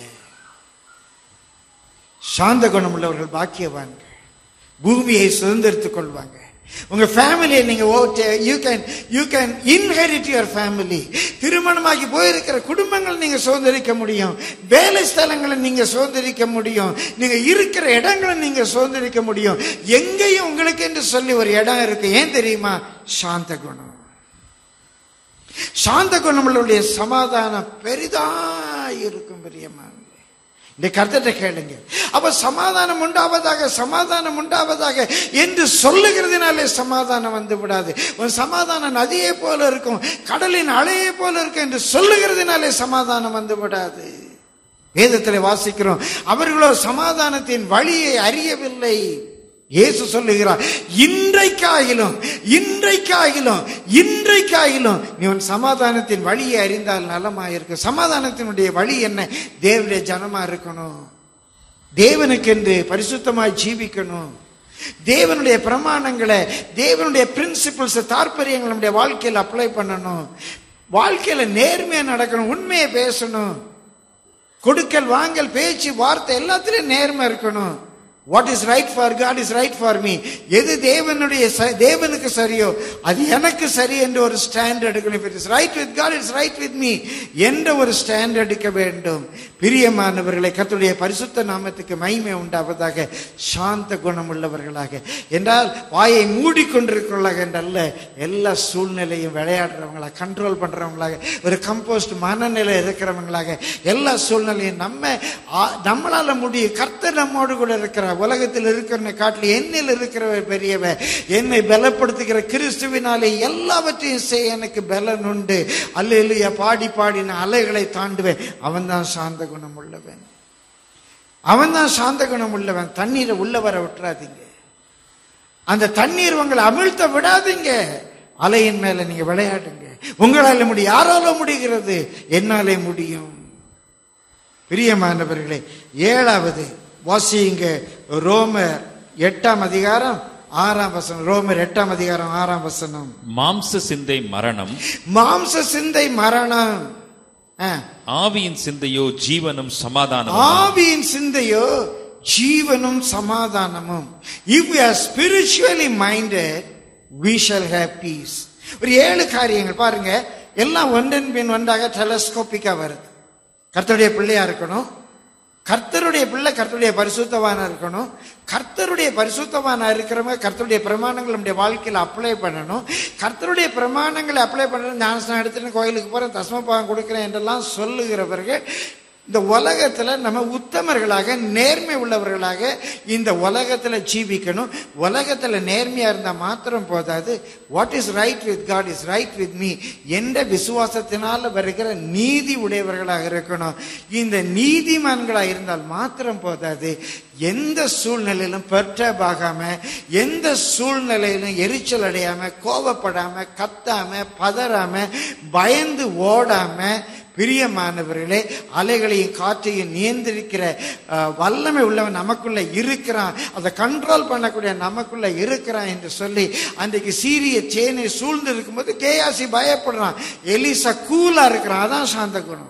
சாந்த குணம் உள்ளவர்கள் பாக்கியவான்கள் பூமியை சுதந்திரித்துக் கொள்வாங்க உங்க ஃபேமிலியை நீங்க you can you can inherit your family திருமணமாகி போயிருக்கிற குடும்பங்கள் நீங்க சுதந்திரிக்க முடியும் வேலை ஸ்தலங்களை நீங்க சுதந்திரிக்க முடியும் நீங்க இருக்கிற இடங்களை நீங்க சுதந்திரிக்க முடியும் எங்கேயும் உங்களுக்கு என்று சொல்லி ஒரு இடம் இருக்கு ஏன் தெரியுமா சாந்த குணம் சாந்த குணங்களுடைய சமாதானம் பெரிதா இருக்கும் பிரியமான இந்த கருத்தை கேளுங்க அப்ப சமாதானம் உண்டாவதாக சமாதானம் உண்டாவதாக என்று சொல்லுகிறதுனாலே சமாதானம் வந்து விடாது ஒரு சமாதானம் நதியை போல இருக்கும் கடலின் அலையை போல இருக்கும் என்று சொல்லுகிறதுனாலே சமாதானம் வந்து விடாது வேதத்தில் வாசிக்கிறோம் அவர்களோ சமாதானத்தின் வழியை அறியவில்லை இயேசு சொல்லுகிறார் இன்றைக்காகிலும் இன்றைக்காகிலும் இன்றைக்காகிலும் நீ உன் சமாதானத்தின் வழியை அறிந்தால் நலமாயிருக்கும் சமாதானத்தினுடைய வழி என்ன தேவனுடைய ஜனமா இருக்கணும் தேவனுக்கென்று பரிசுத்தமாய் ஜீவிக்கணும் தேவனுடைய பிரமாணங்களை தேவனுடைய பிரின்சிபிள்ஸ் தாற்பயங்கள் நம்முடைய வாழ்க்கையில் அப்ளை பண்ணணும் வாழ்க்கையில நேர்மையா நடக்கணும் உண்மையை பேசணும் கொடுக்கல் வாங்கல் பேச்சு வார்த்தை எல்லாத்திலையும் நேர்மை இருக்கணும் what is right for God is right for me எது தேவனுடைய ச- தேவனுக்கு சரியோ அது எனக்கு சரி என்ற ஒரு ஸ்டாண்ட் எடுக்கணும் it is right with God is right with me என்ற ஒரு ஸ்டாண்ட் எடுக்க வேண்டும் பிரியமானவர்களை கர்த்தருடைய பரிசுத்த நாமத்துக்கு மகிமை உண்டாவதாக சாந்த குணம் உள்ளவர்களாக என்றால் வாயை மூடிக்கொண்டிருக்கிறவர்களாக என்றல்ல எல்லா சூழ்நிலையும் விளையாடுறவங்களா கண்ட்ரோல் பண்றவங்களாக ஒரு கம்போஸ்ட் மனநிலை இருக்கிறவங்களாக எல்லா சூழ்நிலையும் நம்ம ஆ, நம்மளால முடியும் கர்த்தர் நம்மோடு கூட இருக்கிற உலகத்தில் இருக்கிறவனை காட்டில் என்னில் இருக்கிறவர் பெரியவர் என்னை பலப்படுத்துகிற கிறிஸ்துவினாலே எல்லாவற்றையும் செய்ய எனக்கு பலன் உண்டு அல்லேலூயா பாடி பாடி நான் அலைகளை தாண்டுவேன் அவன்தான் சாந்த குணம் உள்ளவன் அவன்தான் சாந்த குணம் உள்ளவன் தண்ணீரை உள்ள வர விட்டுறாதீங்க அந்த தண்ணீர் உங்களை அமிழ்த்த விடாதீங்க அலையின் மேல நீங்க விளையாடுங்க உங்களால முடியும் யாரால முடிகிறது என்னாலே முடியும் பிரியமானவர்களே ஏழாவது வாசியுங்க ரோமர் எட்டாம் அதிகாரம் ஆறாம் வசனம் ரோமர் எட்டாம் அதிகாரம் ஆறாம் வசனம்
மாம்ச சிந்தை மரணம்
மாம்ச சிந்தை மரணம் ஆ.
ஆவியின் சிந்தையோ ஜீவனும் சமாதானம்
ஆவியின் சிந்தையோ ஜீவனும் சமாதானமும் if we are spiritually minded we shall have peace ஒரு ஏழு காரியங்கள் பாருங்க எல்லாம் ஒன்றன் பின் ஒன்றாக டெலஸ்கோப்பிக்கா வருது கர்த்தருடைய பிள்ளையா இருக்கணும் கர்த்தருடைய பிள்ளை கர்த்தருடைய பரிசுத்தவானா இருக்கணும் கர்த்தருடைய பரிசுத்தவானா இருக்கிறவங்க கர்த்தருடைய பிரமாணங்கள் நம்முடைய வாழ்க்கையில் அப்ளை பண்ணணும் கர்த்தருடைய பிரமாணங்களை அப்ளை பண்ணணும் ஞானஸ்தானம் எடுத்துட்டு கோயிலுக்கு போறேன் தஸ்மபாகம் கொடுக்குறேன் என்றெல்லாம் சொல்லுகிறவர்கள் இந்த உலகத்துல நம்ம உத்தமர்களாக நேர்மை உள்ளவர்களாக இந்த உலகத்துல ஜீவிக்கணும் உலகத்துல நேர்மையா இருந்தா மாத்திரம் போதாது what is right with God is right with me என்ற விசுவாசத்தினால வருகிற நீதி உடையவர்களாக இருக்கணும் இந்த நீதிமான்களாக இருந்தால் மாத்திரம் போதாது எந்த சூழ்நிலையிலும் பெற்றபாகாம எந்த சூழ்நிலையிலும் எரிச்சல் அடையாம கோபப்படாம கத்தாம பதறாம பயந்து ஓடாம பிரியமானவர்களே அலைகளையும் காற்றையும் நியந்திரிக்கிற அஹ், வல்லமை உள்ளவன் நமக்குள்ள இருக்கிறான் அதை கண்ட்ரோல் பண்ணக்கூடிய நமக்குள்ள இருக்கிறான் என்று சொல்லி அன்றைக்கு சீரிய சேனை சூழ்ந்து இருக்கும்போது கேயாசி பயப்படுறான் எலிசா கூலா இருக்கிறான் அதான் சாந்த குணம்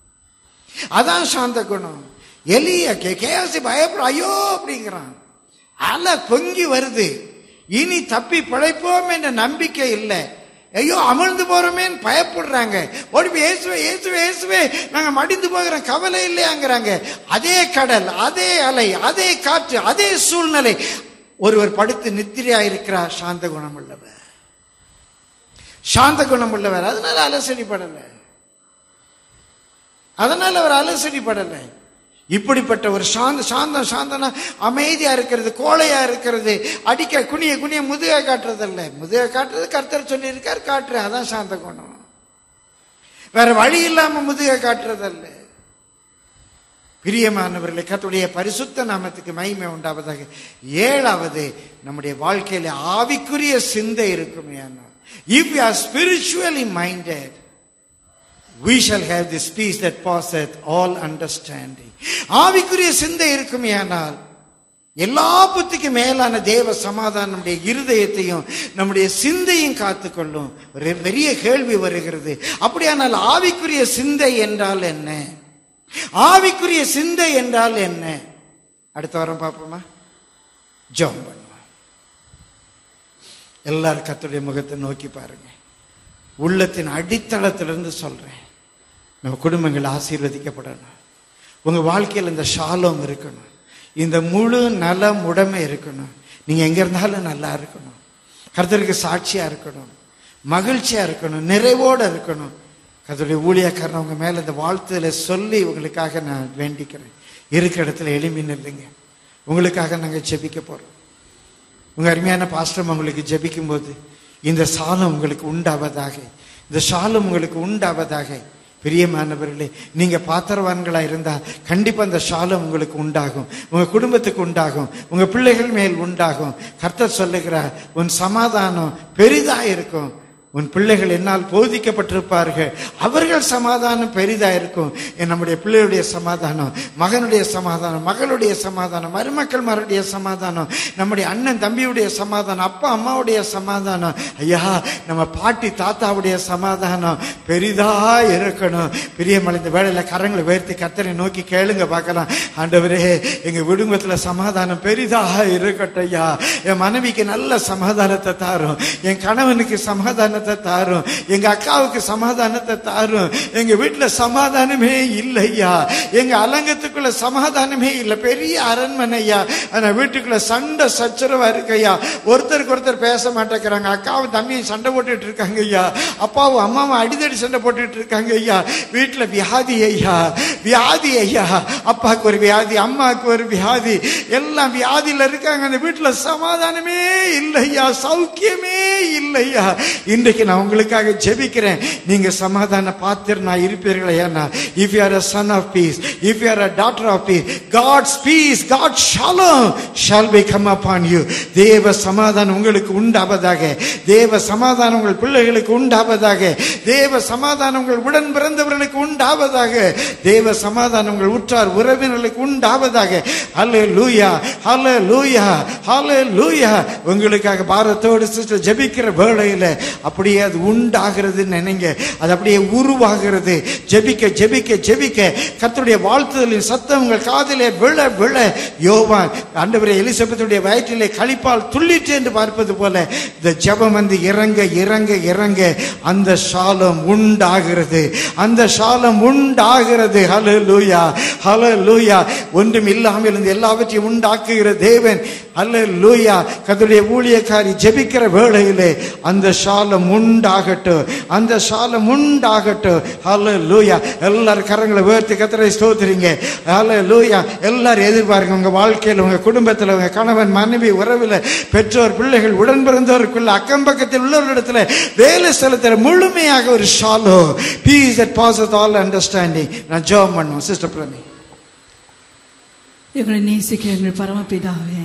அதான் சாந்த குணம் எலிய கே கேயாசி பயப்பட ஐயோ அப்படிங்கிறான் அலை பொங்கி வருது இனி தப்பி பிழைப்போம் என்ற நம்பிக்கை இல்லை ஐயோ அமிழ்ந்து போறோமேன்னு பயப்படுறாங்க ஓடி போய் இயேசுவே இயேசுவே இயேசுவே நாங்க மடிந்து போகிறோம் கவலை இல்லையாங்கிறாங்க அதே கடல் அதே அலை அதே காற்று அதே சூழ்நிலை ஒருவர் படுத்து நித்திரையா இருக்கிறார் சாந்த குணம் உள்ளவர் சாந்த குணம் உள்ளவர் அதனால அலசடிப்படலை அதனால அவர் அலசடிப்படலை இப்படிப்பட்ட ஒரு சாந்த சாந்தம் சாந்தனா அமைதியா இருக்கிறது கோழையா இருக்கிறது அடிக்க குனிய குனிய முதுக காட்டுறதல்ல முதுக காட்டுறது கர்த்தர் சொல்லியிருக்கார் காட்டுற அதான் சாந்த குணம் வேற வழி இல்லாம முதுக காட்டுறதல்ல பிரியமானவர்களை கர்த்தருடைய பரிசுத்த நாமத்துக்கு மகிமை உண்டாவதாக ஏழாவது நம்முடைய வாழ்க்கையில ஆவிக்குரிய சிந்தை இருக்குமே if you are spiritually minded we shall have this peace that passeth all understanding ஆவிக்குரிய சிந்தை இருக்குமே ஆனால் எல்லா புத்திக்கு மேலான தேவ சமாதானம் நம்முடைய இருதயத்தையும் நம்முடைய சிந்தையும் காத்துக்கொள்ளும் ஒரு பெரிய கேள்வி வருகிறது அப்படியானால் ஆவிக்குரிய சிந்தை என்றால் என்ன ஆவிக்குரிய சிந்தை என்றால் என்ன அடுத்த வாரம் பார்ப்போமா ஜெபம் பண்ணுவோம் எல்லாரும் கர்த்தருடைய முகத்தை நோக்கி பாருங்க உள்ளத்தின் அடித்தளத்திலிருந்து சொல்றேன் நம்ம குடும்பங்கள் ஆசீர்வதிக்கப்படணும் உங்க வாழ்க்கையில் இந்த ஷாலோம் இருக்கணும் இந்த முழு நலம் உடைமை இருக்கணும் நீங்க எங்க இருந்தாலும் நல்லா இருக்கணும் கர்த்தருக்கு சாட்சியா இருக்கணும் மகிழ்ச்சியா இருக்கணும் நிறைவோட இருக்கணும் கர்த்தருடைய ஊழியக்காரன் உங்க மேல இந்த வாழ்த்துல சொல்லி உங்களுக்காக நான் வேண்டிக்கிறேன் இருக்கிற இடத்துல எளிமை நில்லுங்க உங்களுக்காக நாங்க ஜெபிக்க போறோம் உங்க அருமையான பாஸ்டம் உங்களுக்கு ஜெபிக்கும் போது இந்த சாலம் உங்களுக்கு உண்டாவதாக இந்த சாலம் உங்களுக்கு உண்டாவதாக பிரியமானவர்களே நீங்க பாத்திரவான்களா இருந்தா கண்டிப்பா அந்த சாலம் உங்களுக்கு உண்டாகும் உங்க குடும்பத்துக்கு உண்டாகும் உங்க பிள்ளைகள் மேல் உண்டாகும் கர்த்தர் சொல்லுகிறார் உன் சமாதானம் பெரிதா இருக்கும் உன் பிள்ளைகள் என்னால் போதிக்கப்பட்டிருப்பார்கள் அவர்கள் சமாதானம் பெரிதா இருக்கும் என் நம்முடைய பிள்ளையுடைய சமாதானம் மகனுடைய சமாதானம் மகளுடைய சமாதானம் மருமக்கள் மருடைய சமாதானம் நம்முடைய அண்ணன் தம்பியுடைய சமாதானம் அப்பா அம்மாவுடைய சமாதானம் ஐயா நம்ம பாட்டி தாத்தாவுடைய சமாதானம் பெரிதா இருக்கணும் பிரியமலை இந்த வேளையில கரங்களை உயர்த்தி கத்தரை நோக்கி கேளுங்க பார்க்கலாம் ஆண்டவரே எங்க விடுங்கத்துல சமாதானம் பெரிதாக இருக்கட்டும் ஐயா என் மனைவிக்கு நல்ல சமாதானத்தை தாரும் என் கணவனுக்கு சமாதானத்தை தாரும் எங்க அக்காவுக்கு சமாதானத்தை தாரும் எங்க வீட்டுல சமாதானமே இல்லையா எங்க அலங்கத்துக்குள்ள சமாதானமே இல்லை பெரிய அரண்மனை ஐயா ஆனா வீட்டுக்குள்ள சண்டை சச்சரவா இருக்கு ஐயா ஒருத்தருக்கு ஒருத்தர் பேச மாட்டேங்கிறாங்க அக்காவும் தம்பியும் சண்டை போட்டுட்டு இருக்காங்க ஐயா அப்பாவும் அம்மாவும் அடிதடி சண்டை போட்டுட்டு இருக்காங்க ஐயா வீட்டுல வியாதி ஐயா வியாதி ஐயா அப்பாவுக்கு ஒரு வியாதி அம்மாவுக்கு ஒரு வியாதி எல்லாம் வியாதியில இருக்காங்க அந்த வீட்டுல சமாதானமே இல்லையா சௌக்கியமே இல்லையா இன்றைக்கு நான் உங்களுக்காக ஜெபிக்கிறேன் நீங்க சமாதான பாத்திர நான் இருப்பீர்களா ஏன்னா if you are a son of peace if you are a daughter of peace god's peace god's shalom shall be come upon you தேவ சமாதானம் உங்களுக்கு உண்டாவதாக தேவ சமாதானம் உங்கள் பிள்ளைகளுக்கு உண்டாவதாக தேவ சமாதானம் உங்கள் உடன் பிறந்தவர்களுக்கு உண்டாவதாக தேவ சமாதானம் உங்கள் உற்றார் உறவினர்களுக்கு உண்டாவதாக ஹலே லூயா ஹலே லூயா ஹலே லூயா உங்களுக்காக பாரத்தோடு சிஸ்டர் ஜெபிக்கிற வேளையில அப்படியே அது உண்டாகிறது நினைங்க அது அப்படியே உருவாகிறது ஜெபிக்க ஜெபிக்க ஜெபிக்க கர்த்தருடைய வாழ்த்துதலின் சத்தம் உங்கள் காதிலே விழ விழ யோவான் ஆண்டவரே எலிசபெத்துடைய வயிற்றிலே களிப்பால் துள்ளிட்டு என்று பார்ப்பது போல இந்த ஜெபம் வந்து இறங்க இறங்க இறங்க அந்த சாலம் உண்டாகிறது அந்த சாலம் உண்டாகிறது ஹலோ லூயா ஹலோ லூயா ஒன்றும் இல்லாமல் இருந்து எல்லாவற்றையும் உண்டாக்குகிற தேவன் அல்ல லூயா கத்துடைய ஊழியக்காரி ஜெபிக்கிற வேளையிலே அந்த சாலம் உண்டாகட்டும் அந்த சாலம் உண்டாகட்டும் ஹலோ லூயா எல்லாரும் கரங்களை உயர்த்தி கத்தரை ஸ்தோத்திரிங்க ஹலோ லூயா எல்லாரும் எதிர்பாருங்க உங்க வாழ்க்கையில் உங்க குடும்பத்தில் உங்க கணவன் மனைவி உறவில் பெற்றோர் பிள்ளைகள் உடன் பிறந்தோருக்குள்ள அக்கம் பக்கத்தில் உள்ளவரிடத்துல வேலை செலுத்துற முழுமையாக ஒரு shalom peace that pass all understanding நான் ஜோம் பண்ணுவோம் சிஸ்டர் பிரமி
எங்களை நேசிக்க எங்கள் பரமபிதாவே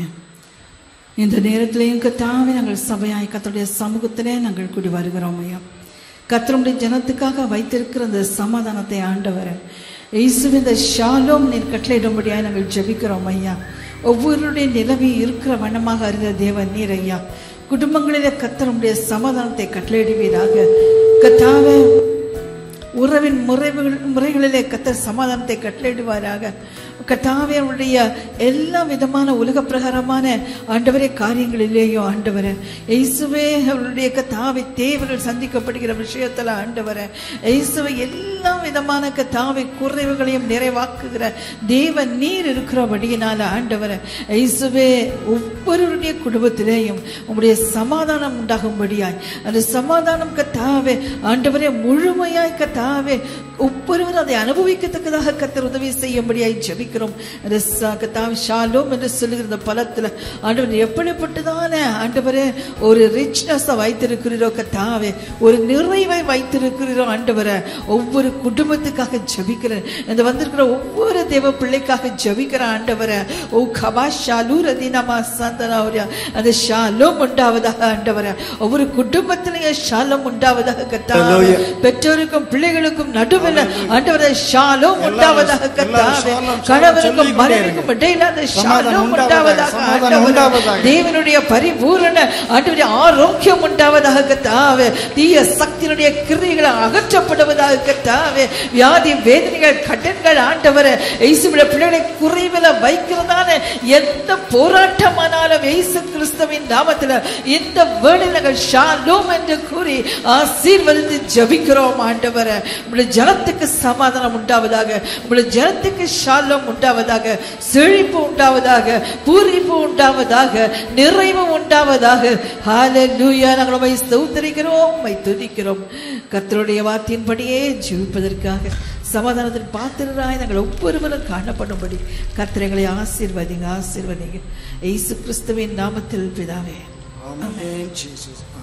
இந்த நேரத்திலேயும் கத்தாவே நாங்கள் சபையாய் கத்தருடைய சமூகத்திலே நாங்கள் கூடி வருகிறோம் ஐயா கத்தருடைய ஜனத்துக்காக வைத்திருக்கிற அந்த சமாதானத்தை ஆண்டவர் இயேசுவின் இந்த ஷாலோம் நீர் கட்டளையிடும்படியாய் நாங்கள் ஜெபிக்கிறோம் ஐயா ஒவ்வொருடைய நிலவி இருக்கிற வண்ணமாக அறிந்த தேவன் நீர் ஐயா குடும்பங்களிலே கத்தருடைய சமாதானத்தை கட்டளையிடுவீராக கத்தாவே உறவின் முறைகள் முறைகளிலே கத்தர் சமாதானத்தை கட்டளையிடுவாராக கத்தாவே அவருடைய எல்லா விதமான உலக பிரகாரமான ஆண்டவரே காரியங்களிலேயும் ஆண்டவரே இயேசுவே அவருடைய கத்தாவை தேவைகள் சந்திக்கப்படுகிற விஷயத்துல ஆண்டவரே இயேசுவை எல்லா விதமான கத்தாவை குறைவுகளையும் நிறைவாக்குகிற தேவ நீர் இருக்கிறபடியினால ஆண்டவரே இயேசுவே ஒவ்வொருடைய குடும்பத்திலேயும் உங்களுடைய சமாதானம் உண்டாகும்படியாய் அந்த சமாதானம் கத்தாவே ஆண்டவரே முழுமையாய் கத்தாவே ஒவ்வொருவரும் அதை அனுபவிக்கத்தக்கதாக கத்தர் உதவி செய்யும்படியாய் ஜெபிக்கிறோம் அந்த ச- கத்தாவே ஷாலோம் என்று சொல்லுகிற இந்த பலத்துல ஆண்டவர் எப்படிப்பட்டதான ஆண்டவரே ஒரு ரிச்னஸ் வைத்திருக்கிறீரோ கத்தாவே ஒரு நிறைவை வைத்திருக்கிறீரோ ஆண்டவரே ஒவ்வொரு குடும்பத்துக்காக ஜெபிக்கிறேன் இந்த வந்திருக்கிற ஒவ்வொரு தேவ பிள்ளைக்காக ஜெபிக்கிற ஆண்டவரே ஓ கபா ஷாலு ரதினமா சந்தனாவரியா அந்த ஷாலோம் உண்டாவதாக ஆண்டவரே ஒவ்வொரு குடும்பத்திலேயே ஷாலம் உண்டாவதாக கத்தாவே
Hallelujah.
பெற்றோருக்கும் பிள்ளைகளுக்கும் நடுவில் ஆண்டவரே ஷாலோம் உண்டாவதாக
எல்லாரும்
கத்தாவே
ஷாலோம், ஷாலோம்
கணவனுக்கும்
சொல்லிக்கொண்டே
மனைவிக்கும்
இருங்க.
இடையில அந்த
சமாதானம்
ஷாலோம்
உண்டாவதாக,
உண்டாவதாக
சமாதானம்
ஆண்டவரே.
உண்டாவதாக.
தேவனுடைய பரிபூரண ஆண்டவருடைய ஆரோக்கியம் உண்டாவதாக கத்தாவே தீய சக்தியினுடைய கிரியைகள் அகற்றப்படுவதாக கத்தாவே வியாதி வேதனைகள் கடன்கள் ஆண்டவரே இயேசுவிட பிள்ளைகளை குறைவில் வைக்கிறதான எந்த போராட்டமானாலும் இயேசு கிறிஸ்துவின் நாமத்தில் இந்த வேளை நாங்கள் ஷாலோம் என்று கூறி ஆசீர்வதித்து ஜெபிக்கிறோம் ஆண்டவரே உங்களுடைய ஜனத்துக்கு சமாதானம் உண்டாவதாக உங்களுடைய ஜனத்துக்கு ஷாலோம் உண்டாவதாக செழிப்பு உண்டாவதாக பூரிப்பு உண்டாவதாக நிறைவு உண்டாவதாக ஹalleluya நாங்கள் உம்மை ஸ்தோத்திரிக்கிறோம் உம்மை துதிக்கிறோம் கர்த்தருடைய வார்த்தையின்படியே ஜீவிப்பதற்காக சமாதானத்தின் பாத்திரராய் நாங்கள் ஒவ்வொருவரும் காணப்படும்படி கர்த்தரைகளை ஆசீர்வதிங்க ஆசீர்வதிங்க இயேசு கிறிஸ்துவின் நாமத்தில் பிதாவே
Amen, Jesus.